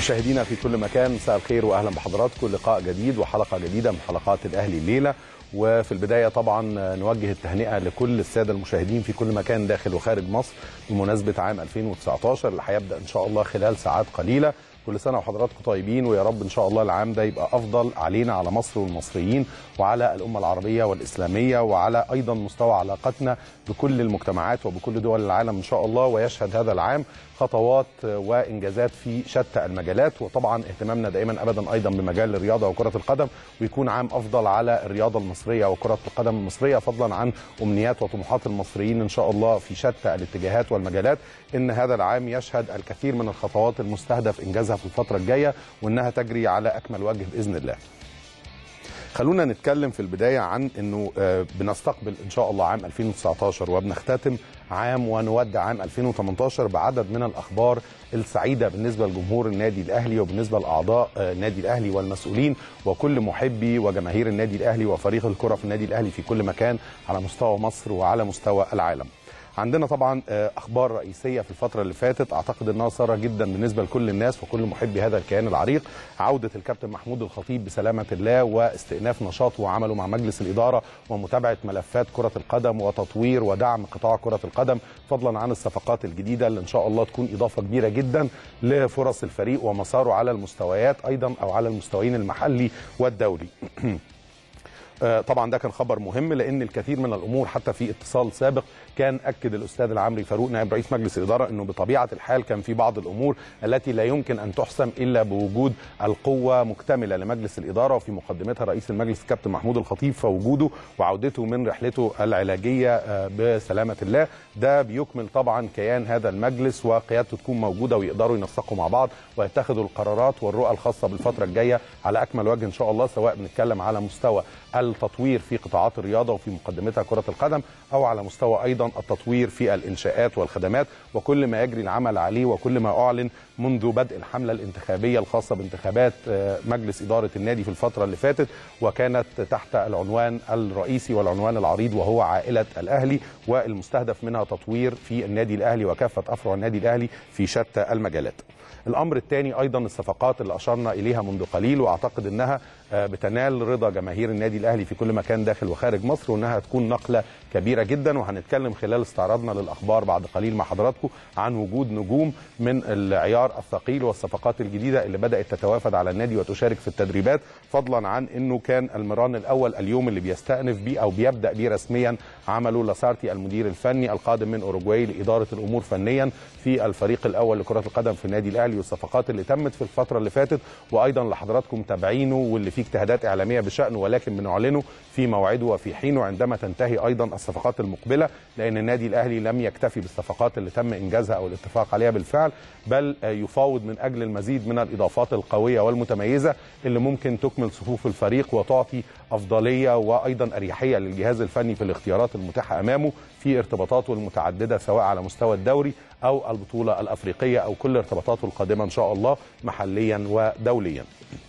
مشاهدينا في كل مكان مساء الخير واهلا بحضراتكم لقاء جديد وحلقه جديده من حلقات الاهلي الليله وفي البدايه طبعا نوجه التهنئه لكل الساده المشاهدين في كل مكان داخل وخارج مصر بمناسبه عام 2019 اللي هيبدا ان شاء الله خلال ساعات قليله كل سنه وحضراتكم طيبين ويا رب ان شاء الله العام ده يبقى افضل علينا على مصر والمصريين وعلى الامه العربيه والاسلاميه وعلى ايضا مستوى علاقتنا بكل المجتمعات وبكل دول العالم ان شاء الله ويشهد هذا العام خطوات وانجازات في شتى المجالات وطبعا اهتمامنا دائما ابدا ايضا بمجال الرياضه وكره القدم ويكون عام افضل على الرياضه المصريه وكره القدم المصريه فضلا عن امنيات وطموحات المصريين ان شاء الله في شتى الاتجاهات والمجالات ان هذا العام يشهد الكثير من الخطوات المستهدف انجازها في الفتره الجايه وانها تجري على اكمل وجه باذن الله. خلونا نتكلم في البدايه عن انه بنستقبل ان شاء الله عام 2019 وبنختتم عام ونودع عام 2018 بعدد من الاخبار السعيده بالنسبه لجمهور النادي الاهلي وبالنسبه لاعضاء النادي الاهلي والمسؤولين وكل محبي وجماهير النادي الاهلي وفريق الكره في النادي الاهلي في كل مكان على مستوى مصر وعلى مستوى العالم. عندنا طبعا اخبار رئيسيه في الفتره اللي فاتت اعتقد انها ساره جدا بالنسبه لكل الناس وكل محبي هذا الكيان العريق عوده الكابتن محمود الخطيب بسلامه الله واستئناف نشاطه وعمله مع مجلس الاداره ومتابعه ملفات كره القدم وتطوير ودعم قطاع كره القدم فضلا عن الصفقات الجديده اللي ان شاء الله تكون اضافه كبيره جدا لفرص الفريق ومساره على المستويات ايضا او على المستويين المحلي والدولي طبعا ده كان خبر مهم لان الكثير من الامور حتى في اتصال سابق كان اكد الاستاذ العمري فاروق نائب رئيس مجلس الاداره انه بطبيعه الحال كان في بعض الامور التي لا يمكن ان تحسم الا بوجود القوه مكتمله لمجلس الاداره وفي مقدمتها رئيس المجلس الكابتن محمود الخطيب فوجوده وعودته من رحلته العلاجيه بسلامه الله ده بيكمل طبعا كيان هذا المجلس وقيادته تكون موجوده ويقدروا ينسقوا مع بعض ويتخذوا القرارات والرؤى الخاصه بالفتره الجايه على اكمل وجه ان شاء الله سواء بنتكلم على مستوى التطوير في قطاعات الرياضه وفي مقدمتها كره القدم او على مستوى ايضا التطوير في الانشاءات والخدمات وكل ما يجري العمل عليه وكل ما اعلن منذ بدء الحمله الانتخابيه الخاصه بانتخابات مجلس اداره النادي في الفتره اللي فاتت وكانت تحت العنوان الرئيسي والعنوان العريض وهو عائله الاهلي والمستهدف منها تطوير في النادي الاهلي وكافه افرع النادي الاهلي في شتى المجالات. الامر الثاني ايضا الصفقات اللي اشرنا اليها منذ قليل واعتقد انها بتنال رضا جماهير النادي الاهلي في كل مكان داخل وخارج مصر وانها تكون نقله كبيره جدا وهنتكلم خلال استعراضنا للاخبار بعد قليل مع حضراتكم عن وجود نجوم من العيار الثقيل والصفقات الجديده اللي بدات تتوافد على النادي وتشارك في التدريبات فضلا عن انه كان المران الاول اليوم اللي بيستأنف بيه او بيبدا بيه رسميا عمله لاسارتي المدير الفني القادم من اوروجواي لاداره الامور فنيا في الفريق الاول لكره القدم في النادي الاهلي والصفقات اللي تمت في الفتره اللي فاتت وايضا لحضراتكم متابعينه واللي فيه اجتهادات اعلاميه بشانه ولكن بنعلنه في موعده وفي حينه عندما تنتهي ايضا الصفقات المقبله لان النادي الاهلي لم يكتفي بالصفقات اللي تم انجازها او الاتفاق عليها بالفعل بل يفاوض من اجل المزيد من الاضافات القويه والمتميزه اللي ممكن تكمل صفوف الفريق وتعطي افضليه وايضا اريحيه للجهاز الفني في الاختيارات المتاحه امامه في ارتباطاته المتعدده سواء على مستوى الدوري او البطوله الافريقيه او كل ارتباطاته القادمه ان شاء الله محليا ودوليا.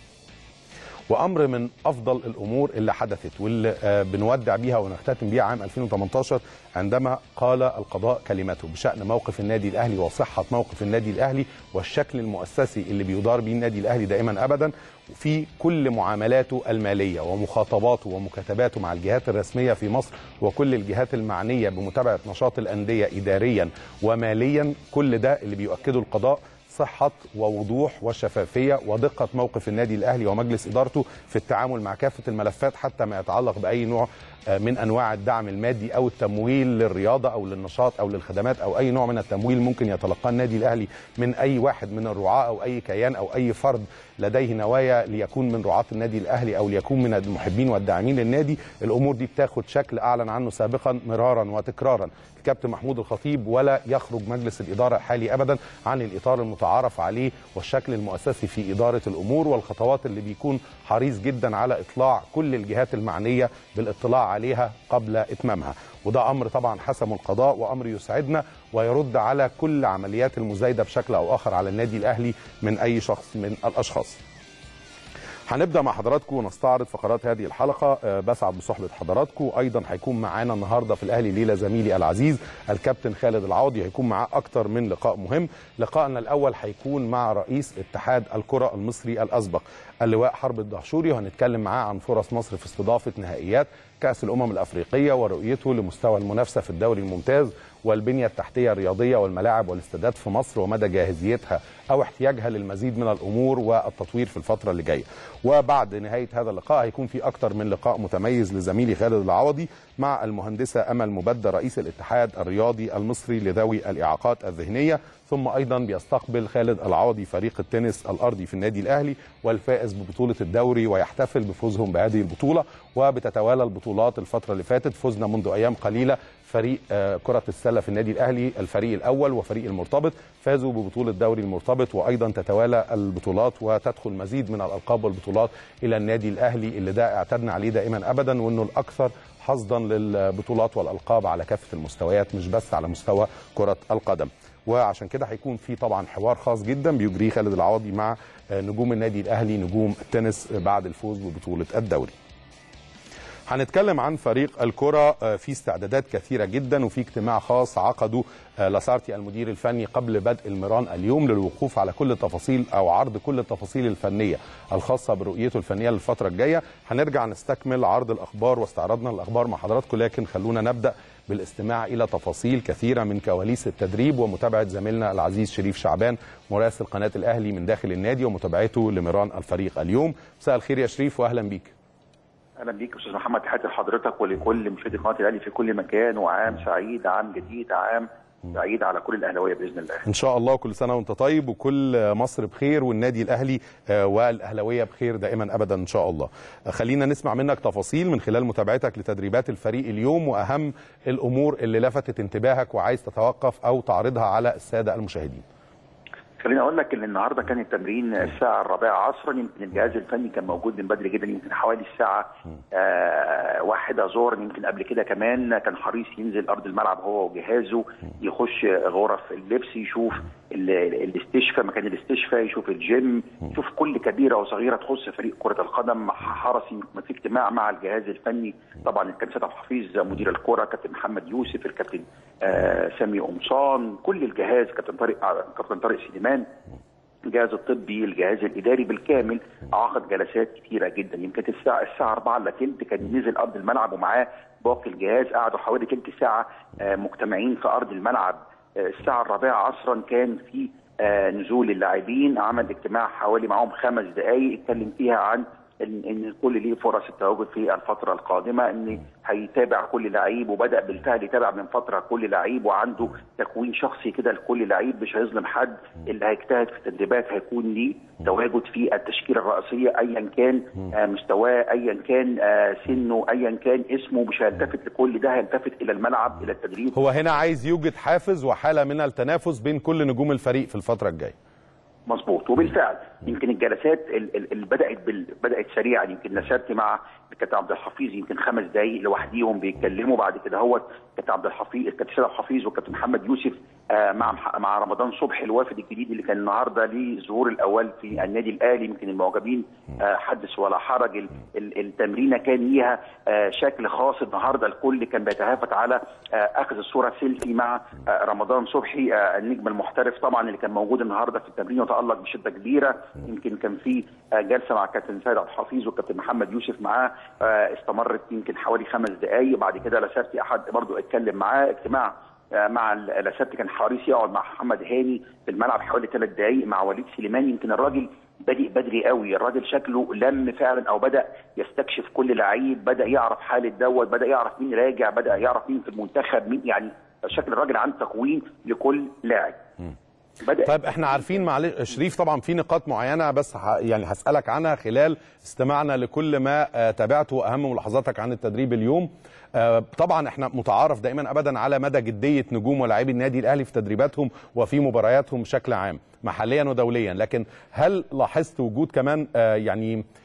وامر من افضل الامور اللي حدثت واللي بنودع بيها ونختتم بيها عام 2018 عندما قال القضاء كلمته بشان موقف النادي الاهلي وصحه موقف النادي الاهلي والشكل المؤسسي اللي بيدار به النادي الاهلي دائما ابدا في كل معاملاته الماليه ومخاطباته ومكاتباته مع الجهات الرسميه في مصر وكل الجهات المعنيه بمتابعه نشاط الانديه اداريا وماليا كل ده اللي بيؤكده القضاء صحة ووضوح وشفافية ودقة موقف النادي الأهلي ومجلس إدارته في التعامل مع كافة الملفات حتى ما يتعلق بأي نوع من انواع الدعم المادي او التمويل للرياضه او للنشاط او للخدمات او اي نوع من التمويل ممكن يتلقاه النادي الاهلي من اي واحد من الرعاه او اي كيان او اي فرد لديه نوايا ليكون من رعاه النادي الاهلي او ليكون من المحبين والداعمين للنادي الامور دي بتاخد شكل اعلن عنه سابقا مرارا وتكرارا الكابتن محمود الخطيب ولا يخرج مجلس الاداره الحالي ابدا عن الاطار المتعارف عليه والشكل المؤسسي في اداره الامور والخطوات اللي بيكون حريص جدا على اطلاع كل الجهات المعنيه بالاطلاع عليها قبل اتمامها وده امر طبعا حسمه القضاء وامر يسعدنا ويرد على كل عمليات المزايده بشكل او اخر على النادي الاهلي من اي شخص من الاشخاص هنبدا مع حضراتكم ونستعرض فقرات هذه الحلقه آه، بسعد بصحبه حضراتكم ايضا هيكون معانا النهارده في الاهلي ليله زميلي العزيز الكابتن خالد العوضي هيكون معاه اكتر من لقاء مهم لقائنا الاول هيكون مع رئيس اتحاد الكره المصري الاسبق اللواء حرب الدهشوري وهنتكلم معاه عن فرص مصر في استضافه نهائيات كاس الامم الافريقيه ورؤيته لمستوى المنافسه في الدوري الممتاز والبنيه التحتيه الرياضيه والملاعب والاستادات في مصر ومدى جاهزيتها او احتياجها للمزيد من الامور والتطوير في الفتره اللي جايه. وبعد نهايه هذا اللقاء هيكون في اكتر من لقاء متميز لزميلي خالد العوضي مع المهندسه امل مبدة رئيس الاتحاد الرياضي المصري لذوي الاعاقات الذهنيه ثم ايضا بيستقبل خالد العوضي فريق التنس الارضي في النادي الاهلي والفائز ببطوله الدوري ويحتفل بفوزهم بهذه البطوله وبتتوالى البطولات الفتره اللي فاتت فزنا منذ ايام قليله فريق آه، كره السله في النادي الاهلي الفريق الاول وفريق المرتبط فازوا ببطوله دوري المرتبط وايضا تتوالى البطولات وتدخل مزيد من الالقاب والبطولات الى النادي الاهلي اللي ده اعتدنا عليه دائما ابدا وانه الاكثر حظا للبطولات والالقاب على كافه المستويات مش بس على مستوى كره القدم وعشان كده هيكون في طبعا حوار خاص جدا بيجريه خالد العوضي مع آه، نجوم النادي الاهلي نجوم التنس بعد الفوز ببطوله الدوري هنتكلم عن فريق الكرة آه، في استعدادات كثيرة جدا وفي اجتماع خاص عقده آه، لاسارتي المدير الفني قبل بدء المران اليوم للوقوف على كل التفاصيل او عرض كل التفاصيل الفنية الخاصة برؤيته الفنية للفترة الجاية هنرجع نستكمل عرض الاخبار واستعرضنا الاخبار مع حضراتكم لكن خلونا نبدأ بالاستماع الى تفاصيل كثيره من كواليس التدريب ومتابعه زميلنا العزيز شريف شعبان مراسل قناه الاهلي من داخل النادي ومتابعته لمران الفريق اليوم مساء الخير يا شريف واهلا بيك اهلا بيك استاذ محمد تحياتي لحضرتك ولكل مشاهدي قناه الاهلي في كل مكان وعام سعيد عام جديد عام سعيد على كل الاهلاويه باذن الله ان شاء الله كل سنه وانت طيب وكل مصر بخير والنادي الاهلي آه، والاهلاويه بخير دائما ابدا ان شاء الله آه، خلينا نسمع منك تفاصيل من خلال متابعتك لتدريبات الفريق اليوم واهم الامور اللي لفتت انتباهك وعايز تتوقف او تعرضها على الساده المشاهدين خليني اقول لك ان النهارده كان التمرين الساعه الرابعه عصرا يمكن الجهاز الفني كان موجود من بدري جدا يمكن حوالي الساعه آه واحدة ظهرا يمكن قبل كده كمان كان حريص ينزل ارض الملعب هو وجهازه يخش غرف اللبس يشوف ال- ال- الاستشفاء مكان الاستشفاء يشوف الجيم يشوف كل كبيره وصغيره تخص فريق كره القدم حرص يمكن في اجتماع مع الجهاز الفني طبعا كان سيد عبد الحفيظ مدير الكره كابتن محمد يوسف الكابتن آه سامي قمصان كل الجهاز كابتن طارق كابتن طارق سليمان الجهاز الطبي الجهاز الاداري بالكامل عقد جلسات كتيره جدا يمكن الساعه الساعه 4 الا تلت كان نزل ارض الملعب ومعاه باقي الجهاز قعدوا حوالي تلت ساعه آه، مجتمعين في ارض الملعب آه، الساعه الرابعه عصرا كان في آه، نزول اللاعبين عمل اجتماع حوالي معاهم خمس دقائق اتكلم فيها عن ان ان الكل ليه فرص التواجد في الفتره القادمه ان هيتابع كل لعيب وبدا بالفعل يتابع من فتره كل لعيب وعنده تكوين شخصي كده لكل لعيب مش هيظلم حد اللي هيجتهد في التدريبات هيكون ليه تواجد في التشكيله الرئيسيه ايا كان آه، مستواه ايا كان آه، سنه ايا كان اسمه مش هيلتفت لكل ده هيلتفت الى الملعب الى التدريب هو هنا عايز يوجد حافز وحاله من التنافس بين كل نجوم الفريق في الفتره الجايه مظبوط وبالفعل يمكن الجلسات ال- ال- اللي بدات بال... بدات سريعا يمكن نشرت مع الكابتن عبد الحفيظ يمكن خمس دقائق لوحديهم بيتكلموا بعد كده هو الكابتن عبد الحفيظ الكابتن سيد عبد الحفيظ والكابتن محمد يوسف آه مع مح- مع رمضان صبحي الوافد الجديد اللي كان النهارده ليه ظهور الاول في النادي الاهلي يمكن المعجبين آه حدث ولا حرج ال- ال- التمرينه كان ليها آه شكل خاص النهارده الكل كان بيتهافت على آه اخذ الصوره سيلفي مع آه رمضان صبحي آه النجم المحترف طبعا اللي كان موجود النهارده في التمرين وتالق بشده كبيره يمكن كان في آه جلسه مع الكابتن سيد عبد الحفيظ والكابتن محمد يوسف معاه آه استمرت يمكن حوالي خمس دقائق بعد كده لاسارتي احد برضه اتكلم معاه اجتماع آه، مع ال- لاسارتي كان حريص يقعد مع محمد هاني في الملعب حوالي ثلاث دقائق مع وليد سليمان يمكن الراجل بادئ بدري قوي الراجل شكله لم فعلا او بدا يستكشف كل لعيب بدا يعرف حاله دوت بدا يعرف مين راجع بدا يعرف مين في المنتخب مين يعني شكل الراجل عنده تكوين لكل لاعب بدا طيب احنا عارفين معلش شريف طبعا في نقاط معينه بس ه... يعني هسالك عنها خلال استماعنا لكل ما آه، تابعته واهم ملاحظاتك عن التدريب اليوم آه، طبعا احنا متعارف دايما ابدا على مدى جديه نجوم ولاعبي النادي الاهلي في تدريباتهم وفي مبارياتهم بشكل عام محليا ودوليا لكن هل لاحظت وجود كمان آه، يعني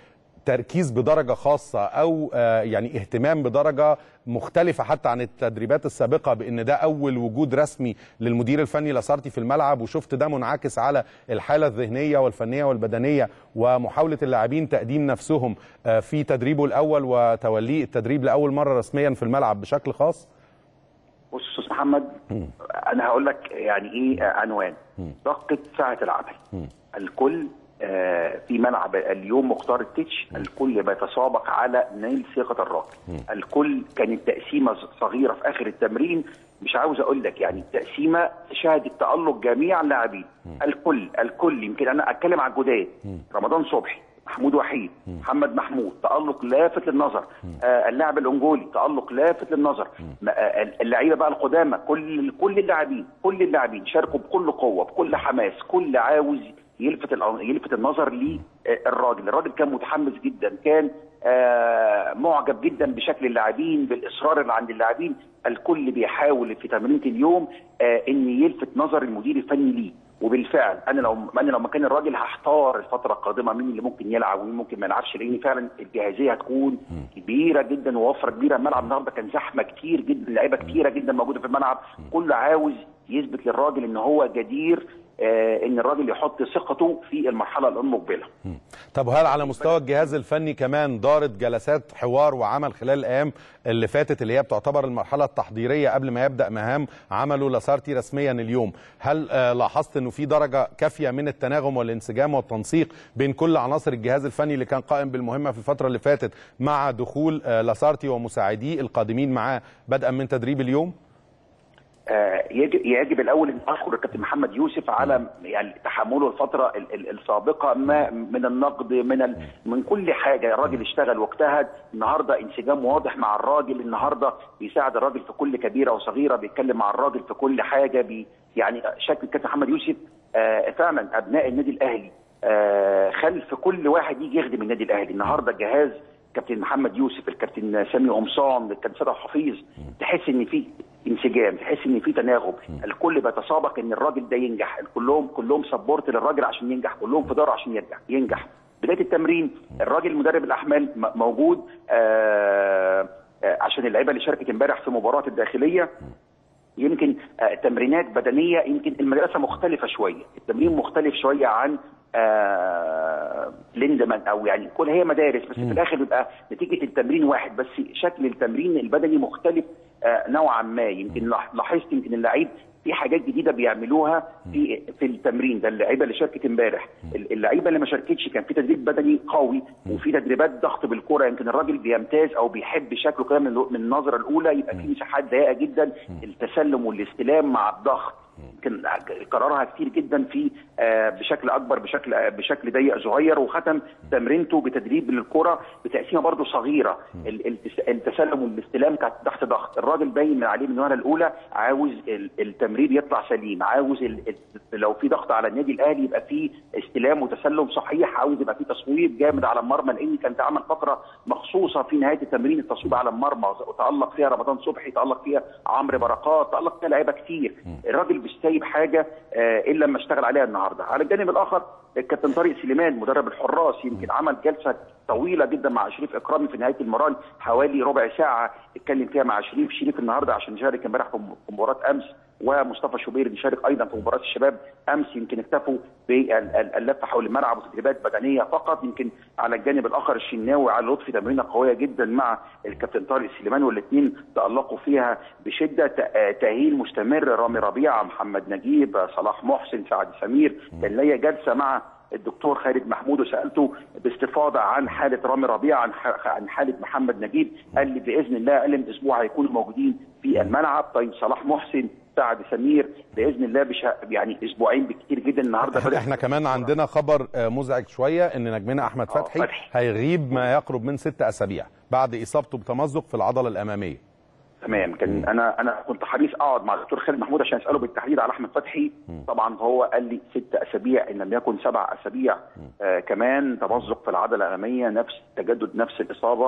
تركيز بدرجه خاصه او يعني اهتمام بدرجه مختلفه حتى عن التدريبات السابقه بان ده اول وجود رسمي للمدير الفني لاسارتي في الملعب وشفت ده منعكس على الحاله الذهنيه والفنيه والبدنيه ومحاوله اللاعبين تقديم نفسهم في تدريبه الاول وتوليه التدريب لاول مره رسميا في الملعب بشكل خاص بص استاذ محمد انا هقول لك يعني ايه عنوان دقه ساعه العمل الكل في ملعب اليوم مختار التتش الكل بيتسابق على نيل ثقه الراجل الكل كانت تقسيمه صغيره في اخر التمرين مش عاوز اقول لك يعني تقسيمه شهدت تالق جميع اللاعبين الكل الكل يمكن انا اتكلم عن الجداد رمضان صبحي محمود وحيد محمد محمود تالق لافت للنظر آه اللاعب الانجولي تالق لافت للنظر آه اللعيبه بقى القدامى كل كل اللاعبين كل اللاعبين شاركوا بكل قوه بكل حماس كل عاوز يلفت يلفت النظر للراجل الراجل كان متحمس جدا كان آه معجب جدا بشكل اللاعبين بالاصرار اللي عند اللاعبين الكل بيحاول في تمرينه اليوم آه ان يلفت نظر المدير الفني ليه وبالفعل انا لو انا لو مكان الراجل هحتار الفتره القادمه مين اللي ممكن يلعب ومين ممكن ما يلعبش لان فعلا الجاهزيه هتكون كبيره جدا ووفره كبيره الملعب النهارده كان زحمه كتير جدا لعيبه كتيره جدا موجوده في الملعب كله عاوز يثبت للراجل ان هو جدير آه ان الراجل يحط ثقته في المرحله المقبله. طب هل على مستوى الجهاز الفني كمان دارت جلسات حوار وعمل خلال الايام اللي فاتت اللي هي بتعتبر المرحله التحضيريه قبل ما يبدا مهام عمله لاسارتي رسميا اليوم، هل آه لاحظت انه في درجه كافيه من التناغم والانسجام والتنسيق بين كل عناصر الجهاز الفني اللي كان قائم بالمهمه في الفتره اللي فاتت مع دخول آه لاسارتي ومساعديه القادمين معاه بدءا من تدريب اليوم؟ يجب يجب الاول ان اشكر الكابتن محمد يوسف على يعني تحمله الفتره السابقه ما من النقد من من كل حاجه الراجل اشتغل واجتهد النهارده انسجام واضح مع الراجل النهارده بيساعد الراجل في كل كبيره وصغيره بيتكلم مع الراجل في كل حاجه بي يعني شكل الكابتن محمد يوسف آه فعلا ابناء النادي الاهلي آه خلف كل واحد يجي يخدم النادي الاهلي النهارده جهاز كابتن محمد يوسف الكابتن سامي قمصان الكابتن سيد حفيظ تحس ان في انسجام تحس ان في تناغم الكل بيتسابق ان الراجل ده ينجح كلهم كلهم سبورت للراجل عشان ينجح كلهم في داره عشان ينجح ينجح بدايه التمرين الراجل مدرب الاحمال موجود آآ آآ عشان اللعيبه اللي شاركت امبارح في مباراه الداخليه يمكن تمرينات بدنيه يمكن المدرسه مختلفه شويه التمرين مختلف شويه عن آه ليندمان او يعني كل هي مدارس بس في الاخر بيبقى نتيجه التمرين واحد بس شكل التمرين البدني مختلف آه نوعا ما يمكن لاحظت يمكن اللعيب في حاجات جديده بيعملوها في في التمرين ده اللعيبه اللي شاركت امبارح اللعيبه اللي ما شاركتش كان في تدريب بدني قوي وفي تدريبات ضغط بالكره يمكن الراجل بيمتاز او بيحب شكله كده من النظره الاولى يبقى في مساحات ضيقه جدا التسلم والاستلام مع الضغط يمكن كررها كتير جدا في آه بشكل اكبر بشكل آه بشكل ضيق صغير وختم تمرينته بتدريب للكره بتقسيمه برده صغيره التسلم والاستلام كانت تحت ضغط الراجل باين من عليه من الوهله الاولى عاوز التمرير يطلع سليم عاوز لو في ضغط على النادي الاهلي يبقى في استلام وتسلم صحيح عاوز يبقى في تصويب جامد على المرمى لان كان تعمل فقره مخصوصه في نهايه التمرين التصويب على المرمى وتالق فيها رمضان صبحي تالق فيها عمرو بركات تالق فيها لعيبه كتير الراجل مش سايب حاجه آه الا لما اشتغل عليها النهارده على الجانب الاخر الكابتن طارق سليمان مدرب الحراس يمكن عمل جلسه طويله جدا مع شريف اكرامي في نهايه المران حوالي ربع ساعه اتكلم فيها مع شريف شريف النهارده عشان شارك امبارح في مباراه امس ومصطفى شوبير بيشارك ايضا في مباراه الشباب امس يمكن اكتفوا باللفه حول الملعب وتدريبات بدنيه فقط يمكن على الجانب الاخر الشناوي على لطفي تمرينه قويه جدا مع الكابتن طارق سليمان والاثنين تالقوا فيها بشده تاهيل مستمر رامي ربيعه محمد نجيب صلاح محسن سعد سمير كان ليا جلسه مع الدكتور خالد محمود وسالته باستفاضه عن حاله رامي ربيعه عن عن حاله محمد نجيب قال لي باذن الله قال من اسبوع هيكونوا موجودين في الملعب طيب صلاح محسن سعد سمير باذن الله بش يعني اسبوعين بكتير جدا النهارده احنا كمان عندنا خبر مزعج شويه ان نجمنا احمد فتحي, فتحي هيغيب ما يقرب من ست اسابيع بعد اصابته بتمزق في العضله الاماميه تمام كان انا انا كنت حريص اقعد مع الدكتور خالد محمود عشان اساله بالتحديد على احمد فتحي طبعا هو قال لي ست اسابيع ان لم يكن سبع اسابيع آه كمان تمزق في العضله الاماميه نفس تجدد نفس الاصابه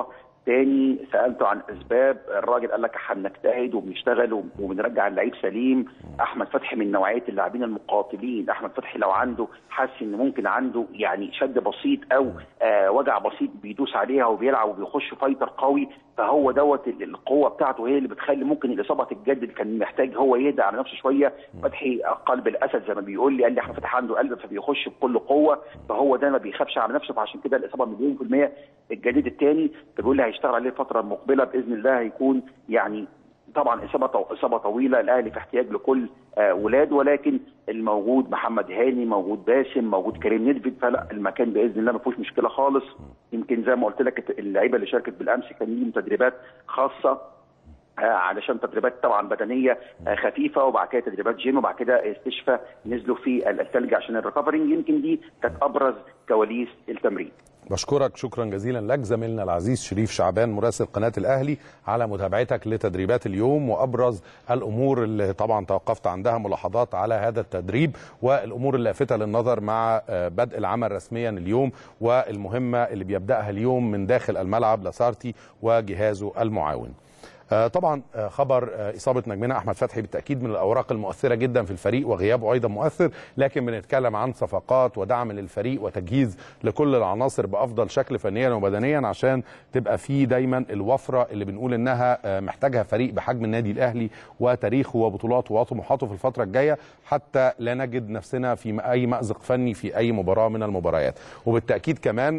تاني سالته عن اسباب الراجل قال لك احنا بنجتهد وبنشتغل وبنرجع اللعيب سليم احمد فتحي من نوعيه اللاعبين المقاتلين احمد فتحي لو عنده حاسس ان ممكن عنده يعني شد بسيط او آه وجع بسيط بيدوس عليها وبيلعب وبيخش فايتر قوي فهو دوت القوه بتاعته هي اللي بتخلي ممكن الاصابه تتجدد كان محتاج هو يهدى على نفسه شويه فتحي قلب الاسد زي ما بيقول لي قال لي احمد فتحي عنده قلب فبيخش بكل قوه فهو ده ما بيخافش على نفسه فعشان كده الاصابه مليون في الميه الجديد الثاني فبيقول لي هيشتغل عليه الفتره المقبله باذن الله هيكون يعني طبعا اصابه طو... اصابه طويله الاهلي في احتياج لكل آه ولاد ولكن الموجود محمد هاني موجود باسم موجود كريم ندفد فلا المكان باذن الله ما فيهوش مشكله خالص يمكن زي ما قلت لك اللعيبه اللي شاركت بالامس كان ليهم تدريبات خاصه علشان تدريبات طبعا بدنيه خفيفه وبعد كده تدريبات جيم وبعد كده استشفاء نزلوا في الثلج عشان الريكفرنج يمكن دي كانت ابرز كواليس التمرين. بشكرك شكرا جزيلا لك زميلنا العزيز شريف شعبان مراسل قناه الاهلي على متابعتك لتدريبات اليوم وابرز الامور اللي طبعا توقفت عندها ملاحظات على هذا التدريب والامور اللافته للنظر مع بدء العمل رسميا اليوم والمهمه اللي بيبداها اليوم من داخل الملعب لاسارتي وجهازه المعاون. طبعا خبر اصابه نجمنا احمد فتحي بالتاكيد من الاوراق المؤثره جدا في الفريق وغيابه ايضا مؤثر لكن بنتكلم عن صفقات ودعم للفريق وتجهيز لكل العناصر بافضل شكل فنيا وبدنيا عشان تبقى في دايما الوفره اللي بنقول انها محتاجها فريق بحجم النادي الاهلي وتاريخه وبطولاته وطموحاته في الفتره الجايه حتى لا نجد نفسنا في اي مازق فني في اي مباراه من المباريات وبالتاكيد كمان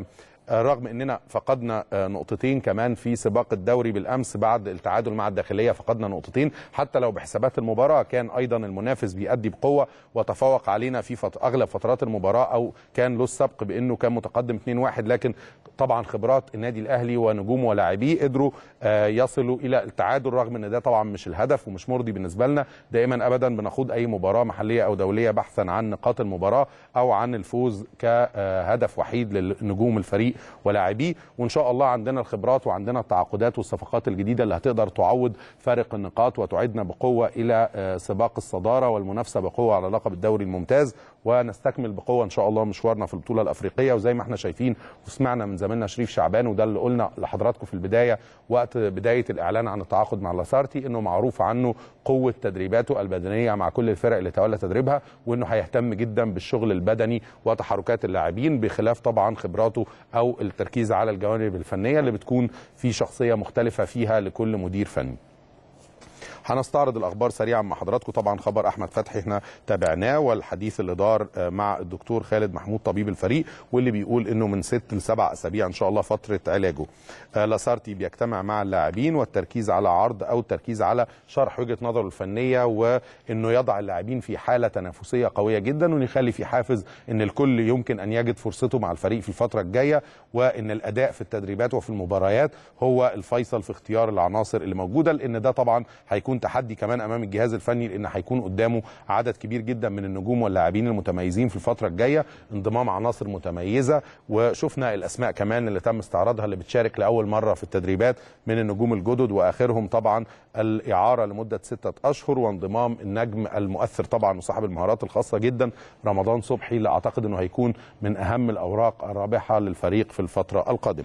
رغم اننا فقدنا نقطتين كمان في سباق الدوري بالامس بعد التعادل مع الداخليه فقدنا نقطتين حتى لو بحسابات المباراه كان ايضا المنافس بيأدي بقوه وتفوق علينا في فت... اغلب فترات المباراه او كان له السبق بانه كان متقدم 2-1 لكن طبعا خبرات النادي الاهلي ونجومه ولاعبيه قدروا يصلوا الى التعادل رغم ان ده طبعا مش الهدف ومش مرضي بالنسبه لنا دائما ابدا بنخوض اي مباراه محليه او دوليه بحثا عن نقاط المباراه او عن الفوز كهدف وحيد لنجوم الفريق ولاعبيه وان شاء الله عندنا الخبرات وعندنا التعاقدات والصفقات الجديده اللي هتقدر تعوض فارق النقاط وتعيدنا بقوه الى سباق الصداره والمنافسه بقوه على لقب الدوري الممتاز ونستكمل بقوه ان شاء الله مشوارنا في البطوله الافريقيه وزي ما احنا شايفين وسمعنا من زميلنا شريف شعبان وده اللي قلنا لحضراتكم في البدايه وقت بدايه الاعلان عن التعاقد مع لاسارتي انه معروف عنه قوه تدريباته البدنيه مع كل الفرق اللي تولى تدريبها وانه هيهتم جدا بالشغل البدني وتحركات اللاعبين بخلاف طبعا خبراته او التركيز على الجوانب الفنيه اللي بتكون في شخصيه مختلفه فيها لكل مدير فني. هنستعرض الاخبار سريعا مع حضراتكم طبعا خبر احمد فتحي احنا تابعناه والحديث اللي دار مع الدكتور خالد محمود طبيب الفريق واللي بيقول انه من ست لسبع اسابيع ان شاء الله فتره علاجه لاسارتي بيجتمع مع اللاعبين والتركيز على عرض او التركيز على شرح وجهه نظره الفنيه وانه يضع اللاعبين في حاله تنافسيه قويه جدا وان يخلي في حافز ان الكل يمكن ان يجد فرصته مع الفريق في الفتره الجايه وان الاداء في التدريبات وفي المباريات هو الفيصل في اختيار العناصر اللي موجوده لان ده طبعا هيكون تحدي كمان امام الجهاز الفني لان هيكون قدامه عدد كبير جدا من النجوم واللاعبين المتميزين في الفتره الجايه انضمام عناصر متميزه وشفنا الاسماء كمان اللي تم استعراضها اللي بتشارك لاول مره في التدريبات من النجوم الجدد واخرهم طبعا الاعاره لمده سته اشهر وانضمام النجم المؤثر طبعا وصاحب المهارات الخاصه جدا رمضان صبحي اللي اعتقد انه هيكون من اهم الاوراق الرابحه للفريق في الفتره القادمه.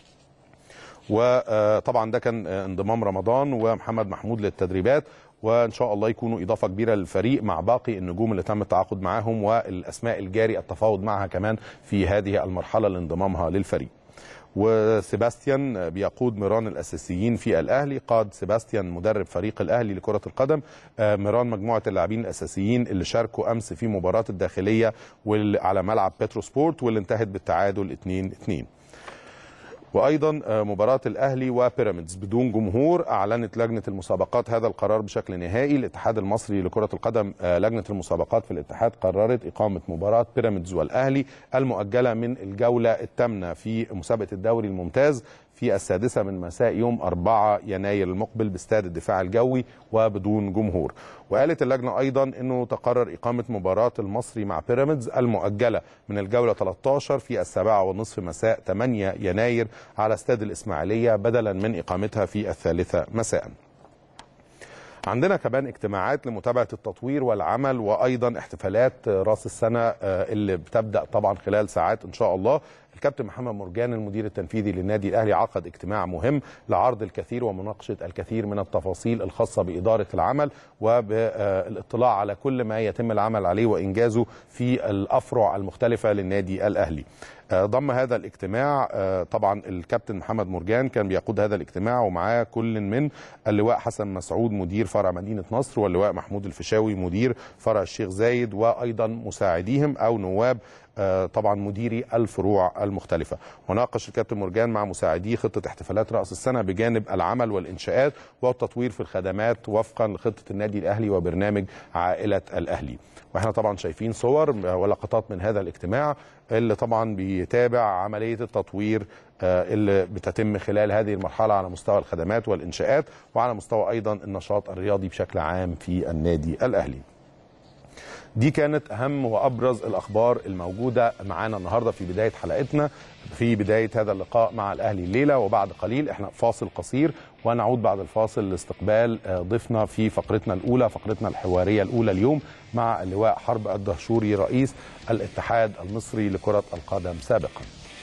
وطبعا ده كان انضمام رمضان ومحمد محمود للتدريبات وان شاء الله يكونوا اضافه كبيره للفريق مع باقي النجوم اللي تم التعاقد معاهم والاسماء الجاري التفاوض معها كمان في هذه المرحله لانضمامها للفريق. وسيباستيان بيقود ميران الاساسيين في الاهلي قاد سيباستيان مدرب فريق الاهلي لكره القدم ميران مجموعه اللاعبين الاساسيين اللي شاركوا امس في مباراه الداخليه على ملعب بترو سبورت واللي انتهت بالتعادل 2-2 وايضا مباراه الاهلي وبيراميدز بدون جمهور اعلنت لجنه المسابقات هذا القرار بشكل نهائي الاتحاد المصري لكره القدم لجنه المسابقات في الاتحاد قررت اقامه مباراه بيراميدز والاهلي المؤجله من الجوله الثامنه في مسابقه الدوري الممتاز في السادسة من مساء يوم 4 يناير المقبل باستاد الدفاع الجوي وبدون جمهور وقالت اللجنة أيضا أنه تقرر إقامة مباراة المصري مع بيراميدز المؤجلة من الجولة 13 في السابعة والنصف مساء 8 يناير على استاد الإسماعيلية بدلا من إقامتها في الثالثة مساء عندنا كمان اجتماعات لمتابعة التطوير والعمل وأيضا احتفالات راس السنة اللي بتبدأ طبعا خلال ساعات إن شاء الله الكابتن محمد مرجان المدير التنفيذي للنادي الاهلي عقد اجتماع مهم لعرض الكثير ومناقشه الكثير من التفاصيل الخاصه باداره العمل وبالاطلاع على كل ما يتم العمل عليه وانجازه في الافرع المختلفه للنادي الاهلي. ضم هذا الاجتماع طبعا الكابتن محمد مرجان كان بيقود هذا الاجتماع ومعاه كل من اللواء حسن مسعود مدير فرع مدينه نصر واللواء محمود الفيشاوي مدير فرع الشيخ زايد وايضا مساعديهم او نواب طبعا مديري الفروع المختلفه وناقش الكابتن مرجان مع مساعديه خطه احتفالات راس السنه بجانب العمل والانشاءات والتطوير في الخدمات وفقا لخطه النادي الاهلي وبرنامج عائله الاهلي واحنا طبعا شايفين صور ولقطات من هذا الاجتماع اللي طبعا بيتابع عمليه التطوير اللي بتتم خلال هذه المرحله على مستوى الخدمات والانشاءات وعلى مستوى ايضا النشاط الرياضي بشكل عام في النادي الاهلي دي كانت اهم وابرز الاخبار الموجوده معانا النهارده في بدايه حلقتنا في بدايه هذا اللقاء مع الاهلي الليله وبعد قليل احنا فاصل قصير ونعود بعد الفاصل لاستقبال ضيفنا في فقرتنا الاولى فقرتنا الحواريه الاولى اليوم مع اللواء حرب الدهشوري رئيس الاتحاد المصري لكره القدم سابقا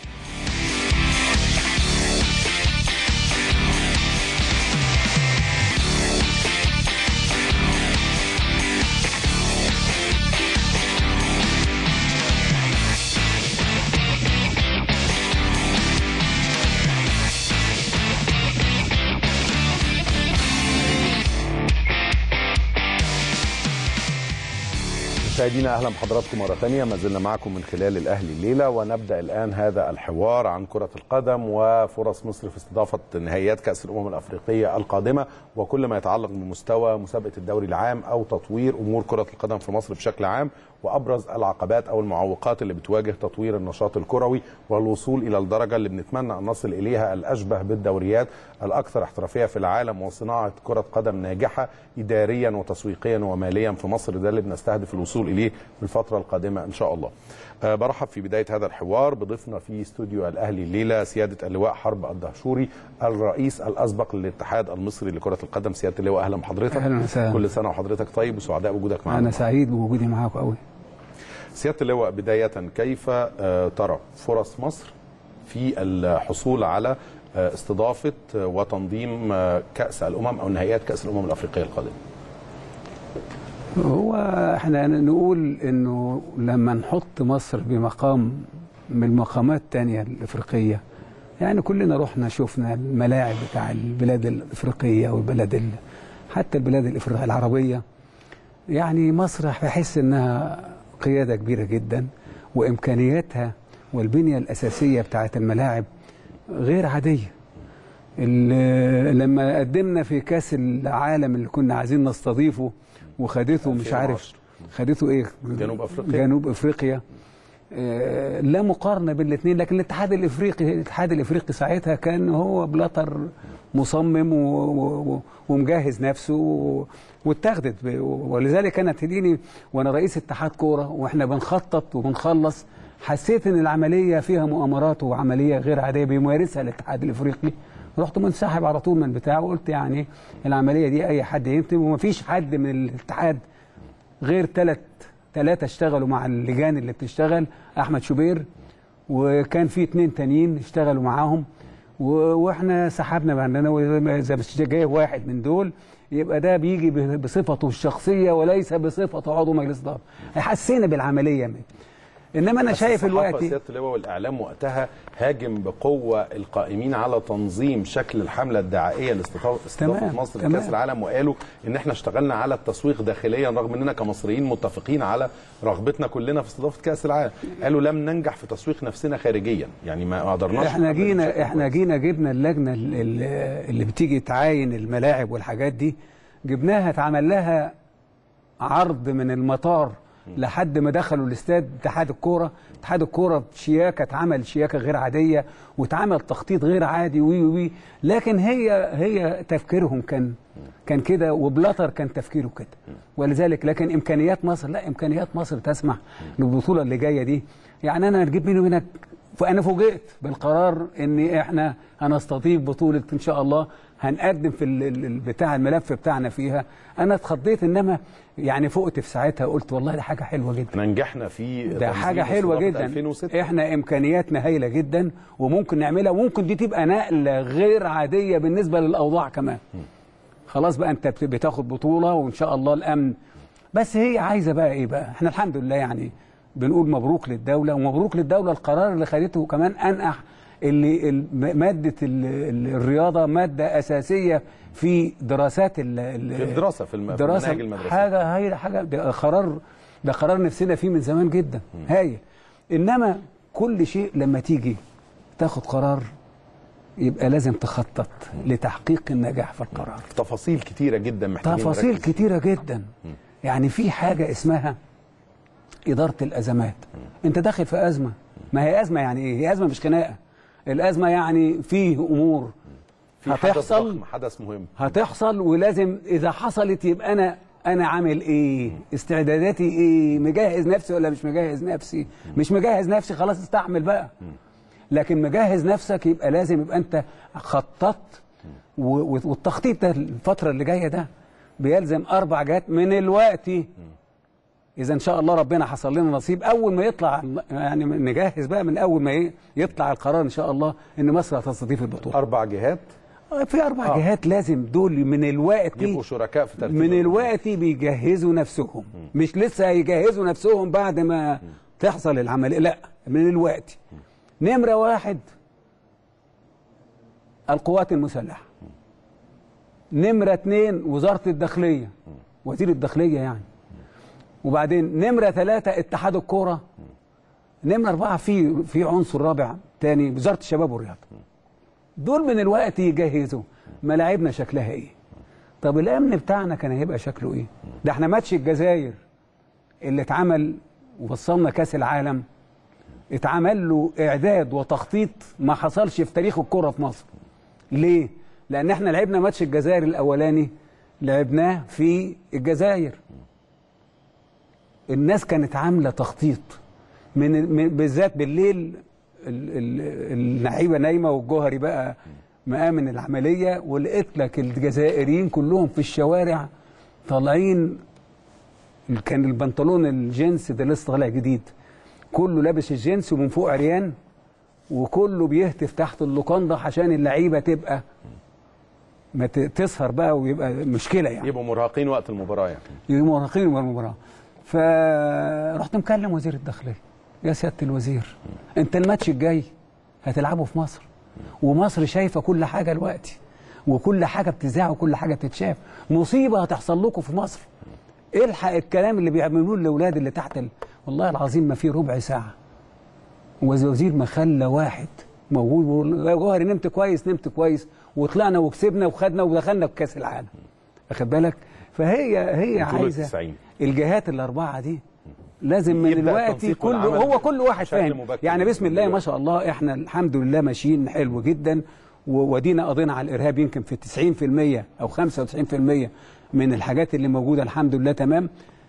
مشاهدينا اهلا بحضراتكم مره ثانيه ما زلنا معكم من خلال الاهلي الليله ونبدا الان هذا الحوار عن كره القدم وفرص مصر في استضافه نهائيات كاس الامم الافريقيه القادمه وكل ما يتعلق بمستوى مسابقه الدوري العام او تطوير امور كره القدم في مصر بشكل عام وابرز العقبات او المعوقات اللي بتواجه تطوير النشاط الكروي والوصول الى الدرجه اللي بنتمنى ان نصل اليها الاشبه بالدوريات الاكثر احترافيه في العالم وصناعه كره قدم ناجحه اداريا وتسويقيا وماليا في مصر ده اللي بنستهدف الوصول اليه في الفتره القادمه ان شاء الله. أه برحب في بدايه هذا الحوار بضيفنا في استوديو الاهلي الليله سياده اللواء حرب الدهشوري الرئيس الاسبق للاتحاد المصري لكره القدم سياده اللواء اهلا بحضرتك اهلا وسهلا كل سنه وحضرتك طيب وسعداء بوجودك معنا انا سعيد بوجودي معاكم قوي سياده اللواء بدايه كيف ترى فرص مصر في الحصول على استضافه وتنظيم كاس الامم او نهائيات كاس الامم الافريقيه القادمه هو احنا نقول انه لما نحط مصر بمقام من المقامات الثانيه الافريقيه يعني كلنا رحنا شفنا الملاعب بتاع البلاد الافريقيه والبلاد ال... حتى البلاد الافريقيه العربيه يعني مصر بحس انها قياده كبيره جدا وامكانياتها والبنيه الاساسيه بتاعه الملاعب غير عاديه لما قدمنا في كاس العالم اللي كنا عايزين نستضيفه وخدته مش عارف خدته ايه جنوب افريقيا جنوب افريقيا آه لا مقارنه بالاثنين لكن الاتحاد الافريقي الاتحاد الافريقي ساعتها كان هو بلاتر مصمم و... و... ومجهز نفسه واتخذت ولذلك كانت تديني وانا رئيس اتحاد كوره واحنا بنخطط وبنخلص حسيت ان العمليه فيها مؤامرات وعمليه غير عاديه بيمارسها الاتحاد الافريقي رحت منسحب على طول من بتاعه وقلت يعني العمليه دي اي حد يمكن ومفيش حد من الاتحاد غير ثلاث ثلاثه اشتغلوا مع اللجان اللي بتشتغل احمد شوبير وكان في اثنين تانيين اشتغلوا معاهم واحنا سحبنا بعدنا اذا مش جاي واحد من دول يبقى ده بيجي بصفته الشخصيه وليس بصفته عضو مجلس اداره حسينا بالعمليه انما انا شايف الوقت سياده اللواء والاعلام وقتها هاجم بقوه القائمين على تنظيم شكل الحمله الدعائيه لاستضافه مصر لكاس العالم وقالوا ان احنا اشتغلنا على التسويق داخليا رغم اننا كمصريين متفقين على رغبتنا كلنا في استضافه كاس العالم قالوا لم ننجح في تسويق نفسنا خارجيا يعني ما قدرناش احنا جينا احنا جينا جبنا اللجنه اللي بتيجي تعاين الملاعب والحاجات دي جبناها اتعمل لها عرض من المطار لحد ما دخلوا الاستاد اتحاد الكوره اتحاد الكوره شياكه اتعمل شياكه غير عاديه واتعمل تخطيط غير عادي وي وي لكن هي هي تفكيرهم كان كان كده وبلاتر كان تفكيره كده ولذلك لكن امكانيات مصر لا امكانيات مصر تسمح للبطوله اللي جايه دي يعني انا هتجيب مني منك فانا فوجئت بالقرار ان احنا هنستضيف بطوله ان شاء الله هنقدم في ال- ال- ال- بتاع الملف بتاعنا فيها انا اتخضيت انما يعني فقت في ساعتها قلت والله ده حاجه حلوه جدا احنا نجحنا في ده تنظيم حاجه حلوه استضافة جدا 2006 احنا امكانياتنا هايله جدا وممكن نعملها وممكن دي تبقى نقله غير عاديه بالنسبه للاوضاع كمان خلاص بقى انت بت- بتاخد بطوله وان شاء الله الامن بس هي عايزه بقى ايه بقى احنا الحمد لله يعني بنقول مبروك للدوله ومبروك للدوله القرار اللي خدته كمان انقح اللي ال- ماده ال- ال- الرياضه ماده اساسيه في دراسات ال- ال- في الدراسه في الم- في الدراسه المناهج المدرسيه حاجه هايله حاجه ده قرار ده قرار نفسنا فيه من زمان جدا هايل انما كل شيء لما تيجي تاخد قرار يبقى لازم تخطط لتحقيق النجاح في القرار تفاصيل كتيره جدا محتاجين تفاصيل نركز كتيره جدا يعني في حاجه اسمها اداره الازمات انت داخل في ازمه ما هي ازمه يعني ايه هي ازمه مش خناقه الازمه يعني فيه امور في حدث هتحصل ضخم حدث مهم هتحصل ولازم اذا حصلت يبقى انا انا عامل ايه استعداداتي ايه مجهز نفسي ولا مش مجهز نفسي مش مجهز نفسي خلاص استعمل بقى لكن مجهز نفسك يبقى لازم يبقى انت خططت و- و- والتخطيط ده الفتره اللي جايه ده بيلزم اربع جهات من الوقت اذا ان شاء الله ربنا حصل لنا نصيب اول ما يطلع يعني نجهز بقى من اول ما ي- يطلع القرار ان شاء الله ان مصر هتستضيف البطوله اربع جهات في اربع آه. جهات لازم دول من الوقت يبقوا شركاء في ترتيب من الوقت بيجهزوا نفسهم مش لسه هيجهزوا نفسهم بعد ما تحصل العمليه لا من الوقت نمره واحد القوات المسلحه نمره اتنين وزاره الداخليه وزير الداخليه يعني وبعدين نمره ثلاثه اتحاد الكوره نمره اربعه في في عنصر رابع تاني وزاره الشباب والرياضه دول من الوقت يجهزوا ملاعبنا شكلها ايه طب الامن بتاعنا كان هيبقى شكله ايه ده احنا ماتش الجزائر اللي اتعمل ووصلنا كاس العالم اتعمل له اعداد وتخطيط ما حصلش في تاريخ الكره في مصر ليه لان احنا لعبنا ماتش الجزائر الاولاني لعبناه في الجزائر الناس كانت عامله تخطيط من من- بالذات بالليل ال- ال- اللعيبه نايمه والجوهري بقى مآمن العمليه ولقيت لك الجزائريين كلهم في الشوارع طالعين كان البنطلون الجينز ده لسه طالع جديد كله لابس الجينز ومن فوق عريان وكله بيهتف تحت اللوكاندا عشان اللعيبه تبقى ما ت- تسهر بقى ويبقى مشكله يعني يبقوا مرهقين وقت المباراه يعني يبقوا مرهقين من المباراه فرحت مكلم وزير الداخليه يا سياده الوزير انت الماتش الجاي هتلعبه في مصر ومصر شايفه كل حاجه دلوقتي وكل حاجه بتذاع وكل حاجه بتتشاف مصيبه هتحصل لكم في مصر الحق الكلام اللي بيعملوه الاولاد اللي تحت ال... والله العظيم ما في ربع ساعه وزير ما خلى واحد موجود بيقول يا جوهري نمت كويس نمت كويس وطلعنا وكسبنا وخدنا ودخلنا في كاس العالم واخد بالك فهي هي بطولة عايزه 90. الجهات الاربعه دي لازم من يبدأ الوقت التنسيق كل والعمل هو كل واحد بشكل فاهم مبكر يعني بسم الله ما دلوقتي. شاء الله احنا الحمد لله ماشيين حلو جدا و- ودينا قضينا على الارهاب يمكن في 90% او 95% من الحاجات اللي موجوده الحمد لله تمام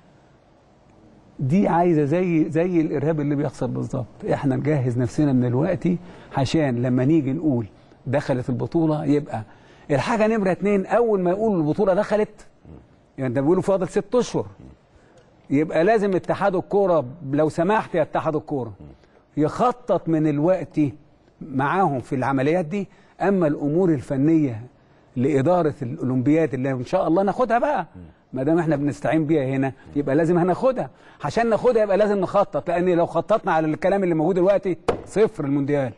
دي عايزه زي زي الارهاب اللي بيحصل بالظبط احنا نجهز نفسنا من الوقت عشان لما نيجي نقول دخلت البطوله يبقى الحاجه نمره اتنين اول ما يقولوا البطوله دخلت يعني ده بيقولوا فاضل ست اشهر يبقى لازم اتحاد الكوره لو سمحت يا اتحاد الكوره يخطط من الوقت معاهم في العمليات دي اما الامور الفنيه لاداره الاولمبياد اللي ان شاء الله ناخدها بقى ما دام احنا بنستعين بيها هنا يبقى لازم هناخدها عشان ناخدها يبقى لازم نخطط لان لو خططنا على الكلام اللي موجود دلوقتي صفر المونديال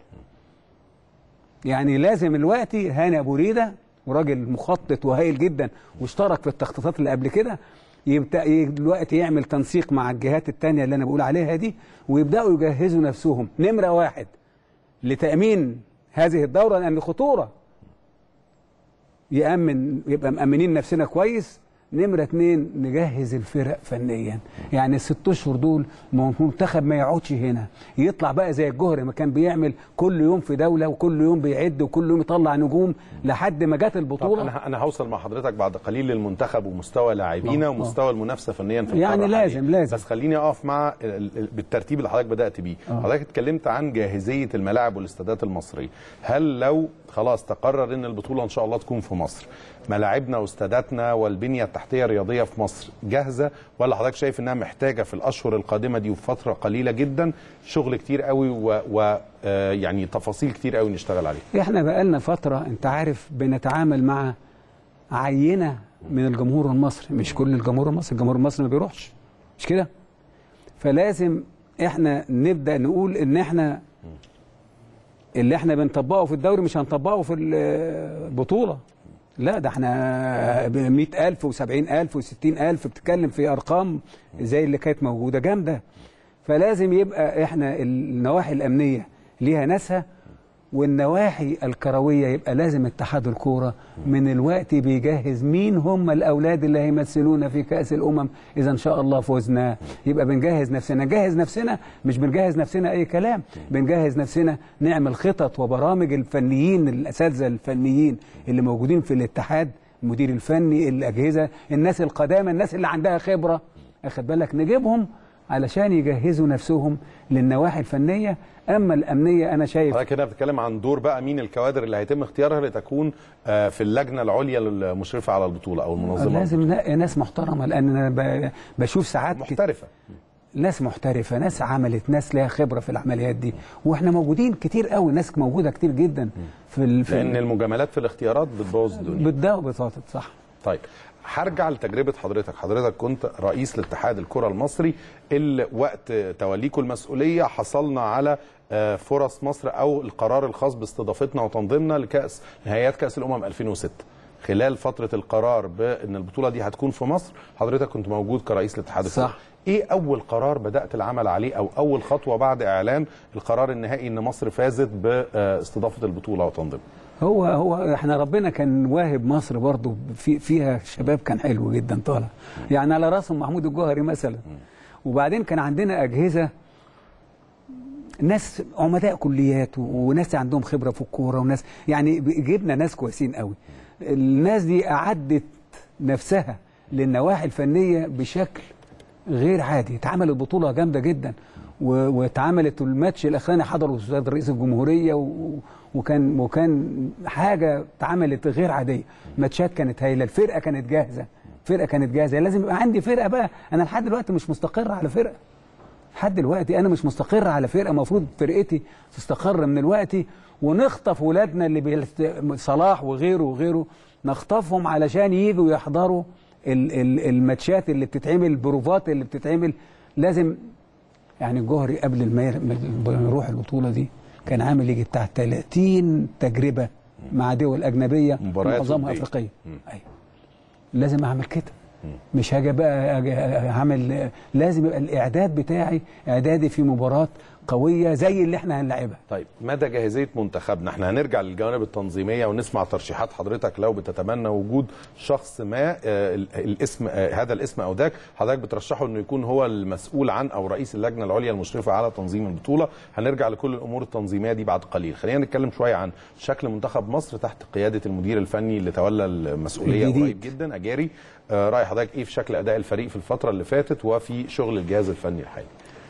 يعني لازم الوقت هاني ابو ريده وراجل مخطط وهايل جدا واشترك في التخطيطات اللي قبل كده يبدا ي- دلوقتي يعمل تنسيق مع الجهات التانية اللي انا بقول عليها دي ويبداوا يجهزوا نفسهم نمره واحد لتامين هذه الدوره لان خطوره يامن يبقى مامنين نفسنا كويس نمرة اتنين نجهز الفرق فنيا يعني الست اشهر دول المنتخب ما يقعدش هنا يطلع بقى زي الجهري ما كان بيعمل كل يوم في دولة وكل يوم بيعد وكل يوم يطلع نجوم لحد ما جت طب البطولة انا انا هوصل مع حضرتك بعد قليل للمنتخب ومستوى لاعبينا آه. ومستوى المنافسه فنيا في يعني القارة لازم- حالياً. لازم. بس خليني اقف مع ال- ال- بالترتيب اللي حضرتك بدات بيه آه. حضرتك اتكلمت عن جاهزيه الملاعب والاستادات المصريه هل لو خلاص تقرر ان البطوله ان شاء الله تكون في مصر ملاعبنا واستاداتنا والبنيه التحتيه الرياضيه في مصر جاهزه ولا حضرتك شايف انها محتاجه في الاشهر القادمه دي وفي فتره قليله جدا شغل كتير قوي ويعني تفاصيل كتير قوي نشتغل عليها احنا بقالنا فترة انت عارف بنتعامل مع عينة من الجمهور المصري مش كل الجمهور المصري الجمهور المصري ما بيروحش مش كده فلازم احنا نبدأ نقول ان احنا اللي احنا بنطبقه في الدوري مش هنطبقه في البطولة لا ده احنا 100000 و70000 و60000 بتتكلم في ارقام زي اللي كانت موجودة جامدة فلازم يبقى احنا النواحي الامنية ليها ناسها والنواحي الكرويه يبقى لازم اتحاد الكوره من الوقت بيجهز مين هم الاولاد اللي هيمثلونا في كاس الامم اذا ان شاء الله فوزنا يبقى بنجهز نفسنا نجهز نفسنا مش بنجهز نفسنا اي كلام بنجهز نفسنا نعمل خطط وبرامج الفنيين الاساتذه الفنيين اللي موجودين في الاتحاد المدير الفني الاجهزه الناس القدامى الناس اللي عندها خبره اخد بالك نجيبهم علشان يجهزوا نفسهم للنواحي الفنيه اما الامنيه انا شايف حضرتك هنا بتتكلم عن دور بقى مين الكوادر اللي هيتم اختيارها لتكون آه، في اللجنه العليا المشرفه على البطوله او المنظمه لازم نلاقي ناس محترمه لان انا ب- بشوف ساعات كت- محترفه ناس محترفه ناس عملت ناس لها خبره في العمليات دي واحنا موجودين كتير قوي ناس موجوده كتير جدا في ال... في لان المجاملات في الاختيارات بتبوظ الدنيا بالدواء بطاطا صح طيب هرجع لتجربه حضرتك حضرتك كنت رئيس لاتحاد الكره المصري اللي وقت توليكم المسؤوليه حصلنا على آه، فرص مصر او القرار الخاص باستضافتنا وتنظيمنا لكاس نهائيات كاس الامم 2006 خلال فتره القرار بان البطوله دي هتكون في مصر حضرتك كنت موجود كرئيس لاتحاد الكره صح. ايه اول قرار بدات العمل عليه او اول خطوه بعد اعلان القرار النهائي ان مصر فازت باستضافه البطوله وتنظيمها هو هو احنا ربنا كان واهب مصر برضو في فيها شباب كان حلو جدا طالع يعني على راسهم محمود الجوهري مثلا وبعدين كان عندنا اجهزه ناس عمداء كليات و- وناس عندهم خبره في الكوره وناس يعني ب- جبنا ناس كويسين قوي الناس دي اعدت نفسها للنواحي الفنيه بشكل غير عادي اتعملت بطوله جامده جدا و- واتعملت الماتش الاخراني حضره استاذ رئيس الجمهوريه و- وكان وكان حاجه اتعملت غير عاديه ماتشات كانت هايله الفرقه كانت جاهزه الفرقه كانت جاهزه لازم يبقى عندي فرقه بقى انا لحد دلوقتي مش مستقر على فرقه لحد دلوقتي انا مش مستقر على فرقه المفروض فرقتي تستقر من الوقت ونخطف ولادنا اللي بيلت... صلاح وغيره وغيره نخطفهم علشان يجوا يحضروا ال... ال... الماتشات اللي بتتعمل البروفات اللي بتتعمل لازم يعني الجوهري قبل ما ير- ما يروح البطوله دي كان عامل يجي بتاع 30 تجربه مع دول اجنبيه مباريات معظمها ودية. افريقيه ايوه لازم اعمل كده مش هاجي بقى أجي اعمل لازم يبقى الاعداد بتاعي اعدادي في مباراه قويه زي اللي احنا هنلعبها طيب مدى جاهزيه منتخبنا احنا هنرجع للجوانب التنظيميه ونسمع ترشيحات حضرتك لو بتتمنى وجود شخص ما آه، ال- الاسم آه، هذا الاسم او ذاك حضرتك بترشحه انه يكون هو المسؤول عن او رئيس اللجنه العليا المشرفه على تنظيم البطوله هنرجع لكل الامور التنظيميه دي بعد قليل خلينا نتكلم شويه عن شكل منتخب مصر تحت قياده المدير الفني اللي تولى المسؤوليه الجديد. قريب جدا اجاري آه، راي حضرتك ايه في شكل اداء الفريق في الفتره اللي فاتت وفي شغل الجهاز الفني الحالي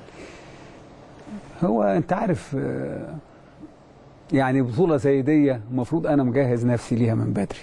هو انت عارف آه، يعني بطوله زي دي المفروض انا مجهز نفسي ليها من بدري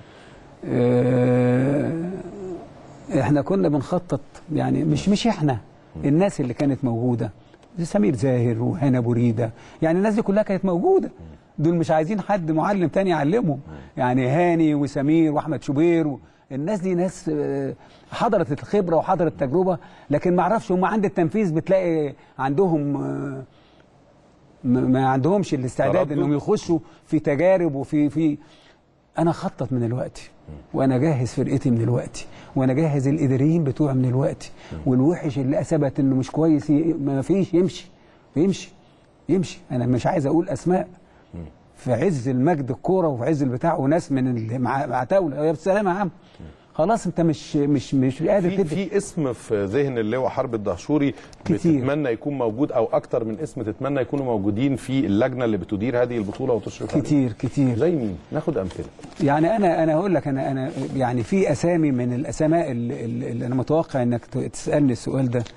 آه، احنا كنا بنخطط يعني مش مش احنا الناس اللي كانت موجوده سمير زاهر وهنا ابو ريده يعني الناس دي كلها كانت موجوده دول مش عايزين حد معلم تاني يعلمهم يعني هاني وسمير واحمد شوبير و... الناس دي ناس آه، حضرت الخبره وحضرت التجربه لكن ما اعرفش هم عند التنفيذ بتلاقي عندهم آه، ما ما عندهمش الاستعداد تردد. انهم يخشوا في تجارب وفي في انا خطط من الوقت وانا جاهز فرقتي من الوقت وانا جاهز الاداريين بتوعي من الوقت والوحش اللي اثبت انه مش كويس ي- ما فيش يمشي يمشي يمشي انا مش عايز اقول اسماء في عز المجد الكوره وفي عز البتاع وناس من اللي مع مع تاوله يا بالسلامه يا عم خلاص انت مش مش مش قادر في تدي في اسم في ذهن اللواء حرب الدهشوري كتير. بتتمنى يكون موجود او اكتر من اسم تتمنى يكونوا موجودين في اللجنه اللي بتدير هذه البطوله وتشرف عليها. كتير كتير زي مين ناخد امثله يعني انا انا هقول لك انا انا يعني في اسامي من الاسماء اللي, اللي انا متوقع انك ت- تسالني السؤال ده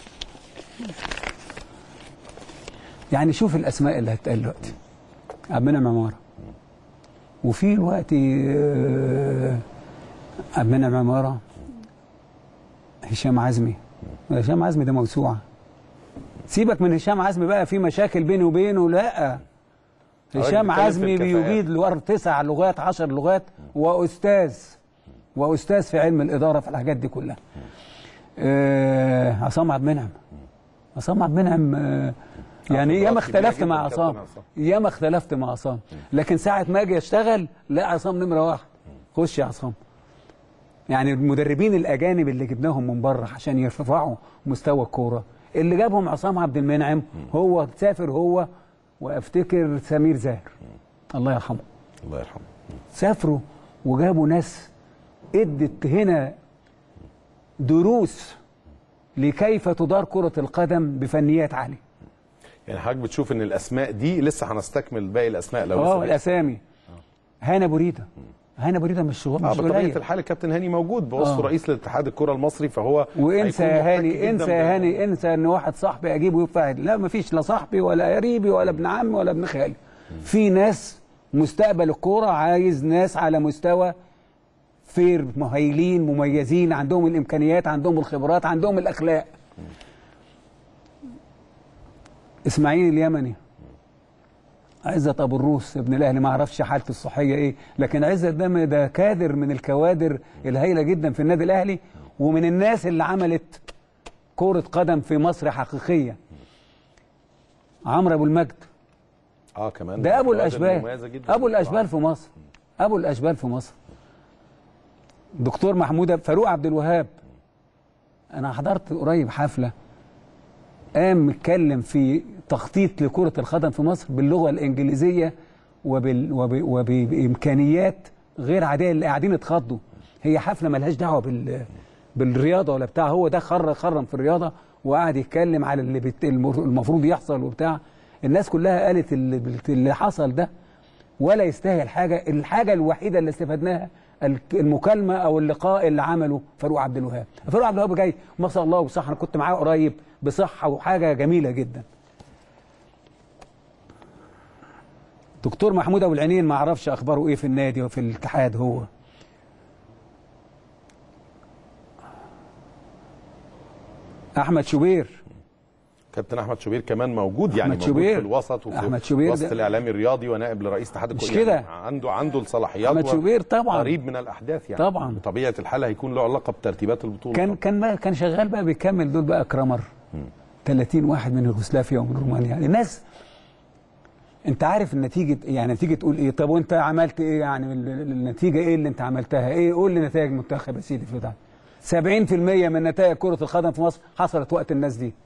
يعني شوف الاسماء اللي هتقال دلوقتي عبد المنعم عماره وفي دلوقتي آه، عبد المنعم عماره هشام عزمي هشام عزمي ده موسوعه سيبك من هشام عزمي بقى في مشاكل بيني وبينه لا هشام بتتكلم في عزمي الكفاءات. بيجيد لورا تسع لغات عشر لغات واستاذ واستاذ في علم الاداره في الحاجات دي كلها آه عصام عبد المنعم عصام عبد المنعم آه يعني ياما خبرات كبيرة اختلفت جداً مع كابتن عصام عصام. ياما اختلفت مع عصام لكن ساعه ما اجي اشتغل لا عصام نمره واحد خش يا عصام يعني المدربين الاجانب اللي جبناهم من بره عشان يرفعوا مستوى الكوره اللي جابهم عصام عبد المنعم هو سافر هو وافتكر سمير زاهر الله يرحمه الله يرحمه سافروا وجابوا ناس ادت هنا دروس لكيف تدار كرة القدم بفنيات عالية يعني حضرتك بتشوف ان الاسماء دي لسه هنستكمل باقي الاسماء لو اه لسه باقي. الاسامي هانا بريدة هانا بريدة مش شغل اه مش بطبيعه قليل الحال الكابتن هاني موجود بوصفه آه. رئيس لاتحاد الكره المصري فهو وانسى هيكون يا محتك هاني جداً انسى بال- يا هاني انسى ان واحد صاحبي اجيبه ويفعل لا مفيش لا صاحبي ولا قريبي ولا ابن عمي ولا ابن خالي في ناس مستقبل الكوره عايز ناس على مستوى فير مهيلين مميزين عندهم الامكانيات عندهم الخبرات عندهم الاخلاق اسماعيل اليمني عزت ابو الروس ابن الاهلي ما اعرفش حالته الصحيه ايه لكن عزت ده ده كادر من الكوادر الهائله جدا في النادي الاهلي ومن الناس اللي عملت كره قدم في مصر حقيقيه عمرو ابو المجد اه كمان ده ابو كوادر الاشبال مميزة جداً. ابو الاشبال في مصر ابو الاشبال في مصر دكتور محمود فاروق عبد الوهاب انا حضرت قريب حفله قام اتكلم في تخطيط لكره القدم في مصر باللغه الانجليزيه وبال وب وبامكانيات غير عاديه اللي قاعدين اتخضوا هي حفله ملهاش دعوه بال بالرياضه ولا بتاع هو ده خر خرم في الرياضه وقعد يتكلم على اللي بت... المفروض يحصل وبتاع الناس كلها قالت اللي, اللي حصل ده ولا يستاهل حاجه الحاجه الوحيده اللي استفدناها المكالمه او اللقاء اللي عمله فاروق عبد الوهاب فاروق عبد الوهاب جاي ما شاء الله وصح انا كنت معاه قريب بصحه وحاجه جميله جدا دكتور محمود ابو العينين ما اعرفش اخباره ايه في النادي وفي الاتحاد هو احمد شوبير كابتن احمد شوبير كمان موجود يعني أحمد موجود شوبير. في الوسط وفي أحمد شوبير وسط ده- الاعلامي الرياضي ونائب لرئيس اتحاد مش الكرة. كده. يعني عنده عنده الصلاحيات أحمد و- شوبير طبعا. قريب من الاحداث يعني طبعا. بطبيعه الحال هيكون له علاقه بترتيبات البطوله كان طبعاً. كان بقى كان شغال بقى بيكمل دول بقى كرامر 30 واحد من يوغوسلافيا ومن رومانيا الناس انت عارف النتيجه يعني تيجي تقول ايه طب وانت عملت ايه يعني ال- ال- النتيجه ايه اللي انت عملتها ايه قول لي نتائج المنتخب يا سيدي في ده 70% من نتائج كره القدم في مصر حصلت وقت الناس دي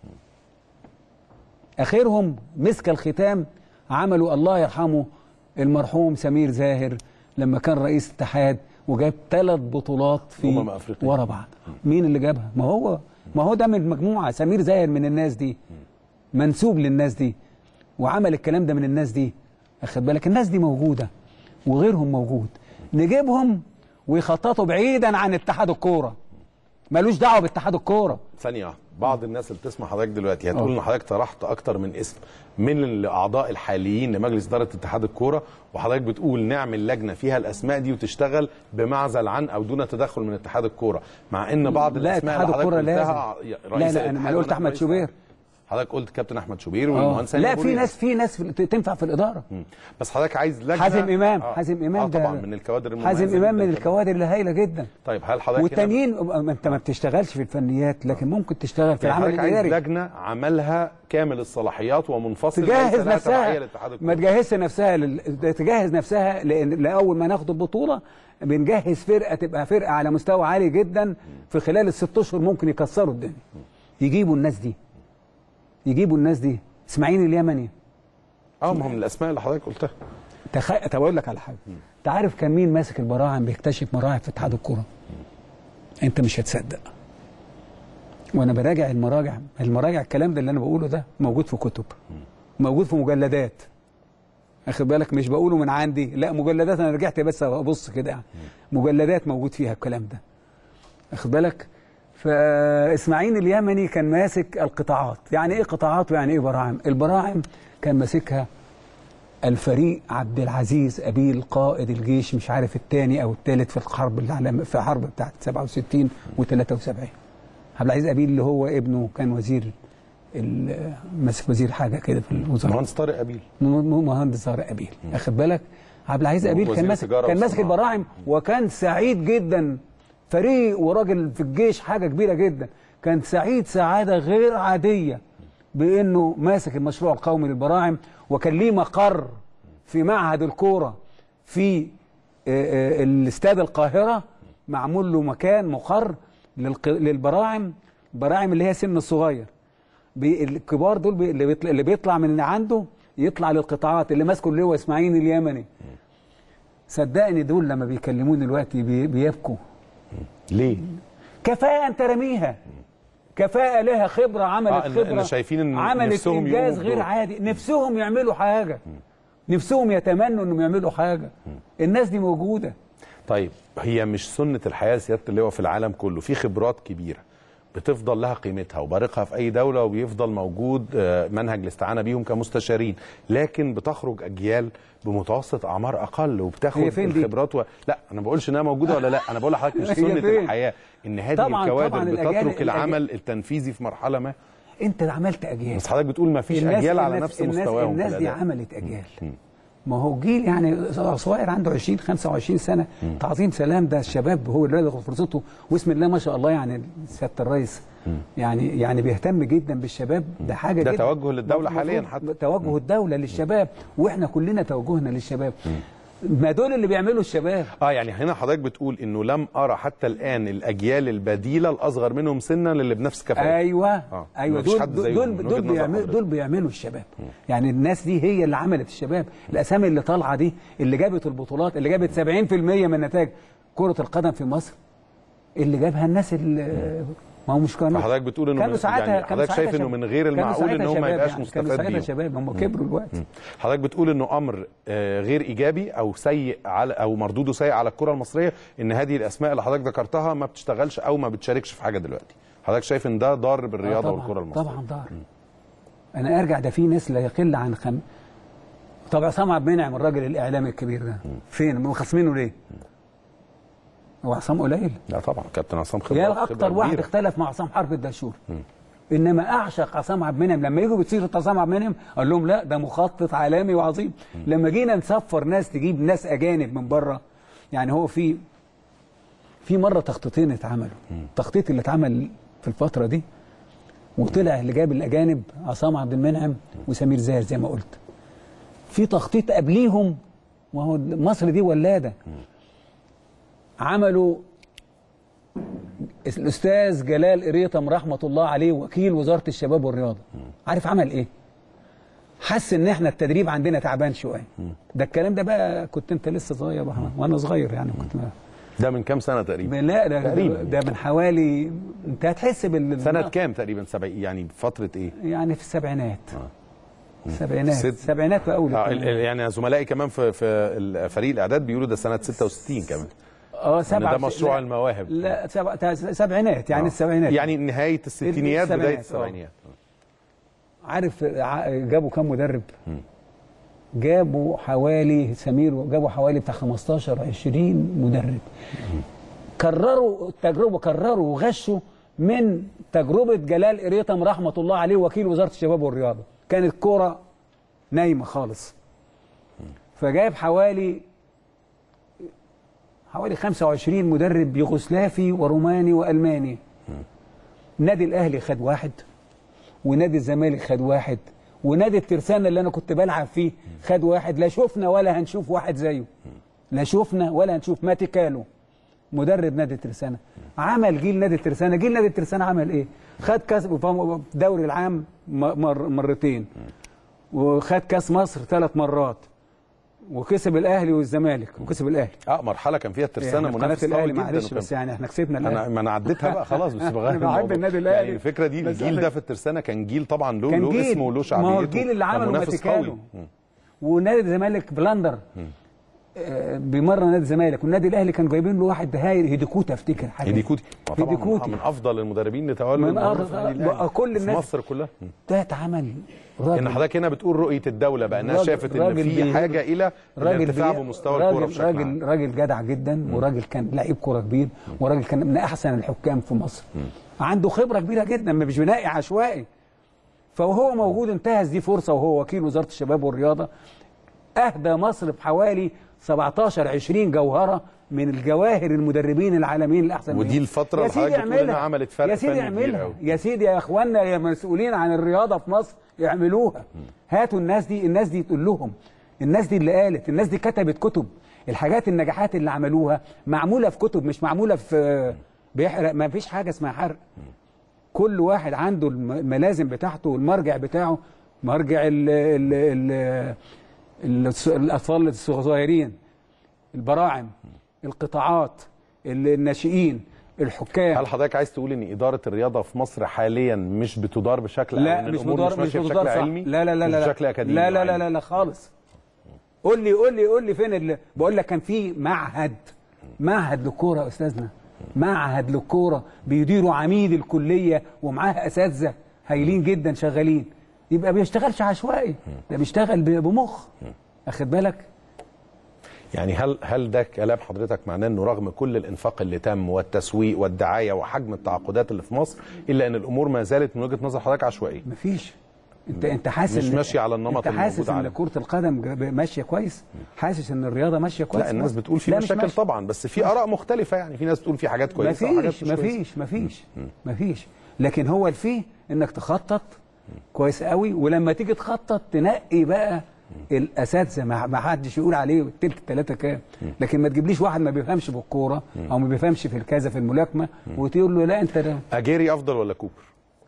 اخرهم مسك الختام عملوا الله يرحمه المرحوم سمير زاهر لما كان رئيس اتحاد وجاب ثلاث بطولات في أمم أفريقيا. ورا بعض مين اللي جابها ما هو ما هو ده من مجموعه سمير زاهر من الناس دي منسوب للناس دي وعمل الكلام ده من الناس دي اخد بالك الناس دي موجوده وغيرهم موجود نجيبهم ويخططوا بعيدا عن اتحاد الكوره ملوش دعوه باتحاد الكوره ثانيه واحدة. بعض الناس اللي بتسمع حضرتك دلوقتي هتقول آه. ان حضرتك طرحت اكتر من اسم من الاعضاء الحاليين لمجلس اداره اتحاد الكوره وحضرتك بتقول نعمل لجنه فيها الاسماء دي وتشتغل بمعزل عن او دون تدخل من اتحاد الكوره مع ان بعض لا، الاسماء اتحاد اللي حضرتك الكرة قلتها لازم. رئيس لا، لا، أنا الاتحاد قلت ونائب أحمد رئيس شوبير. حضرتك قلت كابتن احمد شوبير آه. والمهندس هاني لا أبو في رياض. ناس في ناس تنفع في الاداره مم. بس حضرتك عايز لجنه حازم امام آه. حازم امام آه ده طبعا من الكوادر المميزة حازم امام جداً من كمان. الكوادر اللي هايله جدا طيب هل حضرتك هنا- والتانيين ما انت ما بتشتغلش في الفنيات لكن ممكن تشتغل في يعني العمل حضرتك عايز الاداري لجنه عملها كامل الصلاحيات ومنفصل تجهز ليس لها نفسها تبعية لاتحاد ما الكرة. تجهزش نفسها لل... تجهز نفسها لان لاول ما ناخد البطوله بنجهز فرقه تبقى فرقه على مستوى عالي جدا في خلال الست اشهر ممكن يكسروا الدنيا يجيبوا الناس دي يجيبوا الناس دي اسماعيل اليمني اه ما هو من الاسماء اللي حضرتك قلتها تخ... طب اقول لك على حاجه انت عارف كان مين ماسك البراعم بيكتشف مراعم في اتحاد الكوره انت مش هتصدق وانا براجع المراجع المراجع الكلام ده اللي انا بقوله ده موجود في كتب موجود في مجلدات اخد بالك مش بقوله من عندي لا مجلدات انا رجعت بس ابص كده يعني مجلدات موجود فيها الكلام ده اخد بالك فاسماعيل اليمني كان ماسك القطاعات يعني ايه قطاعات ويعني ايه براعم البراعم كان ماسكها الفريق عبد العزيز ابيل قائد الجيش مش عارف الثاني او الثالث في الحرب العالم في الحرب بتاعت 67 و73 عبد العزيز ابيل اللي هو ابنه كان وزير ال- ماسك وزير حاجه كده في الوزاره مهندس طارق ابيل م- م- مهندس طارق ابيل اخد بالك عبد العزيز ابيل وزير كان ماسك التجارة كان ماسك والصناعة. البراعم وكان سعيد جدا فريق وراجل في الجيش حاجه كبيره جدا كان سعيد سعاده غير عاديه بانه ماسك المشروع القومي للبراعم وكان ليه مقر في معهد الكوره في آه، آه، الاستاد القاهره معمول له مكان مقر للق- للبراعم براعم اللي هي سن الصغير بي- الكبار دول بي اللي بيطلع, اللي بيطلع من عنده يطلع للقطاعات اللي ماسكه اللي هو اسماعيل اليمني صدقني دول لما بيكلموني دلوقتي بي بيبكوا ليه؟ كفاءة ترميها كفاءة لها خبرة عملت آه، إن- خبرة إن شايفين إن عملت نفسهم إنجاز يقوموا غير بدور. عادي نفسهم يعملوا حاجة نفسهم يتمنوا إنهم يعملوا حاجة الناس دي موجودة طيب هي مش سنة الحياة سيادة اللواء في العالم كله في خبرات كبيرة بتفضل لها قيمتها وبارقها في أي دولة وبيفضل موجود آه، منهج الاستعانة بيهم كمستشارين لكن بتخرج أجيال بمتوسط أعمار أقل وبتاخد هي فين دي؟ الخبرات و... لا أنا بقولش إنها موجودة ولا لا أنا بقول لحضرتك مش هي سنة فين؟ الحياة إن هذه طبعاً- الكوادر طبعاً الأجيال- بتترك الأجيال- العمل التنفيذي في مرحلة ما أنت عملت أجيال بس حضرتك بتقول ما فيش أجيال على نفس الناس مستواهم في الناس دي الأداء. عملت أجيال ما هو جيل يعني صغير عنده 20 25 سنه تعظيم سلام ده الشباب هو اللي ياخد فرصته واسم الله ما شاء الله يعني سياده الرئيس يعني يعني بيهتم جدا بالشباب ده حاجه ده جدا توجه للدولة المفروض حاليا حتى. توجه الدوله للشباب واحنا كلنا توجهنا للشباب ما دول اللي بيعملوا الشباب اه يعني هنا حضرتك بتقول انه لم ارى حتى الان الاجيال البديله الاصغر منهم سنا للي بنفس كفاءه ايوه آه. ايوه مفيش دول حد دول زيهم دول, من وجهة دول, نظر بيعملوا حضرتك. دول بيعملوا الشباب يعني الناس دي هي اللي عملت الشباب الاسامي اللي طالعه دي اللي جابت البطولات اللي جابت 70% من نتائج كره القدم في مصر اللي جابها الناس اللي ما هو مش كانوا فحضرتك بتقول إنه كانوا من- ساعتها يعني كانوا حضرتك شايف ساعتها إنه شباب. من غير كانوا المعقول إن ساعتها هم ما شباب يبقاش يعني. مستفاد كانوا ساعتها بيهم. شباب هم كبروا دلوقتي حضرتك بتقول انه امر آه، غير ايجابي او سيء على او مردوده سيء على الكره المصريه ان هذه الاسماء اللي حضرتك ذكرتها ما بتشتغلش او ما بتشاركش في حاجه دلوقتي حضرتك شايف ان ده ضار بالرياضه آه طبعاً، والكره المصريه طبعا ضار انا ارجع ده في ناس لا يقل عن خم طب عصام عبد المنعم الراجل الاعلامي الكبير ده فين مخاصمينه ليه؟ هو عصام قليل لا طبعا كابتن عصام خبره يا خبرة اكتر واحد كبيرة. اختلف مع عصام حرب الدشور انما اعشق عصام عبد المنعم لما يجوا بتصير عصام عبد المنعم قال لهم لا ده مخطط عالمي وعظيم لما جينا نسفر ناس تجيب ناس اجانب من بره يعني هو في في مره تخطيطين اتعملوا التخطيط اللي اتعمل في الفتره دي وطلع اللي جاب الاجانب عصام عبد المنعم وسمير زاهر زي ما قلت في تخطيط قبليهم ما هو مصر دي ولاده عملوا الاستاذ جلال قريطم رحمه الله عليه وكيل وزاره الشباب والرياضه عارف عمل ايه حس ان احنا التدريب عندنا تعبان شويه ده الكلام ده بقى كنت انت لسه صغير يا أبو أحمد، وانا صغير يعني كنت ده من كام سنه تقريبا لا ده, تقريباً. ده من حوالي انت هتحس بال سنه كام تقريبا سبعين يعني فتره ايه يعني في السبعينات السبعينات ست- السبعينات في اول آه ال- الثمانينات. ال- يعني زملائي كمان في في ال- فريق الاعداد بيقولوا ده سنه 66 كمان اه إن سبعة ده مشروع لا، المواهب لا سبع تا- سبعينات يعني آه. السبعينات يعني نهايه الستينيات بدايه السبعينات، آه. السبعينات عارف ع- جابوا كام مدرب؟ جابوا حوالي سمير جابوا حوالي بتاع 15 20 مدرب كرروا التجربه كرروا وغشوا من تجربه جلال قريطم رحمه الله عليه وكيل وزاره الشباب والرياضه كانت كوره نايمه خالص فجاب حوالي حوالي 25 مدرب يوغوسلافي وروماني والماني نادي الاهلي خد واحد ونادي الزمالك خد واحد ونادي الترسانة اللي انا كنت بلعب فيه خد واحد لا شفنا ولا هنشوف واحد زيه لا شفنا ولا هنشوف ماتي كالو مدرب نادي الترسانة عمل جيل نادي الترسانة جيل نادي الترسانة عمل ايه خد كاس دوري العام م- مر مرتين وخد كاس مصر ثلاث مرات وكسب الاهلي والزمالك وكسب الاهلي اه مرحله كان فيها الترسانه يعني منافس قناه قوي الاهلي جدا معلش وكان- بس يعني احنا كسبنا انا الاهلي ما انا عديتها بقى خلاص بس بغير أنا بحب الموضوع. النادي الأهلي. يعني الفكره دي بس الجيل إحنا- ده في الترسانه كان جيل طبعا له كان له جيل اسمه وله ما شعبيته هو الجيل اللي كان عمله منافس ماتيكانو قوي مم. ونادي الزمالك بلندر آه، بيمرن نادي الزمالك والنادي الاهلي كانوا جايبين له واحد هاير هيديكوتا افتكر حاجه هيديكوتي ما طبعا هيديكوتي من افضل المدربين اللي تولوا من الموضوع أفضل- في النادي الأهلي. بقى كل في الناس- مصر كلها مم. ده اتعمل ان راجل حضرتك هنا بتقول رؤيه الدوله بقى انها راجل- شافت ان راجل في بي- حاجه الى الارتفاع بي- بمستوى الكوره راجل بشكل عام راجل راجل جدع جدا وراجل كان لعيب كوره كبير وراجل كان من احسن الحكام في مصر عنده خبره كبيره جدا مش بنائي عشوائي فوهو موجود انتهز دي فرصه وهو وكيل وزاره الشباب والرياضه اهدى مصر بحوالي 17 20 جوهره من الجواهر المدربين العالميين الاحسن ودي منه. الفترة يا اللي حضرتك سيدي بتقول إنها اعملها. عملت فرق يا سيدي فني كبير اعملها أوي. يا سيدي يا اخوانا يا مسؤولين عن الرياضه في مصر اعملوها هاتوا الناس دي الناس دي تقول لهم الناس دي اللي قالت الناس دي كتبت كتب الحاجات النجاحات اللي عملوها معموله في كتب مش معموله في بيحرق ما فيش حاجه اسمها حرق كل واحد عنده الم- الملازم بتاعته والمرجع بتاعه مرجع ال ال ال ال الاطفال الصغيرين البراعم القطاعات ال- الناشئين الحكام هل حضرتك عايز تقول ان اداره الرياضه في مصر حاليا مش بتدار بشكل أو لا إن مش الأمور مدار مش مش ماشيه مدار بشكل صح علمي لا لا لا مش لا بشكل اكاديمي لا لا وعلمي؟ لا لا, لا خالص قول لي قول لي قول لي فين اللي بقول لك كان في معهد معهد للكوره يا استاذنا معهد للكوره بيديروا عميد الكليه ومعاه اساتذه هايلين جدا شغالين يبقى بيشتغلش عشوائي ده بيشتغل ب- بمخ اخد بالك يعني هل هل ده كلام حضرتك معناه انه رغم كل الانفاق اللي تم والتسويق والدعايه وحجم التعاقدات اللي في مصر الا ان الامور ما زالت من وجهه نظر حضرتك عشوائيه مفيش انت انت حاسس مش إن- ماشية على النمط انت اللي حاسس موجود ان عالم. كره القدم ج- ماشيه كويس حاسس ان الرياضه ماشيه كويس لا الناس بتقول في لا، مش مشاكل ماشية. طبعا بس في اراء مختلفه يعني في ناس بتقول في حاجات كويسه وحاجات مفيش مش كويسه مفيش مفيش مفيش لكن هو الفيه انك تخطط كويس قوي ولما تيجي تخطط تنقي بقى الاساتذه ما ما حدش يقول عليه تلت ثلاثه كام لكن ما تجيبليش واحد ما بيفهمش في الكوره او ما بيفهمش في الكذا في الملاكمه وتقول له لا انت ده اجيري افضل ولا كوبر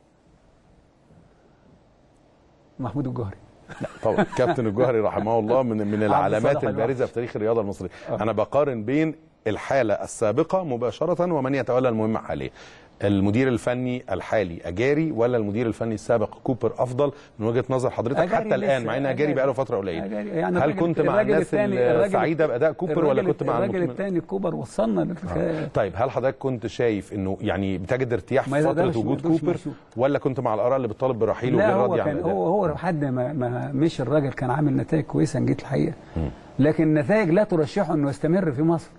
محمود الجوهري طبعا كابتن الجوهري رحمه الله من من العلامات الصلاح البارزه في تاريخ الرياضه المصريه انا بقارن بين الحاله السابقه مباشره ومن يتولى المهمه حاليا المدير الفني الحالي اجاري ولا المدير الفني السابق كوبر افضل من وجهه نظر حضرتك أجاري حتى الان لسه، مع ان اجاري أجاري. بقى له فتره قليله أجاري. يعني هل الراجل- كنت مع الراجل الناس التاني- الراجل- السعيده باداء كوبر ولا الراجل- كنت مع الراجل المطمئن؟ الثاني كوبر وصلنا للحكايه طيب هل حضرتك كنت شايف انه يعني بتجد ارتياح ما في يقدرش- فتره ما وجود يقدرش كوبر يشوف. ولا كنت مع الاراء اللي بتطالب برحيله لا وبالرد هو عن كان الأداء؟ هو هو لحد ما ما مش الراجل كان عامل نتائج كويسه ان جيت الحقيقه لكن النتائج لا ترشحه انه يستمر في مصر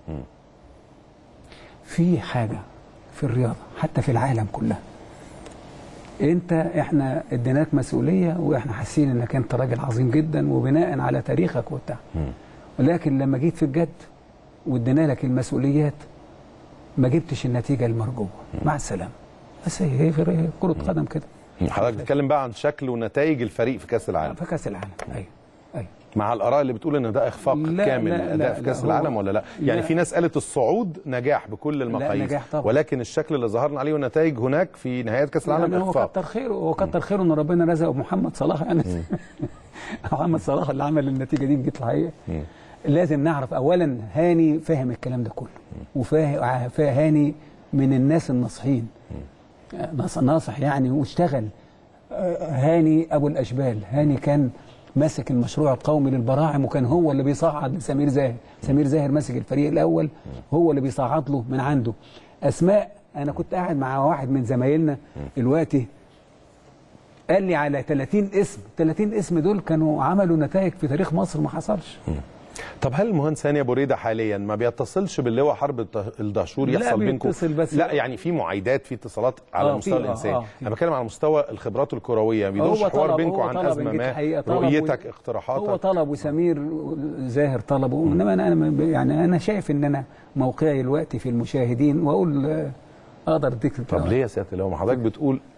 في حاجه في الرياضه حتى في العالم كلها انت احنا اديناك مسؤوليه واحنا حاسين انك انت راجل عظيم جدا وبناء على تاريخك وبتاع ولكن لما جيت في الجد وادينا لك المسؤوليات ما جبتش النتيجه المرجوه مع السلامه بس هي في كره قدم كده حضرتك بتتكلم بقى عن شكل ونتائج الفريق في كاس العالم في كاس العالم ايوه ايوه مع الاراء اللي بتقول ان ده اخفاق لا، كامل لا، للاداء لا، في لا، كاس هو- العالم ولا لا يعني لا. في ناس قالت الصعود نجاح بكل المقاييس نجاح طبعا. ولكن الشكل اللي ظهرنا عليه والنتائج هناك في نهايات كاس العالم يعني هو اخفاق كتر خيره هو كتر خيره ان ربنا رزقه محمد صلاح يعني محمد صلاح اللي عمل النتيجه دي جت الحقيقه لازم نعرف اولا هاني فاهم الكلام ده كله وفاهم هاني من الناس الناصحين ناصح ناصح يعني واشتغل آه، هاني ابو الاشبال هاني كان ماسك المشروع القومي للبراعم وكان هو اللي بيصعد لسمير زاهر سمير زاهر ماسك الفريق الاول هو اللي بيصعد له من عنده اسماء انا كنت قاعد مع واحد من زمايلنا دلوقتي قال لي على 30 اسم 30 اسم دول كانوا عملوا نتائج في تاريخ مصر ما حصلش طب هل المهندس هاني ابو ريده حاليا ما بيتصلش باللواء حرب الده- الدهشور لا يحصل بينكم بيتصل بس- لا يعني في معايدات في اتصالات على آه، المستوى في- آه، الانساني آه، في. انا بتكلم على مستوى الخبرات الكرويه ما بيدورش هو حوار طلب- بينكم هو عن طلب ازمه إن ما الحقيقة طلب رؤيتك و- اقتراحاتك هو طلب وسمير زاهر طلبه انما انا انا يعني انا شايف ان انا موقعي دلوقتي في المشاهدين واقول آه، اقدر اديك طب ليه يا سياده اللواء ما حضرتك بتقول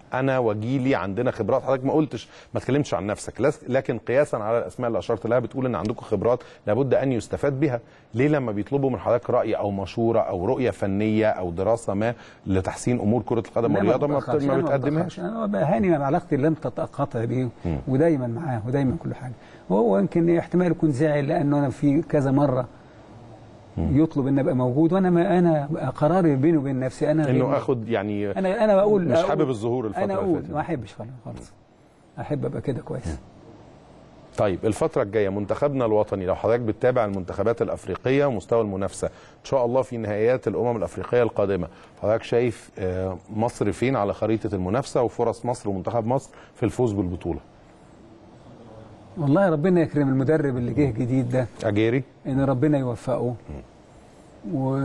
انا وجيلي عندنا خبرات حضرتك ما قلتش ما اتكلمتش عن نفسك لس- لكن قياسا على الاسماء اللي اشرت لها بتقول ان عندكم خبرات لابد ان يستفاد بها ليه لما بيطلبوا من حضرتك راي او مشوره او رؤيه فنيه او دراسه ما لتحسين امور كره القدم لا، والرياضه ما, بتأخرش، بت- ما أنا بتقدمهاش بتأخرش. انا هاني علاقتي لم تتقاطع بيه ودايما معاه ودايما كل حاجه وهو يمكن احتمال يكون زعل لانه انا في كذا مره يطلب ان ابقى موجود وانا ما انا قراري بيني وبين نفسي انا انه غير- اخد يعني انا انا بقول مش أقول- حابب الظهور الفترة انا اللي اقول فاتت. ما احبش خالص خالص احب ابقى كده كويس طيب الفترة الجاية منتخبنا الوطني لو حضرتك بتتابع المنتخبات الأفريقية ومستوى المنافسة إن شاء الله في نهائيات الأمم الأفريقية القادمة حضرتك شايف آه، مصر فين على خريطة المنافسة وفرص مصر ومنتخب مصر في الفوز بالبطولة والله ربنا يكرم المدرب اللي جه جديد ده أجيري ان ربنا يوفقه و